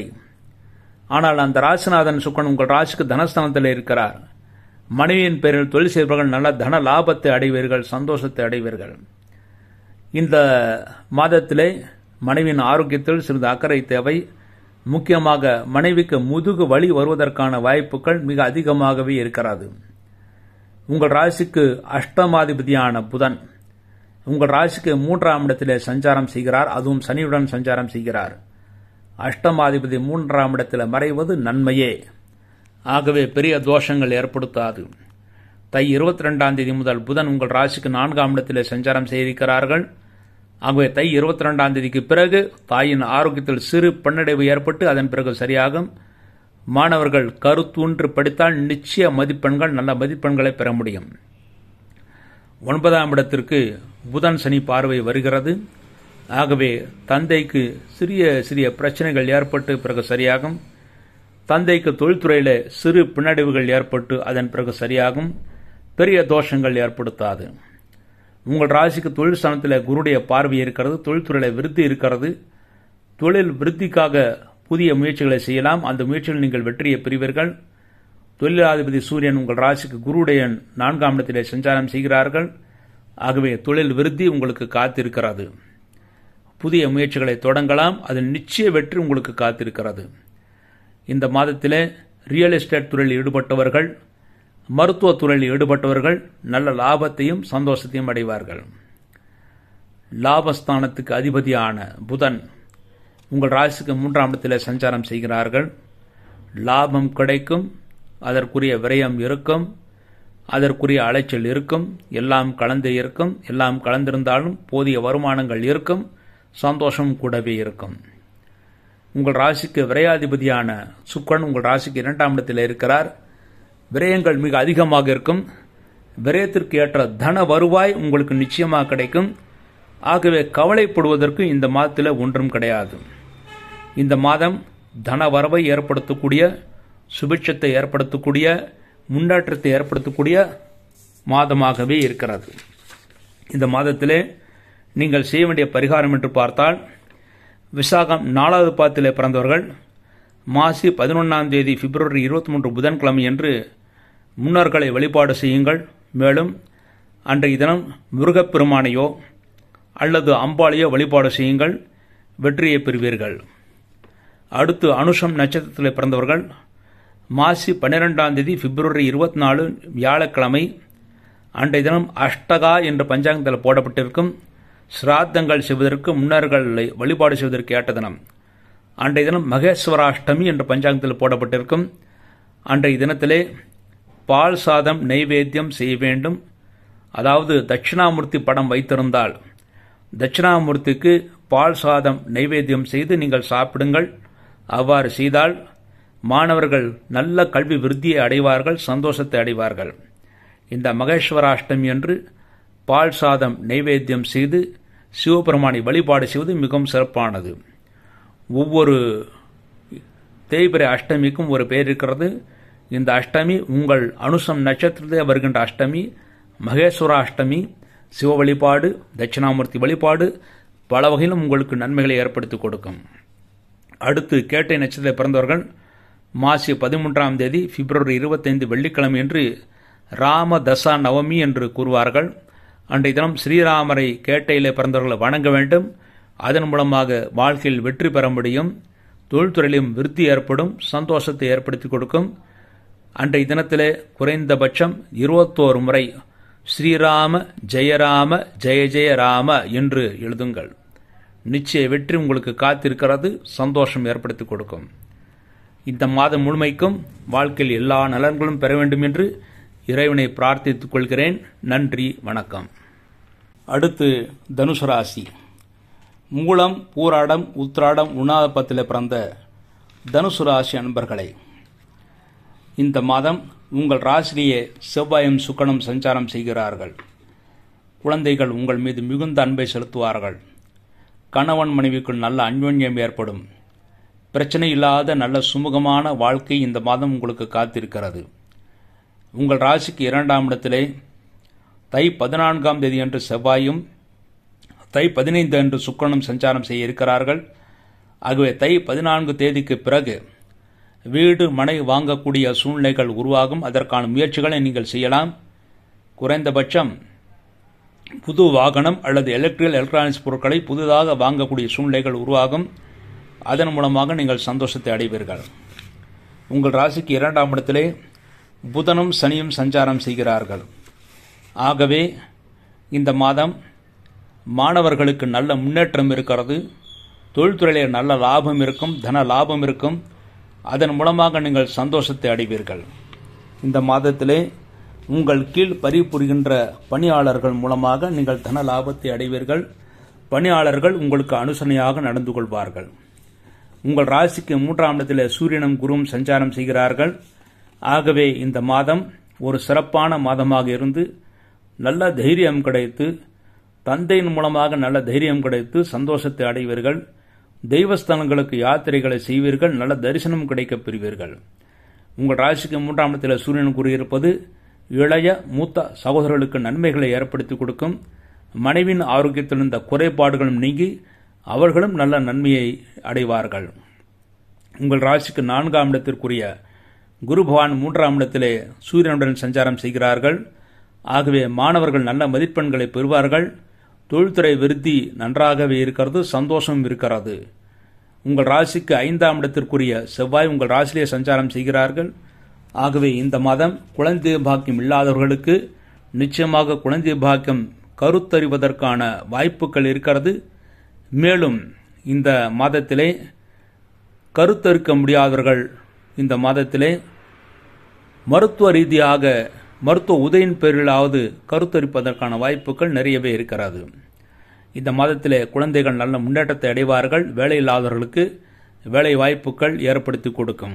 ஆனால் அந்த ராசிநாதன் சுக்கன் உங்கள் ராசிக்கு தனஸ்தானத்தில் இருக்கிறார் மனைவியின் பேரில் தொழில் செய்பவர்கள் நல்ல தன லாபத்தை அடைவீர்கள் சந்தோஷத்தை அடைவீர்கள் இந்த மாதத்திலே மனைவியின் ஆரோக்கியத்தில் சிறிது அக்கறை தேவை முக்கியமாக மனைவிக்கு முதுகு வலி வருவதற்கான வாய்ப்புகள் மிக அதிகமாகவே இருக்கிறது உங்கள் ராசிக்கு அஷ்டமாதிபதியான புதன் உங்கள் ராசிக்கு மூன்றாம் இடத்திலே சஞ்சாரம் செய்கிறார் அதுவும் சனியுடன் சஞ்சாரம் செய்கிறார் அஷ்டமாதிபதி மூன்றாம் இடத்தில் மறைவது நன்மையே ஆகவே பெரிய தோஷங்கள் ஏற்படுத்தாது தை இருபத்தி ரெண்டாம் தேதி முதல் புதன் உங்கள் ராசிக்கு நான்காம் இடத்திலே சஞ்சாரம் செய்திருக்கிறார்கள் ஆகவே தை இருபத்தி ரெண்டாம் தேதிக்கு பிறகு தாயின் ஆரோக்கியத்தில் சிறு பின்னடைவு ஏற்பட்டு அதன் பிறகு சரியாகும் மாணவர்கள் கருத்தூன்று படித்தால் நிச்சய மதிப்பெண்கள் நல்ல மதிப்பெண்களை பெற முடியும் ஒன்பதாம் இடத்திற்கு புதன் சனி பார்வை வருகிறது ஆகவே தந்தைக்கு சிறிய சிறிய பிரச்சனைகள் ஏற்பட்டு பிறகு சரியாகும் தந்தைக்கு தொழில்துறையில் சிறு பின்னடைவுகள் ஏற்பட்டு அதன் பிறகு சரியாகும் பெரிய தோஷங்கள் ஏற்படுத்தாது உங்கள் ராசிக்கு தொழில் ஸ்தானத்தில் குருடைய பார்வை இருக்கிறது தொழில்துறையில் விருத்தி இருக்கிறது தொழில் விருத்திக்காக புதிய முயற்சிகளை செய்யலாம் அந்த முயற்சியில் நீங்கள் வெற்றியை பெறுவீர்கள் தொழிலாதிபதி சூரியன் உங்கள் ராசிக்கு குருடைய நான்காம் இடத்திலே சஞ்சாரம் செய்கிறார்கள் ஆகவே தொழில் விருத்தி உங்களுக்கு காத்திருக்கிறது புதிய முயற்சிகளை தொடங்கலாம் அதில் நிச்சய வெற்றி உங்களுக்கு காத்திருக்கிறது இந்த மாதத்திலே ரியல் எஸ்டேட் துறையில் ஈடுபட்டவர்கள் மருத்துவத் துறையில் ஈடுபட்டவர்கள் நல்ல லாபத்தையும் சந்தோஷத்தையும் அடைவார்கள் லாபஸ்தானத்துக்கு அதிபதியான புதன் உங்கள் ராசிக்கு மூன்றாம் இடத்தில் சஞ்சாரம் செய்கிறார்கள் லாபம் கிடைக்கும் அதற்குரிய விரயம் இருக்கும் அதற்குரிய அலைச்சல் இருக்கும் எல்லாம் கலந்து இருக்கும் எல்லாம் கலந்திருந்தாலும் போதிய வருமானங்கள் இருக்கும் சந்தோஷம் கூடவே இருக்கும் உங்கள் ராசிக்கு விரையாதிபதியான சுக்கரன் உங்கள் ராசிக்கு இரண்டாம் இடத்தில் இருக்கிறார் விரயங்கள் மிக அதிகமாக இருக்கும் விரயத்திற்கு ஏற்ற தன வருவாய் உங்களுக்கு நிச்சயமாக கிடைக்கும் ஆகவே கவலைப்படுவதற்கு இந்த மாதத்தில் ஒன்றும் கிடையாது இந்த மாதம் தன வரவை ஏற்படுத்தக்கூடிய சுபிட்சத்தை ஏற்படுத்தக்கூடிய முன்னேற்றத்தை ஏற்படுத்தக்கூடிய மாதமாகவே இருக்கிறது இந்த மாதத்திலே நீங்கள் செய்ய வேண்டிய பரிகாரம் என்று பார்த்தால் விசாகம் நாலாவது பாதத்திலே பிறந்தவர்கள் மாசி பதினொன்றாம் தேதி பிப்ரவரி இருபத்தி மூன்று புதன்கிழமை என்று முன்னோர்களை வழிபாடு செய்யுங்கள் மேலும் அன்றைய தினம் முருகப்பெருமானையோ அல்லது அம்பாளையோ வழிபாடு செய்யுங்கள் வெற்றியை பெறுவீர்கள் அடுத்து அனுஷம் நட்சத்திரத்தில் பிறந்தவர்கள் மாசி பன்னிரெண்டாம் தேதி பிப்ரவரி இருபத்தி நாலு வியாழக்கிழமை அன்றைய தினம் அஷ்டகா என்ற பஞ்சாங்கத்தில் போடப்பட்டிருக்கும் சிராத்தங்கள் செய்வதற்கு முன்னோர்களை வழிபாடு செய்வதற்கு ஏற்ற தினம் அன்றைய தினம் மகேஸ்வராஷ்டமி என்ற பஞ்சாங்கத்தில் போடப்பட்டிருக்கும் அன்றைய தினத்திலே பால் சாதம் நைவேத்தியம் செய்ய வேண்டும் அதாவது தட்சிணாமூர்த்தி படம் வைத்திருந்தால் தட்சிணாமூர்த்திக்கு பால் சாதம் நைவேத்தியம் செய்து நீங்கள் சாப்பிடுங்கள் அவ்வாறு செய்தால் மாணவர்கள் நல்ல கல்வி விருத்தியை அடைவார்கள் சந்தோஷத்தை அடைவார்கள் இந்த மகேஸ்வராஷ்டமி என்று பால் சாதம் நைவேத்தியம் செய்து சிவபெருமானை வழிபாடு செய்வது மிகவும் சிறப்பானது ஒவ்வொரு தேய்பிரை அஷ்டமிக்கும் ஒரு பெயர் இருக்கிறது இந்த அஷ்டமி உங்கள் அனுசம் நட்சத்திரத்தை வருகின்ற அஷ்டமி மகேஸ்வர அஷ்டமி சிவ வழிபாடு தட்சிணாமூர்த்தி வழிபாடு பல வகையிலும் உங்களுக்கு நன்மைகளை ஏற்படுத்தி கொடுக்கும் அடுத்து கேட்டை நட்சத்திரத்தில் பிறந்தவர்கள் மாசி பதிமூன்றாம் தேதி பிப்ரவரி இருபத்தைந்து வெள்ளிக்கிழமை என்று ராம தசா நவமி என்று கூறுவார்கள் அன்றைய தினம் ஸ்ரீராமரை கேட்டையிலே பிறந்தவர்களை வணங்க வேண்டும் அதன் மூலமாக வாழ்க்கையில் வெற்றி பெற முடியும் தொழில்துறையிலும் விருத்தி ஏற்படும் சந்தோஷத்தை ஏற்படுத்தி கொடுக்கும் அன்றைய தினத்திலே குறைந்தபட்சம் இருபத்தோரு முறை ஸ்ரீராம ஜெயராம ஜெய ஜெய ராம என்று எழுதுங்கள் நிச்சய வெற்றி உங்களுக்கு காத்திருக்கிறது சந்தோஷம் ஏற்படுத்தி கொடுக்கும் இந்த மாதம் முழுமைக்கும் வாழ்க்கையில் எல்லா நலன்களும் பெற வேண்டும் என்று இறைவனை பிரார்த்தித்துக் கொள்கிறேன் நன்றி வணக்கம் அடுத்து தனுசு ராசி மூலம் பூராடம் உத்திராடம் உண்ணாதப்பத்தில் பிறந்த தனுசு ராசி அன்பர்களே இந்த மாதம் உங்கள் ராசிலேயே செவ்வாயும் சுக்கனும் சஞ்சாரம் செய்கிறார்கள் குழந்தைகள் உங்கள் மீது மிகுந்த அன்பை செலுத்துவார்கள் கணவன் மனைவிக்குள் நல்ல அன்யோன்யம் ஏற்படும் பிரச்சனை இல்லாத நல்ல சுமூகமான வாழ்க்கை இந்த மாதம் உங்களுக்கு காத்திருக்கிறது உங்கள் ராசிக்கு இரண்டாம் இடத்திலே தை பதினான்காம் தேதி அன்று செவ்வாயும் தை பதினைந்து அன்று சுக்கரனும் சஞ்சாரம் செய்ய இருக்கிறார்கள் ஆகவே தை பதினான்கு தேதிக்கு பிறகு வீடு மனை வாங்கக்கூடிய சூழ்நிலைகள் உருவாகும் அதற்கான முயற்சிகளை நீங்கள் செய்யலாம் குறைந்தபட்சம் புது வாகனம் அல்லது எலக்ட்ரிக்கல் எலக்ட்ரானிக்ஸ் பொருட்களை புதிதாக வாங்கக்கூடிய சூழ்நிலைகள் உருவாகும் அதன் மூலமாக நீங்கள் சந்தோஷத்தை அடைவீர்கள் உங்கள் ராசிக்கு இரண்டாம் இடத்திலே புதனும் சனியும் சஞ்சாரம் செய்கிறார்கள் ஆகவே இந்த மாதம் மாணவர்களுக்கு நல்ல முன்னேற்றம் இருக்கிறது தொழில்துறையில் நல்ல லாபம் இருக்கும் தன லாபம் இருக்கும் அதன் மூலமாக நீங்கள் சந்தோஷத்தை அடைவீர்கள் இந்த மாதத்திலே உங்கள் கீழ் பணிபுரிகின்ற பணியாளர்கள் மூலமாக நீங்கள் தன லாபத்தை அடைவீர்கள் பணியாளர்கள் உங்களுக்கு அனுசரணையாக நடந்து கொள்வார்கள் உங்கள் ராசிக்கு மூன்றாம் இடத்தில் சூரியனும் குருவும் சஞ்சாரம் செய்கிறார்கள் ஆகவே இந்த மாதம் ஒரு சிறப்பான மாதமாக இருந்து நல்ல தைரியம் கிடைத்து தந்தையின் மூலமாக நல்ல தைரியம் கிடைத்து சந்தோஷத்தை அடைவீர்கள் தெய்வஸ்தானங்களுக்கு யாத்திரைகளை செய்வீர்கள் நல்ல தரிசனம் கிடைக்கப் பெறுவீர்கள் உங்கள் ராசிக்கு மூன்றாம் இடத்தில் சூரியன் கூறியிருப்பது இளைய மூத்த சகோதரர்களுக்கு நன்மைகளை ஏற்படுத்தி கொடுக்கும் மனைவின் ஆரோக்கியத்தில் இருந்த குறைபாடுகளும் நீங்கி அவர்களும் நல்ல நன்மையை அடைவார்கள் உங்கள் ராசிக்கு நான்காம் இடத்திற்குரிய குரு பகவான் மூன்றாம் இடத்திலே சூரியனுடன் சஞ்சாரம் செய்கிறார்கள் ஆகவே மாணவர்கள் நல்ல மதிப்பெண்களை பெறுவார்கள் தொழில்துறை விருத்தி நன்றாகவே இருக்கிறது சந்தோஷம் இருக்கிறது உங்கள் ராசிக்கு ஐந்தாம் இடத்திற்குரிய செவ்வாய் உங்கள் ராசியிலே சஞ்சாரம் செய்கிறார்கள் ஆகவே இந்த மாதம் குழந்தை பாக்கியம் இல்லாதவர்களுக்கு நிச்சயமாக குழந்தை பாக்கியம் கருத்தறிவதற்கான வாய்ப்புகள் இருக்கிறது மேலும் இந்த மாதத்திலே கருத்தறுக்க முடியாதவர்கள் இந்த மாதத்திலே மருத்துவ ரீதியாக மருத்துவ உதவியின் பேரிலாவது கருத்தரிப்பதற்கான வாய்ப்புகள் நிறையவே இருக்கிறது இந்த மாதத்திலே குழந்தைகள் நல்ல முன்னேற்றத்தை அடைவார்கள் வேலை இல்லாதவர்களுக்கு வேலை வாய்ப்புகள் ஏற்படுத்தி கொடுக்கும்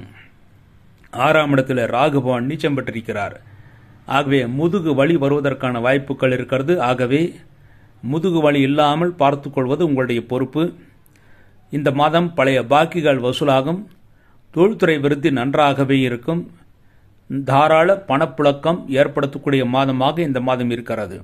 ஆறாம் இடத்தில் ராகுபவன் நீச்சம் பெற்றிருக்கிறார் ஆகவே முதுகு வலி வருவதற்கான வாய்ப்புகள் இருக்கிறது ஆகவே முதுகு வலி இல்லாமல் பார்த்துக்கொள்வது உங்களுடைய பொறுப்பு இந்த மாதம் பழைய பாக்கிகள் வசூலாகும் தொழில்துறை விருத்தி நன்றாகவே இருக்கும் தாராள பணப்புழக்கம் ஏற்படுத்தக்கூடிய மாதமாக இந்த மாதம் இருக்கிறது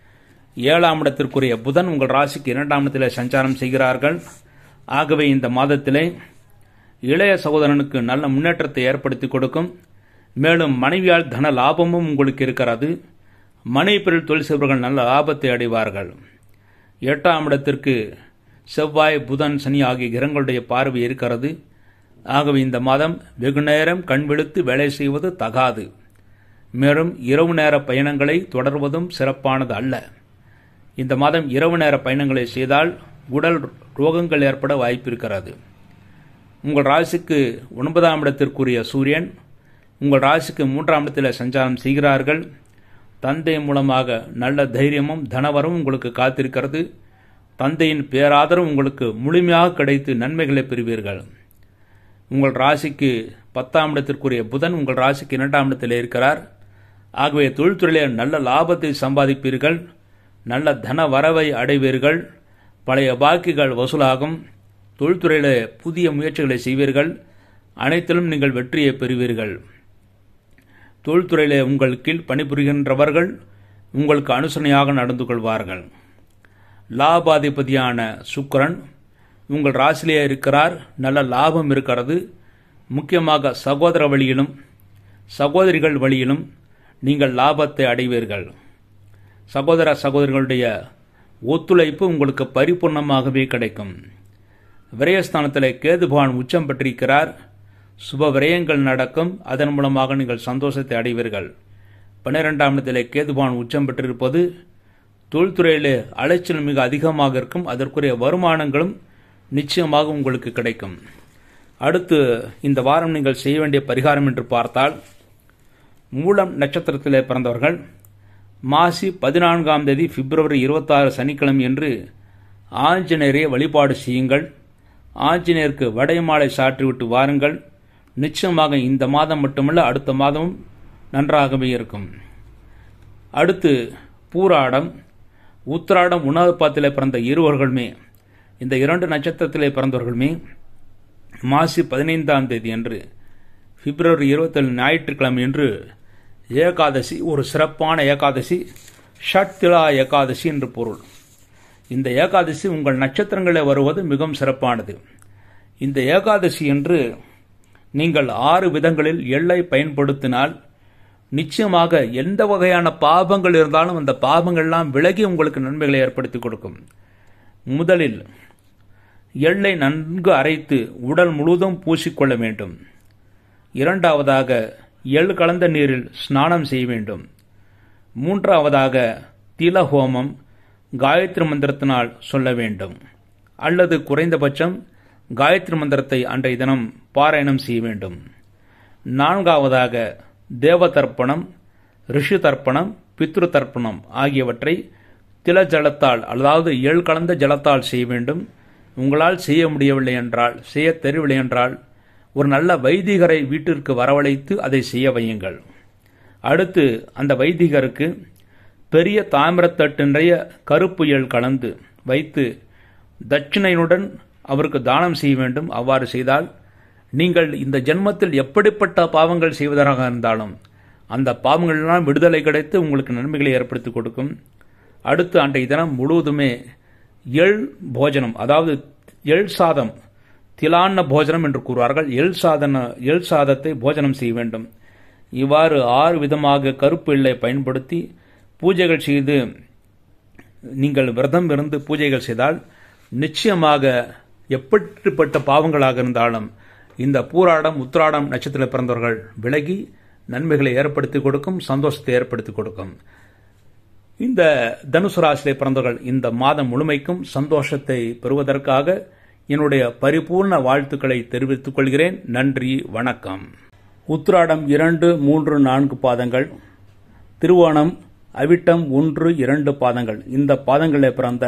ஏழாம் இடத்திற்குரிய புதன் உங்கள் ராசிக்கு இரண்டாம் இடத்தில் சஞ்சாரம் செய்கிறார்கள் ஆகவே இந்த மாதத்திலே இளைய சகோதரனுக்கு நல்ல முன்னேற்றத்தை ஏற்படுத்தி கொடுக்கும் மேலும் மனைவியால் தன லாபமும் உங்களுக்கு இருக்கிறது மனைவி பிரில் தொழில் செய்பவர்கள் நல்ல லாபத்தை அடைவார்கள் எட்டாம் இடத்திற்கு செவ்வாய் புதன் சனி ஆகிய கிரகங்களுடைய பார்வை இருக்கிறது ஆகவே இந்த மாதம் வெகு நேரம் கண் விழுத்து வேலை செய்வது தகாது மேலும் இரவு நேர பயணங்களை தொடர்வதும் சிறப்பானது அல்ல இந்த மாதம் இரவு நேர பயணங்களை செய்தால் உடல் ரோகங்கள் ஏற்பட வாய்ப்பிருக்கிறது உங்கள் ராசிக்கு ஒன்பதாம் இடத்திற்குரிய சூரியன் உங்கள் ராசிக்கு மூன்றாம் இடத்தில் சஞ்சாரம் செய்கிறார்கள் தந்தை மூலமாக நல்ல தைரியமும் தனவரும் உங்களுக்கு காத்திருக்கிறது தந்தையின் பேராதரவு உங்களுக்கு முழுமையாக கிடைத்து நன்மைகளை பெறுவீர்கள் உங்கள் ராசிக்கு பத்தாம் இடத்திற்குரிய புதன் உங்கள் ராசிக்கு இரண்டாம் இடத்தில் இருக்கிறார் ஆகவே தொழில்துறையிலே நல்ல லாபத்தை சம்பாதிப்பீர்கள் நல்ல தன வரவை அடைவீர்கள் பழைய பாக்கிகள் வசூலாகும் தொழில்துறையில் புதிய முயற்சிகளை செய்வீர்கள் அனைத்திலும் நீங்கள் வெற்றியை பெறுவீர்கள் தொழில்துறையிலே உங்கள் கீழ் பணிபுரிகின்றவர்கள் உங்களுக்கு அனுசரணையாக நடந்து கொள்வார்கள் லாபாதிபதியான சுக்கரன் உங்கள் ராசிலேயே இருக்கிறார் நல்ல லாபம் இருக்கிறது முக்கியமாக சகோதர வழியிலும் சகோதரிகள் வழியிலும் நீங்கள் லாபத்தை அடைவீர்கள் சகோதர சகோதரிகளுடைய ஒத்துழைப்பு உங்களுக்கு பரிபூர்ணமாகவே கிடைக்கும் விரயஸ்தானத்தில் கேது பகவான் உச்சம் பெற்றிருக்கிறார் சுப விரயங்கள் நடக்கும் அதன் மூலமாக நீங்கள் சந்தோஷத்தை அடைவீர்கள் பன்னிரெண்டாம் இடத்திலே கேது பகவான் உச்சம் பெற்றிருப்பது தொழில்துறையிலே அலைச்சல் மிக அதிகமாக இருக்கும் அதற்குரிய வருமானங்களும் நிச்சயமாக உங்களுக்கு கிடைக்கும் அடுத்து இந்த வாரம் நீங்கள் செய்ய வேண்டிய பரிகாரம் என்று பார்த்தால் மூலம் நட்சத்திரத்திலே பிறந்தவர்கள் மாசி பதினான்காம் தேதி பிப்ரவரி இருபத்தாறு சனிக்கிழமை என்று ஆஞ்சநேயரை வழிபாடு செய்யுங்கள் ஆஞ்சநேயருக்கு வடைமாலை சாற்றிவிட்டு வாருங்கள் நிச்சயமாக இந்த மாதம் மட்டுமல்ல அடுத்த மாதமும் நன்றாகவே இருக்கும் அடுத்து பூராடம் உத்திராடம் உணவு பாத்திலே பிறந்த இருவர்களுமே இந்த இரண்டு நட்சத்திரத்திலே பிறந்தவர்களுமே மாசி பதினைந்தாம் தேதி அன்று பிப்ரவரி இருபத்தேழு ஞாயிற்றுக்கிழமை என்று ஏகாதசி ஒரு சிறப்பான ஏகாதசி ஷட்திலா ஏகாதசி என்று பொருள் இந்த ஏகாதசி உங்கள் நட்சத்திரங்களில் வருவது மிகவும் சிறப்பானது இந்த ஏகாதசி என்று நீங்கள் ஆறு விதங்களில் எள்ளை பயன்படுத்தினால் நிச்சயமாக எந்த வகையான பாபங்கள் இருந்தாலும் அந்த பாபங்கள்லாம் விலகி உங்களுக்கு நன்மைகளை ஏற்படுத்தி கொடுக்கும் முதலில் எள்ளை நன்கு அரைத்து உடல் முழுவதும் பூசிக்கொள்ள வேண்டும் இரண்டாவதாக எள் கலந்த நீரில் ஸ்நானம் செய்ய வேண்டும் மூன்றாவதாக திலஹோமம் காயத்ரி மந்திரத்தினால் சொல்ல வேண்டும் அல்லது குறைந்தபட்சம் காயத்ரி மந்திரத்தை அன்றைய தினம் பாராயணம் செய்ய வேண்டும் நான்காவதாக தேவ தர்ப்பணம் ரிஷி தர்ப்பணம் பித்ரு தர்ப்பணம் ஆகியவற்றை தில ஜலத்தால் அதாவது எள் கலந்த ஜலத்தால் செய்ய வேண்டும் உங்களால் செய்ய முடியவில்லை என்றால் செய்ய தெரியவில்லை என்றால் ஒரு நல்ல வைதிகரை வீட்டிற்கு வரவழைத்து அதை செய்ய வையுங்கள் அடுத்து அந்த வைதிகருக்கு பெரிய தாமிரத்தட்டு நிறைய கருப்பு எள் கலந்து வைத்து தட்சிணையுடன் அவருக்கு தானம் செய்ய வேண்டும் அவ்வாறு செய்தால் நீங்கள் இந்த ஜென்மத்தில் எப்படிப்பட்ட பாவங்கள் செய்வதாக இருந்தாலும் அந்த பாவங்களெல்லாம் விடுதலை கிடைத்து உங்களுக்கு நன்மைகளை ஏற்படுத்தி கொடுக்கும் அடுத்து அன்றைய தினம் முழுவதுமே எள் போஜனம் அதாவது எள் சாதம் திலான போஜனம் என்று கூறுவார்கள் எள் சாதன எள் சாதத்தை போஜனம் செய்ய வேண்டும் இவ்வாறு ஆறு விதமாக கருப்பு எள்ளை பயன்படுத்தி பூஜைகள் செய்து நீங்கள் விரதம் இருந்து பூஜைகள் செய்தால் நிச்சயமாக எப்படிப்பட்ட பாவங்களாக இருந்தாலும் இந்த பூராடம் உத்திராடம் நட்சத்திரத்தில் பிறந்தவர்கள் விலகி நன்மைகளை ஏற்படுத்தி கொடுக்கும் சந்தோஷத்தை ஏற்படுத்தி கொடுக்கும் இந்த தனுசு ராசியிலே பிறந்தவர்கள் இந்த மாதம் முழுமைக்கும் சந்தோஷத்தை பெறுவதற்காக என்னுடைய பரிபூர்ண வாழ்த்துக்களை தெரிவித்துக் கொள்கிறேன் நன்றி வணக்கம் உத்திராடம் இரண்டு மூன்று நான்கு பாதங்கள் திருவோணம் அவிட்டம் ஒன்று இரண்டு பாதங்கள் இந்த பாதங்களில் பிறந்த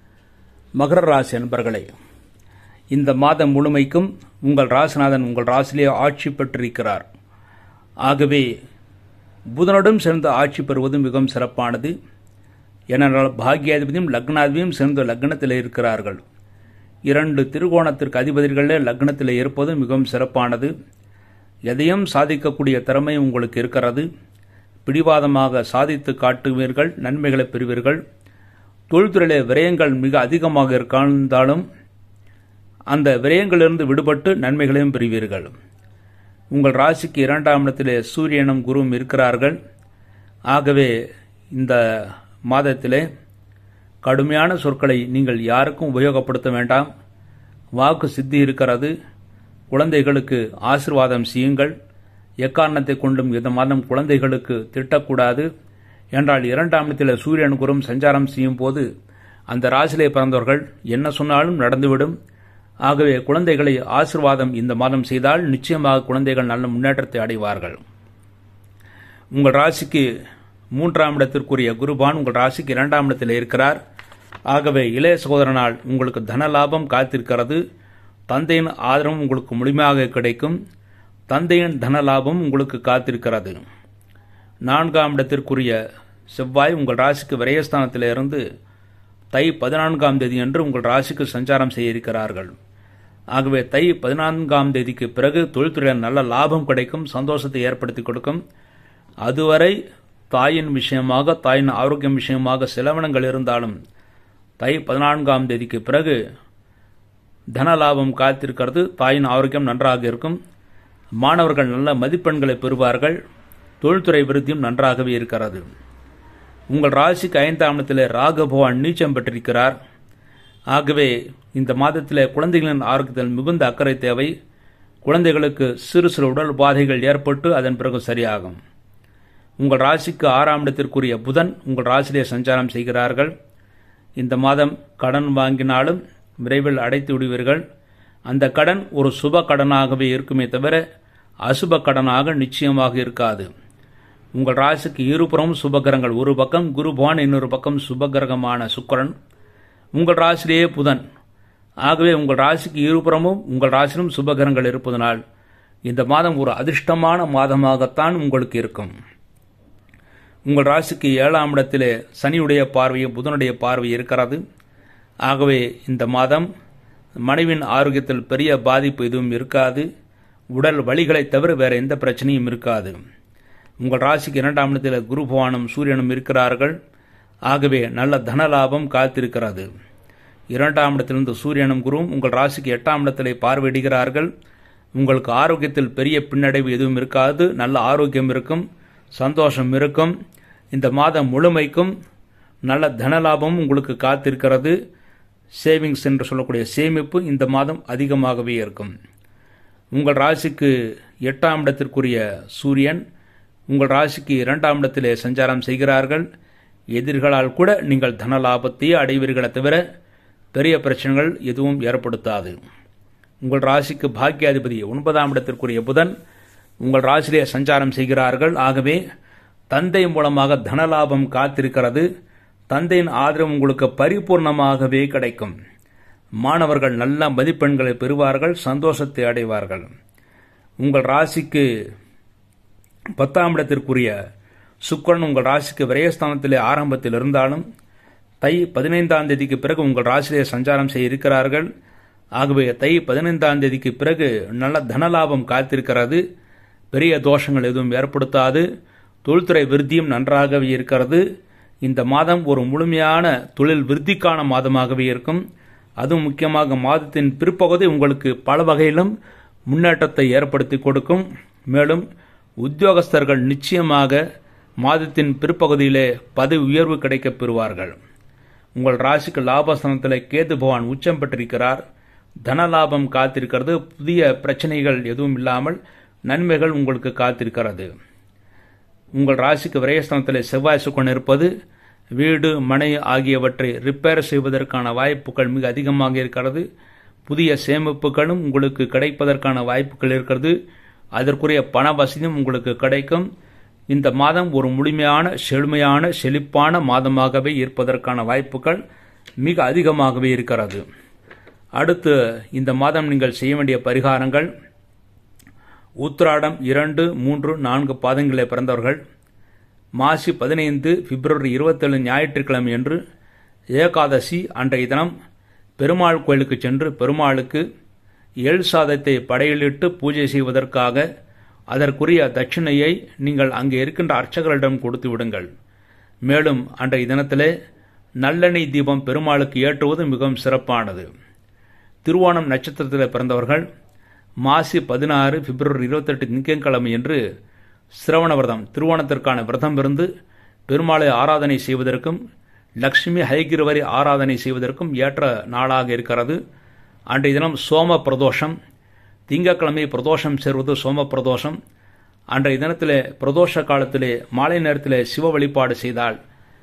மகர ராசி அன்பர்களே இந்த மாதம் முழுமைக்கும் உங்கள் ராசிநாதன் உங்கள் ராசியிலே ஆட்சி பெற்றிருக்கிறார் ஆகவே புதனுடன் சேர்ந்து ஆட்சி பெறுவது மிகவும் சிறப்பானது ஏனென்றால் பாக்கியாதிபதியும் லக்னாதிபதியும் சேர்ந்து லக்னத்தில் இருக்கிறார்கள் இரண்டு திருகோணத்திற்கு அதிபதிகளே லக்னத்தில் இருப்பது மிகவும் சிறப்பானது எதையும் சாதிக்கக்கூடிய திறமை உங்களுக்கு இருக்கிறது பிடிவாதமாக சாதித்து காட்டுவீர்கள் நன்மைகளை பெறுவீர்கள் தொழில்துறையிலே விரயங்கள் மிக அதிகமாக இருந்தாலும் அந்த விரயங்களிலிருந்து விடுபட்டு நன்மைகளையும் பெறுவீர்கள் உங்கள் ராசிக்கு இரண்டாம் இடத்திலே சூரியனும் குருவும் இருக்கிறார்கள் ஆகவே இந்த மாதத்திலே கடுமையான சொற்களை நீங்கள் யாருக்கும் உபயோகப்படுத்த வேண்டாம் வாக்கு சித்தி இருக்கிறது குழந்தைகளுக்கு ஆசிர்வாதம் செய்யுங்கள் எக்காரணத்தை கொண்டும் இந்த மாதம் குழந்தைகளுக்கு திட்டக்கூடாது என்றால் இரண்டாம் இடத்தில் சூரியன் குரும் சஞ்சாரம் செய்யும் போது அந்த ராசியிலே பிறந்தவர்கள் என்ன சொன்னாலும் நடந்துவிடும் ஆகவே குழந்தைகளை ஆசிர்வாதம் இந்த மாதம் செய்தால் நிச்சயமாக குழந்தைகள் நல்ல முன்னேற்றத்தை அடைவார்கள் உங்கள் ராசிக்கு மூன்றாம் இடத்திற்குரிய குருபான் உங்கள் ராசிக்கு இரண்டாம் இடத்தில் இருக்கிறார் ஆகவே இளைய சகோதரனால் உங்களுக்கு தன லாபம் காத்திருக்கிறது தந்தையின் ஆதரவும் உங்களுக்கு முழுமையாக கிடைக்கும் தந்தையின் தன லாபம் உங்களுக்கு காத்திருக்கிறது நான்காம் இடத்திற்குரிய செவ்வாய் உங்கள் ராசிக்கு விரயஸ்தானத்தில் இருந்து தை பதினான்காம் தேதி என்று உங்கள் ராசிக்கு சஞ்சாரம் செய்ய இருக்கிறார்கள் ஆகவே தை பதினான்காம் தேதிக்கு பிறகு தொழில்துறையில் நல்ல லாபம் கிடைக்கும் சந்தோஷத்தை ஏற்படுத்தி கொடுக்கும் அதுவரை தாயின் விஷயமாக தாயின் ஆரோக்கியம் விஷயமாக செலவினங்கள் இருந்தாலும் தை பதினான்காம் தேதிக்கு பிறகு தன லாபம் காத்திருக்கிறது தாயின் ஆரோக்கியம் நன்றாக இருக்கும் மாணவர்கள் நல்ல மதிப்பெண்களை பெறுவார்கள் தொழில்துறை விருத்தியும் நன்றாகவே இருக்கிறது உங்கள் ராசிக்கு ஐந்தாம் இடத்தில் ராகபவான் நீச்சம் பெற்றிருக்கிறார் ஆகவே இந்த மாதத்தில் குழந்தைகளின் ஆரோக்கியத்தில் மிகுந்த அக்கறை தேவை குழந்தைகளுக்கு சிறு சிறு உடல் உபாதைகள் ஏற்பட்டு அதன் பிறகு சரியாகும் உங்கள் ராசிக்கு ஆறாம் இடத்திற்குரிய புதன் உங்கள் ராசியிலே சஞ்சாரம் செய்கிறார்கள் இந்த மாதம் கடன் வாங்கினாலும் விரைவில் அடைத்து விடுவீர்கள் அந்த கடன் ஒரு சுப கடனாகவே இருக்குமே தவிர அசுப கடனாக நிச்சயமாக இருக்காது உங்கள் ராசிக்கு இருபுறமும் சுபகிரகங்கள் ஒரு பக்கம் குருபான் இன்னொரு பக்கம் சுபகிரகமான சுக்கரன் உங்கள் ராசிலேயே புதன் ஆகவே உங்கள் ராசிக்கு இருபுறமும் உங்கள் ராசியிலும் சுபகிரகங்கள் இருப்பதனால் இந்த மாதம் ஒரு அதிர்ஷ்டமான மாதமாகத்தான் உங்களுக்கு இருக்கும் உங்கள் ராசிக்கு ஏழாம் இடத்திலே சனியுடைய பார்வையும் புதனுடைய பார்வை இருக்கிறது ஆகவே இந்த மாதம் மனைவின் ஆரோக்கியத்தில் பெரிய பாதிப்பு எதுவும் இருக்காது உடல் வலிகளை தவிர வேறு எந்த பிரச்சனையும் இருக்காது உங்கள் ராசிக்கு இரண்டாம் இடத்தில் குரு பவானும் சூரியனும் இருக்கிறார்கள் ஆகவே நல்ல தன லாபம் காத்திருக்கிறது இரண்டாம் இடத்திலிருந்து சூரியனும் குருவும் உங்கள் ராசிக்கு எட்டாம் இடத்திலே பார்வையிடுகிறார்கள் உங்களுக்கு ஆரோக்கியத்தில் பெரிய பின்னடைவு எதுவும் இருக்காது நல்ல ஆரோக்கியம் இருக்கும் சந்தோஷம் இருக்கும் இந்த மாதம் முழுமைக்கும் நல்ல தனலாபமும் உங்களுக்கு காத்திருக்கிறது சேவிங்ஸ் என்று சொல்லக்கூடிய சேமிப்பு இந்த மாதம் அதிகமாகவே இருக்கும் உங்கள் ராசிக்கு எட்டாம் இடத்திற்குரிய சூரியன் உங்கள் ராசிக்கு இரண்டாம் இடத்திலே சஞ்சாரம் செய்கிறார்கள் எதிர்களால் கூட நீங்கள் தன லாபத்தையே அடைவீர்களே தவிர பெரிய பிரச்சனைகள் எதுவும் ஏற்படுத்தாது உங்கள் ராசிக்கு பாக்கியாதிபதி ஒன்பதாம் இடத்திற்குரிய புதன் உங்கள் ராசியிலே சஞ்சாரம் செய்கிறார்கள் ஆகவே தந்தை மூலமாக தனலாபம் காத்திருக்கிறது தந்தையின் ஆதரவு உங்களுக்கு பரிபூர்ணமாகவே கிடைக்கும் மாணவர்கள் நல்ல மதிப்பெண்களை பெறுவார்கள் சந்தோஷத்தை அடைவார்கள் உங்கள் ராசிக்கு பத்தாம் இடத்திற்குரிய சுக்கரன் உங்கள் ராசிக்கு விரயஸ்தானத்திலே ஆரம்பத்தில் இருந்தாலும் தை பதினைந்தாம் தேதிக்கு பிறகு உங்கள் ராசியிலே சஞ்சாரம் செய்ய இருக்கிறார்கள் ஆகவே தை பதினைந்தாம் தேதிக்கு பிறகு நல்ல தனலாபம் காத்திருக்கிறது பெரிய தோஷங்கள் எதுவும் ஏற்படுத்தாது தொழில்துறை விருத்தியும் நன்றாகவே இருக்கிறது இந்த மாதம் ஒரு முழுமையான தொழில் விருத்திக்கான மாதமாகவே இருக்கும் அதுவும் முக்கியமாக மாதத்தின் பிற்பகுதி உங்களுக்கு பல வகையிலும் முன்னேற்றத்தை ஏற்படுத்தி கொடுக்கும் மேலும் உத்தியோகஸ்தர்கள் நிச்சயமாக மாதத்தின் பிற்பகுதியிலே பதவி உயர்வு கிடைக்கப் பெறுவார்கள் உங்கள் ராசிக்கு லாபஸ்தானத்தில் கேது பகவான் உச்சம் பெற்றிருக்கிறார் தன லாபம் காத்திருக்கிறது புதிய பிரச்சனைகள் எதுவும் இல்லாமல் நன்மைகள் உங்களுக்கு காத்திருக்கிறது உங்கள் ராசிக்கு விரயஸ்தானத்தில் செவ்வாய் சுக்கன் இருப்பது வீடு மனை ஆகியவற்றை ரிப்பேர் செய்வதற்கான வாய்ப்புகள் மிக அதிகமாக இருக்கிறது புதிய சேமிப்புகளும் உங்களுக்கு கிடைப்பதற்கான வாய்ப்புகள் இருக்கிறது அதற்குரிய பண வசதியும் உங்களுக்கு கிடைக்கும் இந்த மாதம் ஒரு முழுமையான செழுமையான செழிப்பான மாதமாகவே இருப்பதற்கான வாய்ப்புகள் மிக அதிகமாகவே இருக்கிறது அடுத்து இந்த மாதம் நீங்கள் செய்ய வேண்டிய பரிகாரங்கள் உத்திராடம் இரண்டு மூன்று நான்கு பாதங்களில் பிறந்தவர்கள் மாசி பதினைந்து பிப்ரவரி இருபத்தேழு ஞாயிற்றுக்கிழமை என்று ஏகாதசி அன்றைய தினம் பெருமாள் கோயிலுக்கு சென்று பெருமாளுக்கு எள் சாதத்தை படையிலிட்டு பூஜை செய்வதற்காக அதற்குரிய தட்சிணையை நீங்கள் அங்கே இருக்கின்ற அர்ச்சகர்களிடம் கொடுத்து விடுங்கள் மேலும் அன்றைய தினத்திலே நல்லெண்ணெய் தீபம் பெருமாளுக்கு ஏற்றுவது மிகவும் சிறப்பானது திருவோணம் நட்சத்திரத்தில் பிறந்தவர்கள் மாசி பதினாறு பிப்ரவரி இருபத்தெட்டு திங்கட்கிழமை என்று சிரவண விரதம் திருவோணத்திற்கான விரதம் இருந்து பெருமாளை ஆராதனை செய்வதற்கும் லக்ஷ்மி ஹைகிருவரை ஆராதனை செய்வதற்கும் ஏற்ற நாளாக இருக்கிறது அன்றைய தினம் சோம பிரதோஷம் திங்கட்கிழமை பிரதோஷம் சேர்வது சோம பிரதோஷம் அன்றைய தினத்திலே பிரதோஷ காலத்திலே மாலை நேரத்திலே சிவ வழிபாடு செய்தால்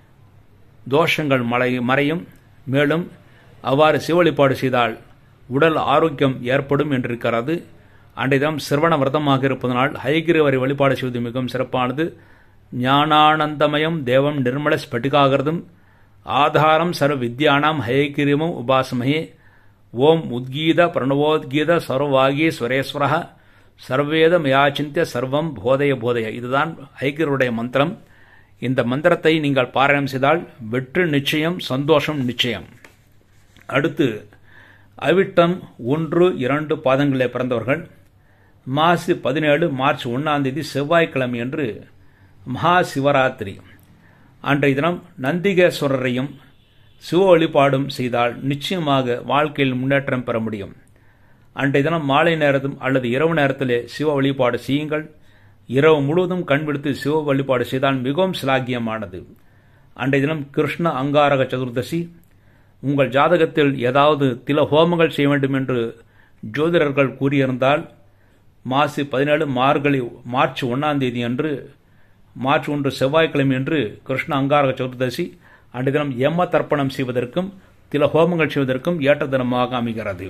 தோஷங்கள் மலை மறையும் மேலும் அவ்வாறு சிவ வழிபாடு செய்தால் உடல் ஆரோக்கியம் ஏற்படும் என்றிருக்கிறது அன்றைய தினம் சிரவண விரதமாக இருப்பதனால் ஹைகிரிவரை வழிபாடு செய்வது மிகவும் சிறப்பானது ஞானானந்தமயம் தேவம் நிர்மல ஸ்பட்டிகாகிருதம் ஆதாரம் சர்வ வித்யானாம் ஹயகிரிமம் உபாசமயே ஓம் உத்கீத பிரணவோத்கீத சர்வாகி ஸ்வரேஸ்வர சர்வேத மயாச்சிந்திய சர்வம் போதய போதய இதுதான் ஐக்கியருடைய மந்திரம் இந்த மந்திரத்தை நீங்கள் பாராயணம் செய்தால் வெற்றி நிச்சயம் சந்தோஷம் நிச்சயம் அடுத்து அவிட்டம் ஒன்று இரண்டு பாதங்களிலே பிறந்தவர்கள் மாசி பதினேழு மார்ச் ஒன்றாம் தேதி செவ்வாய்க்கிழமை என்று மகா சிவராத்திரி அன்றைய தினம் நந்திகேஸ்வரரையும் சிவ வழிபாடும் செய்தால் நிச்சயமாக வாழ்க்கையில் முன்னேற்றம் பெற முடியும் அன்றைய தினம் மாலை நேரத்தும் அல்லது இரவு நேரத்திலே சிவ வழிபாடு செய்யுங்கள் இரவு முழுவதும் கண்பிடித்து சிவ வழிபாடு செய்தால் மிகவும் சிலாகியமானது அன்றைய தினம் கிருஷ்ண அங்காரக சதுர்தசி உங்கள் ஜாதகத்தில் ஏதாவது தில ஹோமங்கள் செய்ய வேண்டும் என்று ஜோதிடர்கள் கூறியிருந்தால் மாசி பதினேழு மார்கழி மார்ச் ஒன்றாம் தேதி அன்று மார்ச் ஒன்று செவ்வாய்க்கிழமை என்று கிருஷ்ண அங்காரக சதுர்தசி அன்றைய தினம் எம்ம தர்ப்பணம் செய்வதற்கும் தில ஹோமங்கள் செய்வதற்கும் ஏற்ற தினமாக அமைகிறது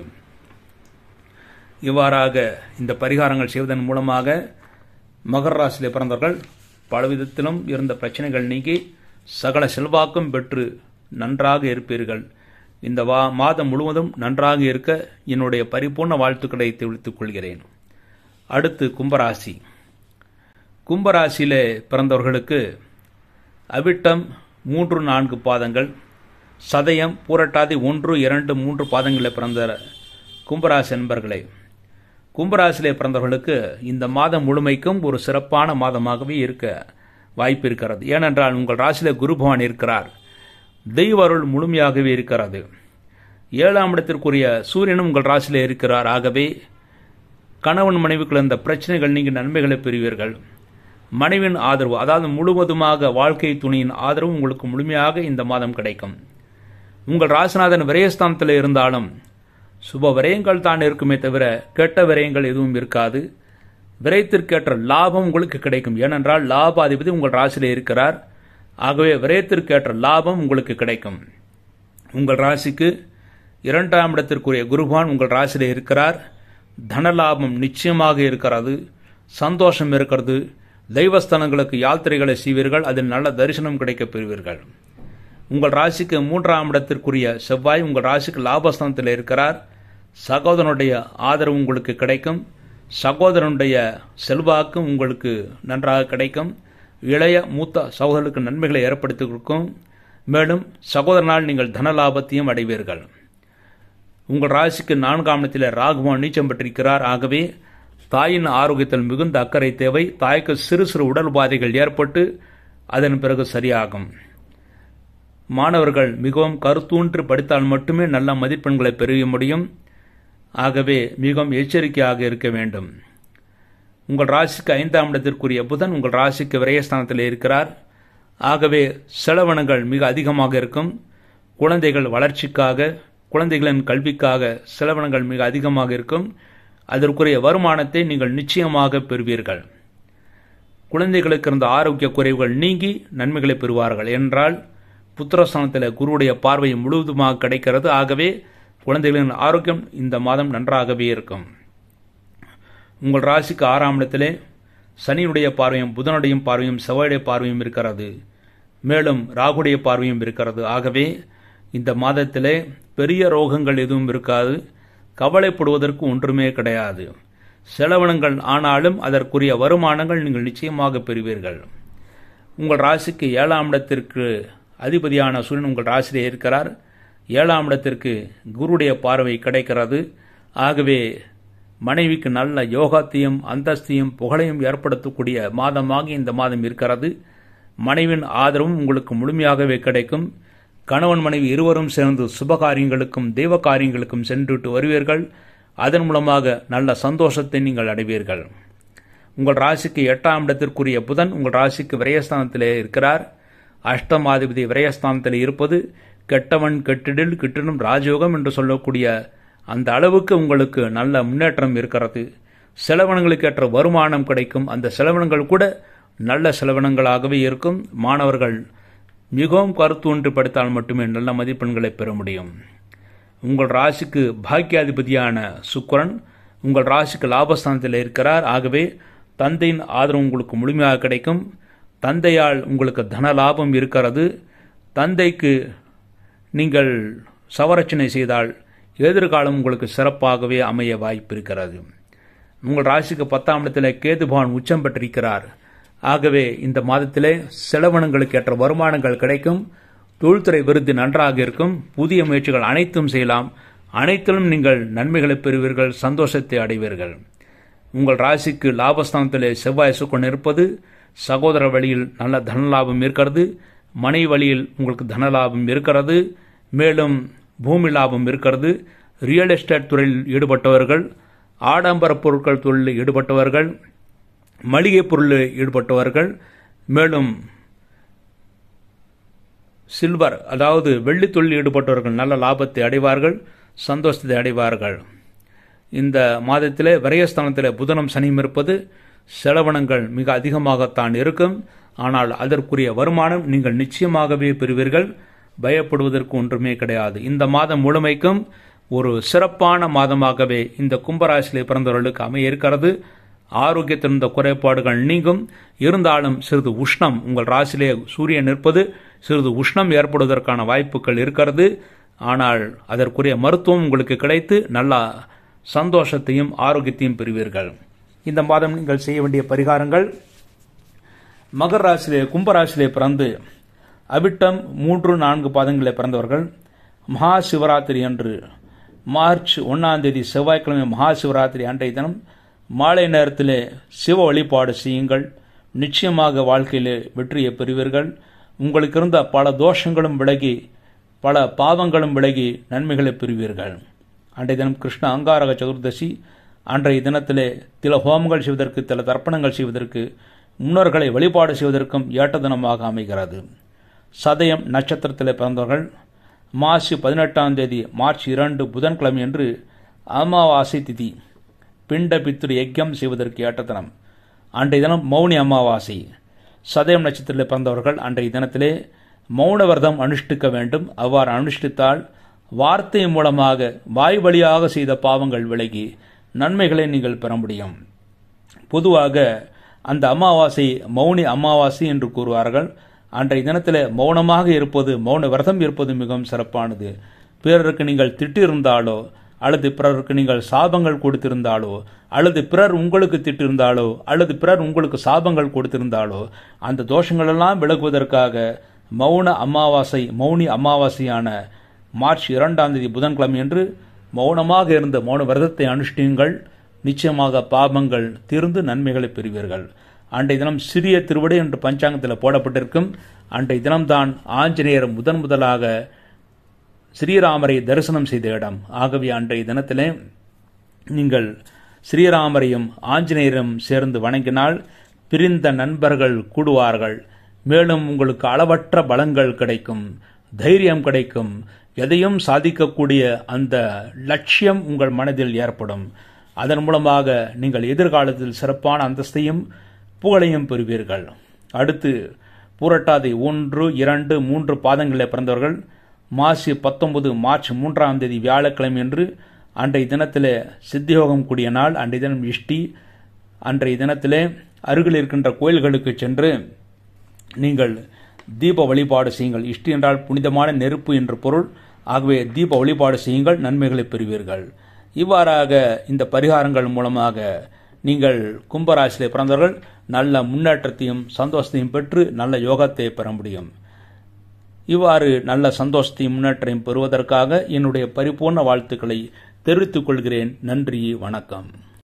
இவ்வாறாக இந்த பரிகாரங்கள் செய்வதன் மூலமாக மகர ராசியிலே பிறந்தவர்கள் பலவிதத்திலும் இருந்த பிரச்சனைகள் நீங்கி சகல செல்வாக்கும் பெற்று நன்றாக இருப்பீர்கள் இந்த வா மாதம் முழுவதும் நன்றாக இருக்க என்னுடைய பரிபூர்ண வாழ்த்துக்களை தெரிவித்துக் கொள்கிறேன் அடுத்து கும்பராசி கும்பராசியிலே பிறந்தவர்களுக்கு அவிட்டம் மூன்று நான்கு பாதங்கள் சதயம் பூரட்டாதி ஒன்று இரண்டு மூன்று பாதங்களில் பிறந்த கும்பராசி என்பர்களே கும்பராசியிலே பிறந்தவர்களுக்கு இந்த மாதம் முழுமைக்கும் ஒரு சிறப்பான மாதமாகவே இருக்க வாய்ப்பு இருக்கிறது ஏனென்றால் உங்கள் ராசியிலே குரு பகவான் இருக்கிறார் தெய்வ அருள் முழுமையாகவே இருக்கிறது ஏழாம் இடத்திற்குரிய சூரியனும் உங்கள் ராசியிலே இருக்கிறார் ஆகவே கணவன் மனைவிக்குள் இருந்த பிரச்சனைகள் நீங்கள் நன்மைகளை பெறுவீர்கள் மனைவின் ஆதரவு அதாவது முழுவதுமாக வாழ்க்கை துணியின் ஆதரவு உங்களுக்கு முழுமையாக இந்த மாதம் கிடைக்கும் உங்கள் ராசிநாதன் விரயஸ்தானத்தில் இருந்தாலும் சுப விரயங்கள் தான் இருக்குமே தவிர கெட்ட விரயங்கள் எதுவும் இருக்காது விரயத்திற்கேற்ற லாபம் உங்களுக்கு கிடைக்கும் ஏனென்றால் லாபாதிபதி உங்கள் ராசியிலே இருக்கிறார் ஆகவே விரயத்திற்கேற்ற லாபம் உங்களுக்கு கிடைக்கும் உங்கள் ராசிக்கு இரண்டாம் இடத்திற்குரிய குருபான் உங்கள் ராசியிலே இருக்கிறார் தனலாபம் நிச்சயமாக இருக்கிறது சந்தோஷம் இருக்கிறது தெய்வஸ்தலங்களுக்கு யாத்திரைகளை செய்வீர்கள் அதில் நல்ல தரிசனம் கிடைக்கப் பெறுவீர்கள் உங்கள் ராசிக்கு மூன்றாம் இடத்திற்குரிய செவ்வாய் உங்கள் ராசிக்கு லாபஸ்தானத்தில் இருக்கிறார் சகோதரனுடைய ஆதரவு உங்களுக்கு கிடைக்கும் சகோதரனுடைய செல்வாக்கு உங்களுக்கு நன்றாக கிடைக்கும் இளைய மூத்த சகோதரர்களுக்கு நன்மைகளை ஏற்படுத்தி கொடுக்கும் மேலும் சகோதரனால் நீங்கள் தன லாபத்தையும் அடைவீர்கள் உங்கள் ராசிக்கு நான்காம் இடத்தில் ராகுவான் நீச்சம் பெற்றிருக்கிறார் ஆகவே தாயின் ஆரோக்கியத்தில் மிகுந்த அக்கறை தேவை தாய்க்கு சிறு சிறு உடல் உபாதைகள் ஏற்பட்டு அதன் பிறகு சரியாகும் மாணவர்கள் மிகவும் கருத்தூன்று படித்தால் மட்டுமே நல்ல மதிப்பெண்களை பெற முடியும் ஆகவே மிகவும் எச்சரிக்கையாக இருக்க வேண்டும் உங்கள் ராசிக்கு ஐந்தாம் இடத்திற்குரிய புதன் உங்கள் ராசிக்கு விரயஸ்தானத்தில் இருக்கிறார் ஆகவே செலவினங்கள் மிக அதிகமாக இருக்கும் குழந்தைகள் வளர்ச்சிக்காக குழந்தைகளின் கல்விக்காக செலவினங்கள் மிக அதிகமாக இருக்கும் அதற்குரிய வருமானத்தை நீங்கள் நிச்சயமாக பெறுவீர்கள் குழந்தைகளுக்கு இருந்த ஆரோக்கிய குறைவுகள் நீங்கி நன்மைகளை பெறுவார்கள் என்றால் புத்திரஸ்தானத்தில் குருவுடைய பார்வை முழுவதுமாக கிடைக்கிறது ஆகவே குழந்தைகளின் ஆரோக்கியம் இந்த மாதம் நன்றாகவே இருக்கும் உங்கள் ராசிக்கு ஆறாம் இடத்திலே சனியுடைய பார்வையும் புதனுடைய பார்வையும் செவ்வாயுடைய பார்வையும் இருக்கிறது மேலும் ராகுடைய பார்வையும் இருக்கிறது ஆகவே இந்த மாதத்திலே பெரிய ரோகங்கள் எதுவும் இருக்காது கவலைப்படுவதற்கு ஒன்றுமே கிடையாது செலவினங்கள் ஆனாலும் அதற்குரிய வருமானங்கள் நீங்கள் நிச்சயமாக பெறுவீர்கள் உங்கள் ராசிக்கு ஏழாம் இடத்திற்கு அதிபதியான சூரியன் உங்கள் ராசியிலே இருக்கிறார் ஏழாம் இடத்திற்கு குருடைய பார்வை கிடைக்கிறது ஆகவே மனைவிக்கு நல்ல யோகாத்தையும் அந்தஸ்தையும் புகழையும் ஏற்படுத்தக்கூடிய மாதமாக இந்த மாதம் இருக்கிறது மனைவின் ஆதரவும் உங்களுக்கு முழுமையாகவே கிடைக்கும் கணவன் மனைவி இருவரும் சேர்ந்து சுபகாரியங்களுக்கும் தெய்வ காரியங்களுக்கும் சென்றுட்டு வருவீர்கள் அதன் மூலமாக நல்ல சந்தோஷத்தை நீங்கள் அடைவீர்கள் உங்கள் ராசிக்கு எட்டாம் இடத்திற்குரிய புதன் உங்கள் ராசிக்கு விரயஸ்தானத்திலே இருக்கிறார் அஷ்டமாதிபதி விரயஸ்தானத்தில் இருப்பது கெட்டவன் கெட்டிடில் கிட்டிடும் ராஜயோகம் என்று சொல்லக்கூடிய அந்த அளவுக்கு உங்களுக்கு நல்ல முன்னேற்றம் இருக்கிறது செலவினங்களுக்கு ஏற்ற வருமானம் கிடைக்கும் அந்த செலவினங்கள் கூட நல்ல செலவினங்களாகவே இருக்கும் மாணவர்கள் மிகவும் கருத்து ஒன்று படித்தால் மட்டுமே நல்ல மதிப்பெண்களை பெற முடியும் உங்கள் ராசிக்கு பாக்கியாதிபதியான சுக்கரன் உங்கள் ராசிக்கு லாபஸ்தானத்தில் இருக்கிறார் ஆகவே தந்தையின் ஆதரவு உங்களுக்கு முழுமையாக கிடைக்கும் தந்தையால் உங்களுக்கு தன லாபம் இருக்கிறது தந்தைக்கு நீங்கள் சவரச்சனை செய்தால் எதிர்காலம் உங்களுக்கு சிறப்பாகவே அமைய வாய்ப்பு இருக்கிறது உங்கள் ராசிக்கு பத்தாம் இடத்தில் கேதுபான் உச்சம் பெற்றிருக்கிறார் ஆகவே இந்த மாதத்திலே செலவினங்களுக்கு ஏற்ற வருமானங்கள் கிடைக்கும் தொழில்துறை விருது நன்றாக இருக்கும் புதிய முயற்சிகள் அனைத்தும் செய்யலாம் அனைத்திலும் நீங்கள் நன்மைகளை பெறுவீர்கள் சந்தோஷத்தை அடைவீர்கள் உங்கள் ராசிக்கு லாபஸ்தானத்திலே செவ்வாய் சுக்கன் இருப்பது சகோதர வழியில் நல்ல தனலாபம் இருக்கிறது மனை வழியில் உங்களுக்கு தனலாபம் இருக்கிறது மேலும் பூமி லாபம் இருக்கிறது ரியல் எஸ்டேட் துறையில் ஈடுபட்டவர்கள் ஆடம்பர பொருட்கள் தொழிலில் ஈடுபட்டவர்கள் மளிகை பொருளில் ஈடுபட்டவர்கள் மேலும் சில்வர் அதாவது வெள்ளி தொழில் ஈடுபட்டவர்கள் நல்ல லாபத்தை அடைவார்கள் சந்தோஷத்தை அடைவார்கள் இந்த மாதத்திலே விரயஸ்தானத்தில் புதனம் சனியும் இருப்பது செலவினங்கள் மிக அதிகமாகத்தான் இருக்கும் ஆனால் அதற்குரிய வருமானம் நீங்கள் நிச்சயமாகவே பெறுவீர்கள் பயப்படுவதற்கு ஒன்றுமே கிடையாது இந்த மாதம் முழுமைக்கும் ஒரு சிறப்பான மாதமாகவே இந்த கும்பராசியிலே பிறந்தவர்களுக்கு அமைய இருக்கிறது ஆரோக்கியத்தில் இருந்த குறைபாடுகள் நீங்கும் இருந்தாலும் சிறிது உஷ்ணம் உங்கள் ராசியிலே சூரியன் நிற்பது சிறிது உஷ்ணம் ஏற்படுவதற்கான வாய்ப்புகள் இருக்கிறது ஆனால் அதற்குரிய மருத்துவம் உங்களுக்கு கிடைத்து நல்ல சந்தோஷத்தையும் ஆரோக்கியத்தையும் பெறுவீர்கள் இந்த மாதம் நீங்கள் செய்ய வேண்டிய பரிகாரங்கள் மகர் ராசியிலே கும்பராசியிலே பிறந்து அவிட்டம் மூன்று நான்கு பாதங்களிலே பிறந்தவர்கள் மகா சிவராத்திரி அன்று மார்ச் ஒன்றாம் தேதி செவ்வாய்க்கிழமை மகா சிவராத்திரி அன்றைய தினம் மாலை நேரத்திலே சிவ வழிபாடு செய்யுங்கள் நிச்சயமாக வாழ்க்கையிலே வெற்றியை பெறுவீர்கள் உங்களுக்கு இருந்த பல தோஷங்களும் விலகி பல பாவங்களும் விலகி நன்மைகளை பெறுவீர்கள் அன்றைய தினம் கிருஷ்ண அங்காரக சதுர்தசி அன்றைய தினத்திலே சில ஹோமங்கள் செய்வதற்கு சில தர்ப்பணங்கள் செய்வதற்கு முன்னோர்களை வழிபாடு செய்வதற்கும் ஏற்ற தினமாக அமைகிறது சதயம் நட்சத்திரத்தில் பிறந்தவர்கள் மாசி பதினெட்டாம் தேதி மார்ச் இரண்டு புதன்கிழமை என்று அமாவாசை திதி பிண்ட பித்திரு யஜ்யம் செய்வதற்கு ஏற்ற தினம் அன்றைய தினம் மௌனி அமாவாசை சதயம் நட்சத்திரத்தில் பிறந்தவர்கள் அன்றைய தினத்திலே மௌன விரதம் அனுஷ்டிக்க வேண்டும் அவ்வாறு அனுஷ்டித்தால் வார்த்தை மூலமாக வாய் வழியாக செய்த பாவங்கள் விலகி நன்மைகளை நீங்கள் பெற முடியும் பொதுவாக அந்த அமாவாசை மௌனி அமாவாசை என்று கூறுவார்கள் அன்றைய தினத்தில் மௌனமாக இருப்பது மௌன விரதம் இருப்பது மிகவும் சிறப்பானது பிறருக்கு நீங்கள் திட்டிருந்தாலோ அல்லது பிறருக்கு நீங்கள் சாபங்கள் கொடுத்திருந்தாலோ அல்லது பிறர் உங்களுக்கு திட்டிருந்தாலோ அல்லது பிறர் உங்களுக்கு சாபங்கள் கொடுத்திருந்தாலோ அந்த தோஷங்களெல்லாம் விலகுவதற்காக மௌன அமாவாசை மௌனி அமாவாசையான மார்ச் இரண்டாம் தேதி புதன்கிழமை என்று மௌனமாக இருந்த மௌன விரதத்தை அனுஷ்டியுங்கள் நிச்சயமாக பாபங்கள் தீர்ந்து நன்மைகளை பெறுவீர்கள் அன்றைய தினம் சிறிய திருவிடை என்று பஞ்சாங்கத்தில் போடப்பட்டிருக்கும் அன்றைய தினம்தான் ஆஞ்சநேயர் முதன் முதலாக ஸ்ரீராமரை தரிசனம் செய்த இடம் ஆகவே அன்றைய தினத்திலே நீங்கள் ஸ்ரீராமரையும் ஆஞ்சநேயரும் சேர்ந்து வணங்கினால் பிரிந்த நண்பர்கள் கூடுவார்கள் மேலும் உங்களுக்கு அளவற்ற பலங்கள் கிடைக்கும் தைரியம் கிடைக்கும் எதையும் சாதிக்கக்கூடிய அந்த லட்சியம் உங்கள் மனதில் ஏற்படும் அதன் மூலமாக நீங்கள் எதிர்காலத்தில் சிறப்பான அந்தஸ்தையும் புகழையும் பெறுவீர்கள் அடுத்து பூரட்டாதி ஒன்று இரண்டு மூன்று பாதங்களில் பிறந்தவர்கள் மாசி பத்தொன்பது மார்ச் மூன்றாம் தேதி வியாழக்கிழமை என்று அன்றைய தினத்திலே சித்தியோகம் கூடிய நாள் அன்றைய தினம் இஷ்டி அன்றைய தினத்திலே அருகில் இருக்கின்ற கோயில்களுக்கு சென்று நீங்கள் தீப வழிபாடு செய்யுங்கள் இஷ்டி என்றால் புனிதமான நெருப்பு என்று பொருள் ஆகவே தீப வழிபாடு செய்யுங்கள் நன்மைகளை பெறுவீர்கள் இவ்வாறாக இந்த பரிகாரங்கள் மூலமாக நீங்கள் கும்பராசியிலே பிறந்தவர்கள் நல்ல முன்னேற்றத்தையும் சந்தோஷத்தையும் பெற்று நல்ல யோகத்தை பெற முடியும் இவ்வாறு நல்ல சந்தோஷத்தையும் முன்னேற்றையும் பெறுவதற்காக என்னுடைய பரிபூர்ண வாழ்த்துக்களை தெரிவித்துக் கொள்கிறேன் நன்றி வணக்கம்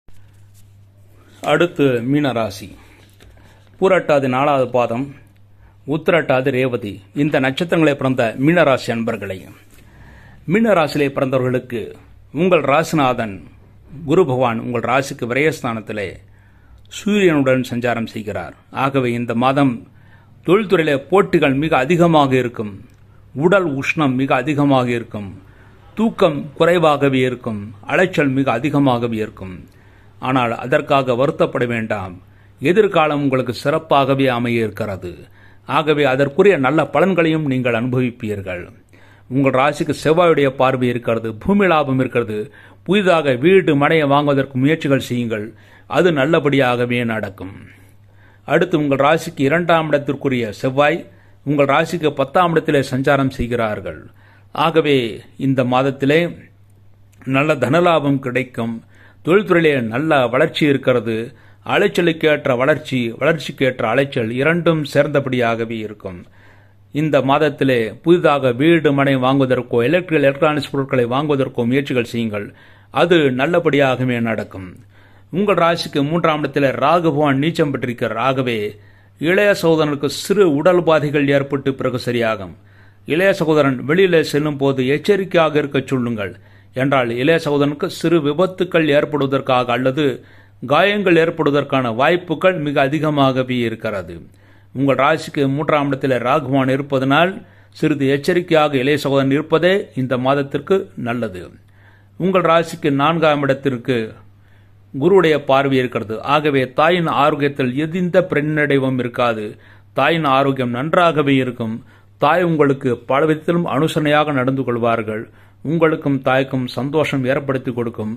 அடுத்து மீனராசி பூரட்டாது நாலாவது பாதம் உத்திரட்டாது ரேவதி இந்த நட்சத்திரங்களை பிறந்த மீனராசி அன்பர்களை மீனராசியிலே பிறந்தவர்களுக்கு உங்கள் ராசிநாதன் குரு பகவான் உங்கள் ராசிக்கு விரயஸ்தானத்திலே சூரியனுடன் சஞ்சாரம் செய்கிறார் ஆகவே இந்த மாதம் தொழில்துறையிலே போட்டிகள் மிக அதிகமாக இருக்கும் உடல் உஷ்ணம் மிக அதிகமாக இருக்கும் தூக்கம் குறைவாகவே இருக்கும் அலைச்சல் மிக அதிகமாகவே இருக்கும் ஆனால் அதற்காக வருத்தப்பட வேண்டாம் எதிர்காலம் உங்களுக்கு சிறப்பாகவே அமைய இருக்கிறது ஆகவே அதற்குரிய நல்ல பலன்களையும் நீங்கள் அனுபவிப்பீர்கள் உங்கள் ராசிக்கு செவ்வாயுடைய பார்வை இருக்கிறது பூமி லாபம் இருக்கிறது புதிதாக வீடு மனையை வாங்குவதற்கு முயற்சிகள் செய்யுங்கள் அது நல்லபடியாகவே நடக்கும் அடுத்து உங்கள் ராசிக்கு இரண்டாம் இடத்திற்குரிய செவ்வாய் உங்கள் ராசிக்கு பத்தாம் இடத்திலே சஞ்சாரம் செய்கிறார்கள் ஆகவே இந்த மாதத்திலே நல்ல தனலாபம் கிடைக்கும் தொழில்துறையிலே நல்ல வளர்ச்சி இருக்கிறது அலைச்சலுக்கு ஏற்ற வளர்ச்சி வளர்ச்சிக்கு ஏற்ற அலைச்சல் இரண்டும் சேர்ந்தபடியாகவே இருக்கும் இந்த மாதத்திலே புதிதாக வீடு மனை வாங்குவதற்கோ எலக்ட்ரிக்கல் எலக்ட்ரானிக்ஸ் பொருட்களை வாங்குவதற்கோ முயற்சிகள் செய்யுங்கள் அது நல்லபடியாகவே நடக்கும் உங்கள் ராசிக்கு மூன்றாம் இடத்தில் ராகு பகவான் நீச்சம் பெற்றிருக்கிறார் ஆகவே இளைய சகோதரனுக்கு சிறு உடல் பாதைகள் ஏற்பட்டு பிறகு சரியாகும் இளைய சகோதரன் வெளியிலே செல்லும் போது எச்சரிக்கையாக இருக்க சொல்லுங்கள் என்றால் இளைய சகோதரனுக்கு சிறு விபத்துக்கள் ஏற்படுவதற்காக அல்லது காயங்கள் ஏற்படுவதற்கான வாய்ப்புகள் மிக அதிகமாகவே இருக்கிறது உங்கள் ராசிக்கு மூன்றாம் இடத்தில் ராகுவான் இருப்பதனால் சிறிது எச்சரிக்கையாக இளைய சகோதரன் இருப்பதே இந்த மாதத்திற்கு நல்லது உங்கள் ராசிக்கு நான்காம் இடத்திற்கு குருவுடைய பார்வை இருக்கிறது ஆகவே தாயின் ஆரோக்கியத்தில் எந்த பின்னடைவும் இருக்காது தாயின் ஆரோக்கியம் நன்றாகவே இருக்கும் தாய் உங்களுக்கு பல விதத்திலும் அனுசரணையாக நடந்து கொள்வார்கள் உங்களுக்கும் தாய்க்கும் சந்தோஷம் ஏற்படுத்தி கொடுக்கும்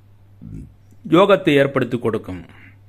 யோகத்தை ஏற்படுத்தி கொடுக்கும்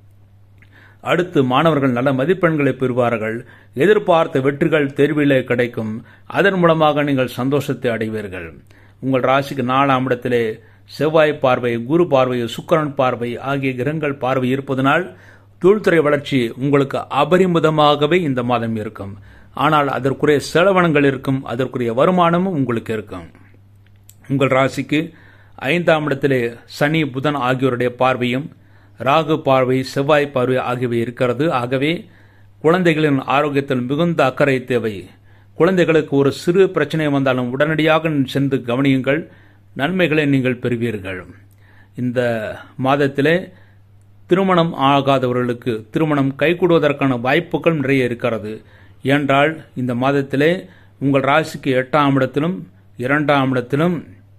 அடுத்து மாணவர்கள் நல்ல மதிப்பெண்களை பெறுவார்கள் எதிர்பார்த்த வெற்றிகள் தேர்விலே கிடைக்கும் அதன் மூலமாக நீங்கள் சந்தோஷத்தை அடைவீர்கள் உங்கள் ராசிக்கு நாலாம் இடத்திலே செவ்வாய் பார்வை குரு பார்வை சுக்கரன் பார்வை ஆகிய கிரகங்கள் பார்வை இருப்பதனால் தொழில்துறை வளர்ச்சி உங்களுக்கு அபரிமிதமாகவே இந்த மாதம் இருக்கும் ஆனால் அதற்குரிய செலவனங்கள் இருக்கும் அதற்குரிய வருமானமும் உங்களுக்கு இருக்கும் உங்கள் ராசிக்கு ஐந்தாம் இடத்திலே சனி புதன் ஆகியோருடைய பார்வையும் ராகு பார்வை செவ்வாய் பார்வை ஆகியவை இருக்கிறது ஆகவே குழந்தைகளின் ஆரோக்கியத்தில் மிகுந்த அக்கறை தேவை குழந்தைகளுக்கு ஒரு சிறு பிரச்சனை வந்தாலும் உடனடியாக சென்று கவனியுங்கள் நன்மைகளை நீங்கள் பெறுவீர்கள் இந்த மாதத்திலே திருமணம் ஆகாதவர்களுக்கு திருமணம் கைகூடுவதற்கான வாய்ப்புகள் நிறைய இருக்கிறது ஏனென்றால் இந்த மாதத்திலே உங்கள் ராசிக்கு எட்டாம் இடத்திலும் இரண்டாம் இடத்திலும்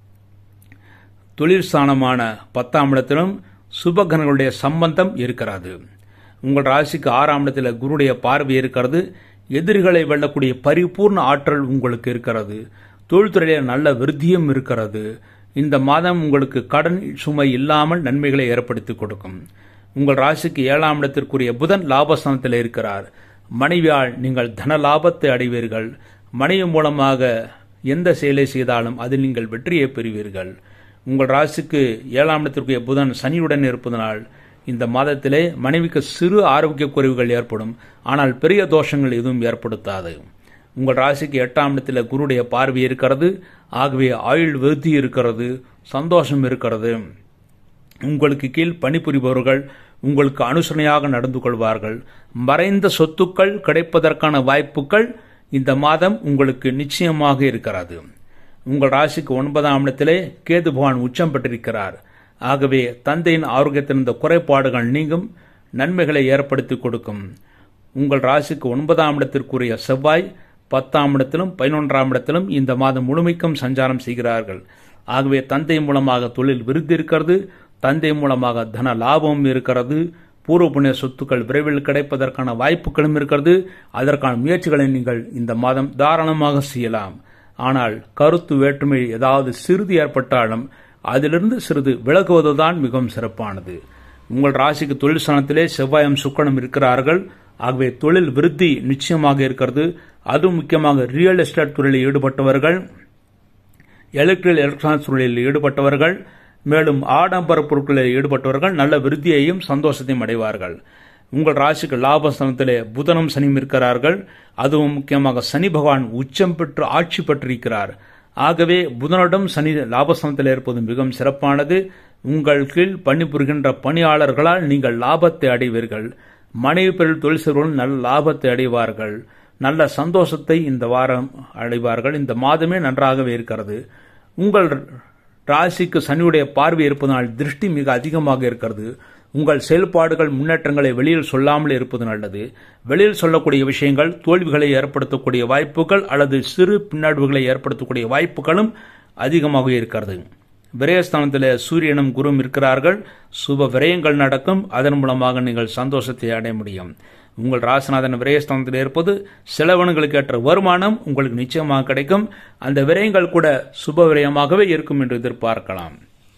தொழில் ஸ்தானமான பத்தாம் இடத்திலும் சுபகணங்களுடைய சம்பந்தம் இருக்கிறது உங்கள் ராசிக்கு ஆறாம் இடத்தில் குருடைய பார்வை இருக்கிறது எதிரிகளை வெல்லக்கூடிய பரிபூர்ண ஆற்றல் உங்களுக்கு இருக்கிறது தொழில்துறையில் நல்ல விருத்தியும் இருக்கிறது இந்த மாதம் உங்களுக்கு கடன் சுமை இல்லாமல் நன்மைகளை ஏற்படுத்தி கொடுக்கும் உங்கள் ராசிக்கு ஏழாம் இடத்திற்குரிய புதன் லாபஸ்தானத்தில் இருக்கிறார் மனைவியால் நீங்கள் தன லாபத்தை அடைவீர்கள் மனைவி மூலமாக எந்த செயலை செய்தாலும் அதில் நீங்கள் வெற்றியை பெறுவீர்கள் உங்கள் ராசிக்கு ஏழாம் இடத்திற்குரிய புதன் சனியுடன் இருப்பதனால் இந்த மாதத்திலே மனைவிக்கு சிறு ஆரோக்கிய குறைவுகள் ஏற்படும் ஆனால் பெரிய தோஷங்கள் எதுவும் ஏற்படுத்தாது உங்கள் ராசிக்கு எட்டாம் இடத்தில் குருடைய பார்வை இருக்கிறது ஆகவே ஆயுள் விருத்தி இருக்கிறது சந்தோஷம் இருக்கிறது உங்களுக்கு கீழ் பணிபுரிபவர்கள் உங்களுக்கு அனுசரணையாக நடந்து கொள்வார்கள் மறைந்த சொத்துக்கள் கிடைப்பதற்கான வாய்ப்புகள் இந்த மாதம் உங்களுக்கு நிச்சயமாக இருக்கிறது உங்கள் ராசிக்கு ஒன்பதாம் இடத்திலே கேது பகவான் உச்சம் பெற்றிருக்கிறார் ஆகவே தந்தையின் ஆரோக்கியத்தின் இந்த குறைபாடுகள் நீங்கும் நன்மைகளை ஏற்படுத்தி கொடுக்கும் உங்கள் ராசிக்கு ஒன்பதாம் இடத்திற்குரிய செவ்வாய் பத்தாம் இடத்திலும் பதினொன்றாம் இடத்திலும் இந்த மாதம் முழுமைக்கும் சஞ்சாரம் செய்கிறார்கள் ஆகவே தந்தை மூலமாக தொழில் விருத்தி இருக்கிறது தந்தை மூலமாக தன லாபமும் இருக்கிறது பூர்வ புண்ணிய சொத்துக்கள் விரைவில் கிடைப்பதற்கான வாய்ப்புகளும் இருக்கிறது அதற்கான முயற்சிகளை நீங்கள் இந்த மாதம் தாராளமாக செய்யலாம் ஆனால் கருத்து வேற்றுமை ஏதாவது சிறிது ஏற்பட்டாலும் அதிலிருந்து சிறிது விலகுவதுதான் மிகவும் சிறப்பானது உங்கள் ராசிக்கு தொழில் ஸ்தானத்திலே செவ்வாயம் சுக்கணம் இருக்கிறார்கள் ஆகவே தொழில் விருத்தி நிச்சயமாக இருக்கிறது அதுவும் முக்கியமாக ரியல் எஸ்டேட் துறையில் ஈடுபட்டவர்கள் எலக்ட்ரிக்கல் எலக்ட்ரானிக்ஸ் துறையில் ஈடுபட்டவர்கள் மேலும் ஆடம்பர பொருட்களில் ஈடுபட்டவர்கள் நல்ல விருத்தியையும் சந்தோஷத்தையும் அடைவார்கள் உங்கள் ராசிக்கு லாபஸ்தானத்திலே புதனும் சனியும் இருக்கிறார்கள் அதுவும் முக்கியமாக சனி பகவான் உச்சம் பெற்று ஆட்சி பெற்றிருக்கிறார் ஆகவே புதனிடம் சனி லாபஸ்தானத்தில் இருப்பது மிகவும் சிறப்பானது உங்கள் கீழ் பணிபுரிகின்ற பணியாளர்களால் நீங்கள் லாபத்தை அடைவீர்கள் மனைவி பெருள் தொழில் செய்வர்களும் நல்ல லாபத்தை அடைவார்கள் நல்ல சந்தோஷத்தை இந்த வாரம் அடைவார்கள் இந்த மாதமே நன்றாகவே இருக்கிறது உங்கள் ராசிக்கு சனியுடைய பார்வை இருப்பதனால் திருஷ்டி மிக அதிகமாக இருக்கிறது உங்கள் செயல்பாடுகள் முன்னேற்றங்களை வெளியில் சொல்லாமல் இருப்பது நல்லது வெளியில் சொல்லக்கூடிய விஷயங்கள் தோல்விகளை ஏற்படுத்தக்கூடிய வாய்ப்புகள் அல்லது சிறு பின்னடைவுகளை ஏற்படுத்தக்கூடிய வாய்ப்புகளும் அதிகமாக இருக்கிறது விரயஸ்தானத்தில் சூரியனும் குருவும் இருக்கிறார்கள் சுப விரயங்கள் நடக்கும் அதன் மூலமாக நீங்கள் சந்தோஷத்தை அடைய முடியும் உங்கள் ராசிநாதன் விரயஸ்தானத்தில் இருப்பது செலவனுங்களுக்கு ஏற்ற வருமானம் உங்களுக்கு நிச்சயமாக கிடைக்கும் அந்த விரயங்கள் கூட சுப விரயமாகவே இருக்கும் என்று எதிர்பார்க்கலாம்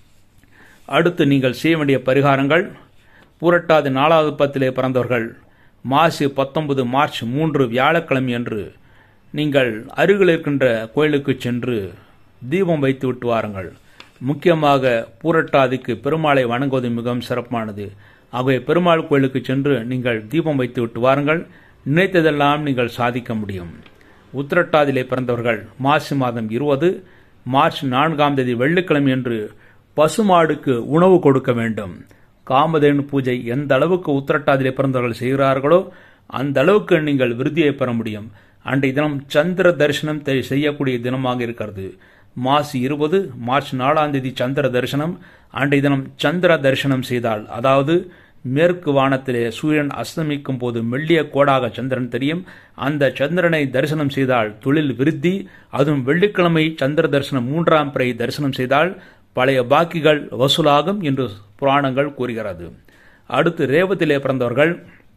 அடுத்து நீங்கள் செய்ய வேண்டிய பரிகாரங்கள் பூரட்டாதி நாலாவது பத்திலே பிறந்தவர்கள் மாசி பத்தொன்பது மார்ச் மூன்று வியாழக்கிழமை என்று நீங்கள் அருகில் இருக்கின்ற கோயிலுக்கு சென்று தீபம் வைத்து விட்டு வாருங்கள் முக்கியமாக பூரட்டாதிக்கு பெருமாளை வணங்குவது மிகவும் சிறப்பானது ஆகவே பெருமாள் கோயிலுக்கு சென்று நீங்கள் தீபம் வைத்து விட்டு வாருங்கள் நினைத்ததெல்லாம் நீங்கள் சாதிக்க முடியும் உத்திரட்டாதிலே பிறந்தவர்கள் மாசி மாதம் இருபது மார்ச் நான்காம் தேதி வெள்ளிக்கிழமை என்று பசுமாடுக்கு உணவு கொடுக்க வேண்டும் காமதேனு பூஜை எந்த அளவுக்கு உத்திரட்டாதிலே பிறந்தவர்கள் செய்கிறார்களோ அந்த அளவுக்கு நீங்கள் விருதியை பெற முடியும் அன்றைய தினம் சந்திர தரிசனம் செய்யக்கூடிய தினமாக இருக்கிறது மாசி இருபது மார்ச் நாலாம் தேதி சந்திர தரிசனம் அன்றைய தினம் சந்திர தரிசனம் செய்தால் அதாவது மேற்கு வானத்திலே சூரியன் அஸ்தமிக்கும் போது மெல்லிய கோடாக சந்திரன் தெரியும் அந்த சந்திரனை தரிசனம் செய்தால் தொழில் விருத்தி அதுவும் வெள்ளிக்கிழமை சந்திர தரிசனம் மூன்றாம் பிறை தரிசனம் செய்தால் பழைய பாக்கிகள் வசூலாகும் என்று புராணங்கள் கூறுகிறது அடுத்து ரேவத்திலே பிறந்தவர்கள்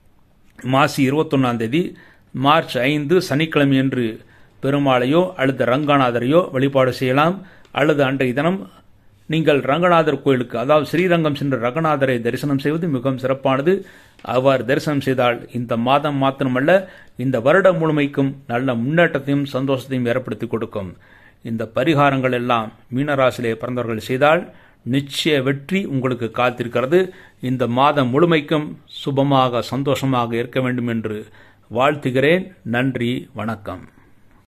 மாசி இருபத்தொன்னாம் தேதி மார்ச் ஐந்து சனிக்கிழமை என்று பெருமாளையோ அல்லது ரங்கநாதரையோ வழிபாடு செய்யலாம் அல்லது அன்றைய தினம் நீங்கள் ரங்கநாதர் கோயிலுக்கு அதாவது ஸ்ரீரங்கம் சென்று ரங்கநாதரை தரிசனம் செய்வது மிகவும் சிறப்பானது அவ்வாறு தரிசனம் செய்தால் இந்த மாதம் மாத்திரமல்ல இந்த வருடம் முழுமைக்கும் நல்ல முன்னேற்றத்தையும் சந்தோஷத்தையும் ஏற்படுத்தி கொடுக்கும் இந்த பரிகாரங்கள் எல்லாம் மீனராசிலே பிறந்தவர்கள் செய்தால் நிச்சய வெற்றி உங்களுக்கு காத்திருக்கிறது இந்த மாதம் முழுமைக்கும் சுபமாக சந்தோஷமாக இருக்க வேண்டும் என்று வாழ்த்துகிறேன் நன்றி வணக்கம்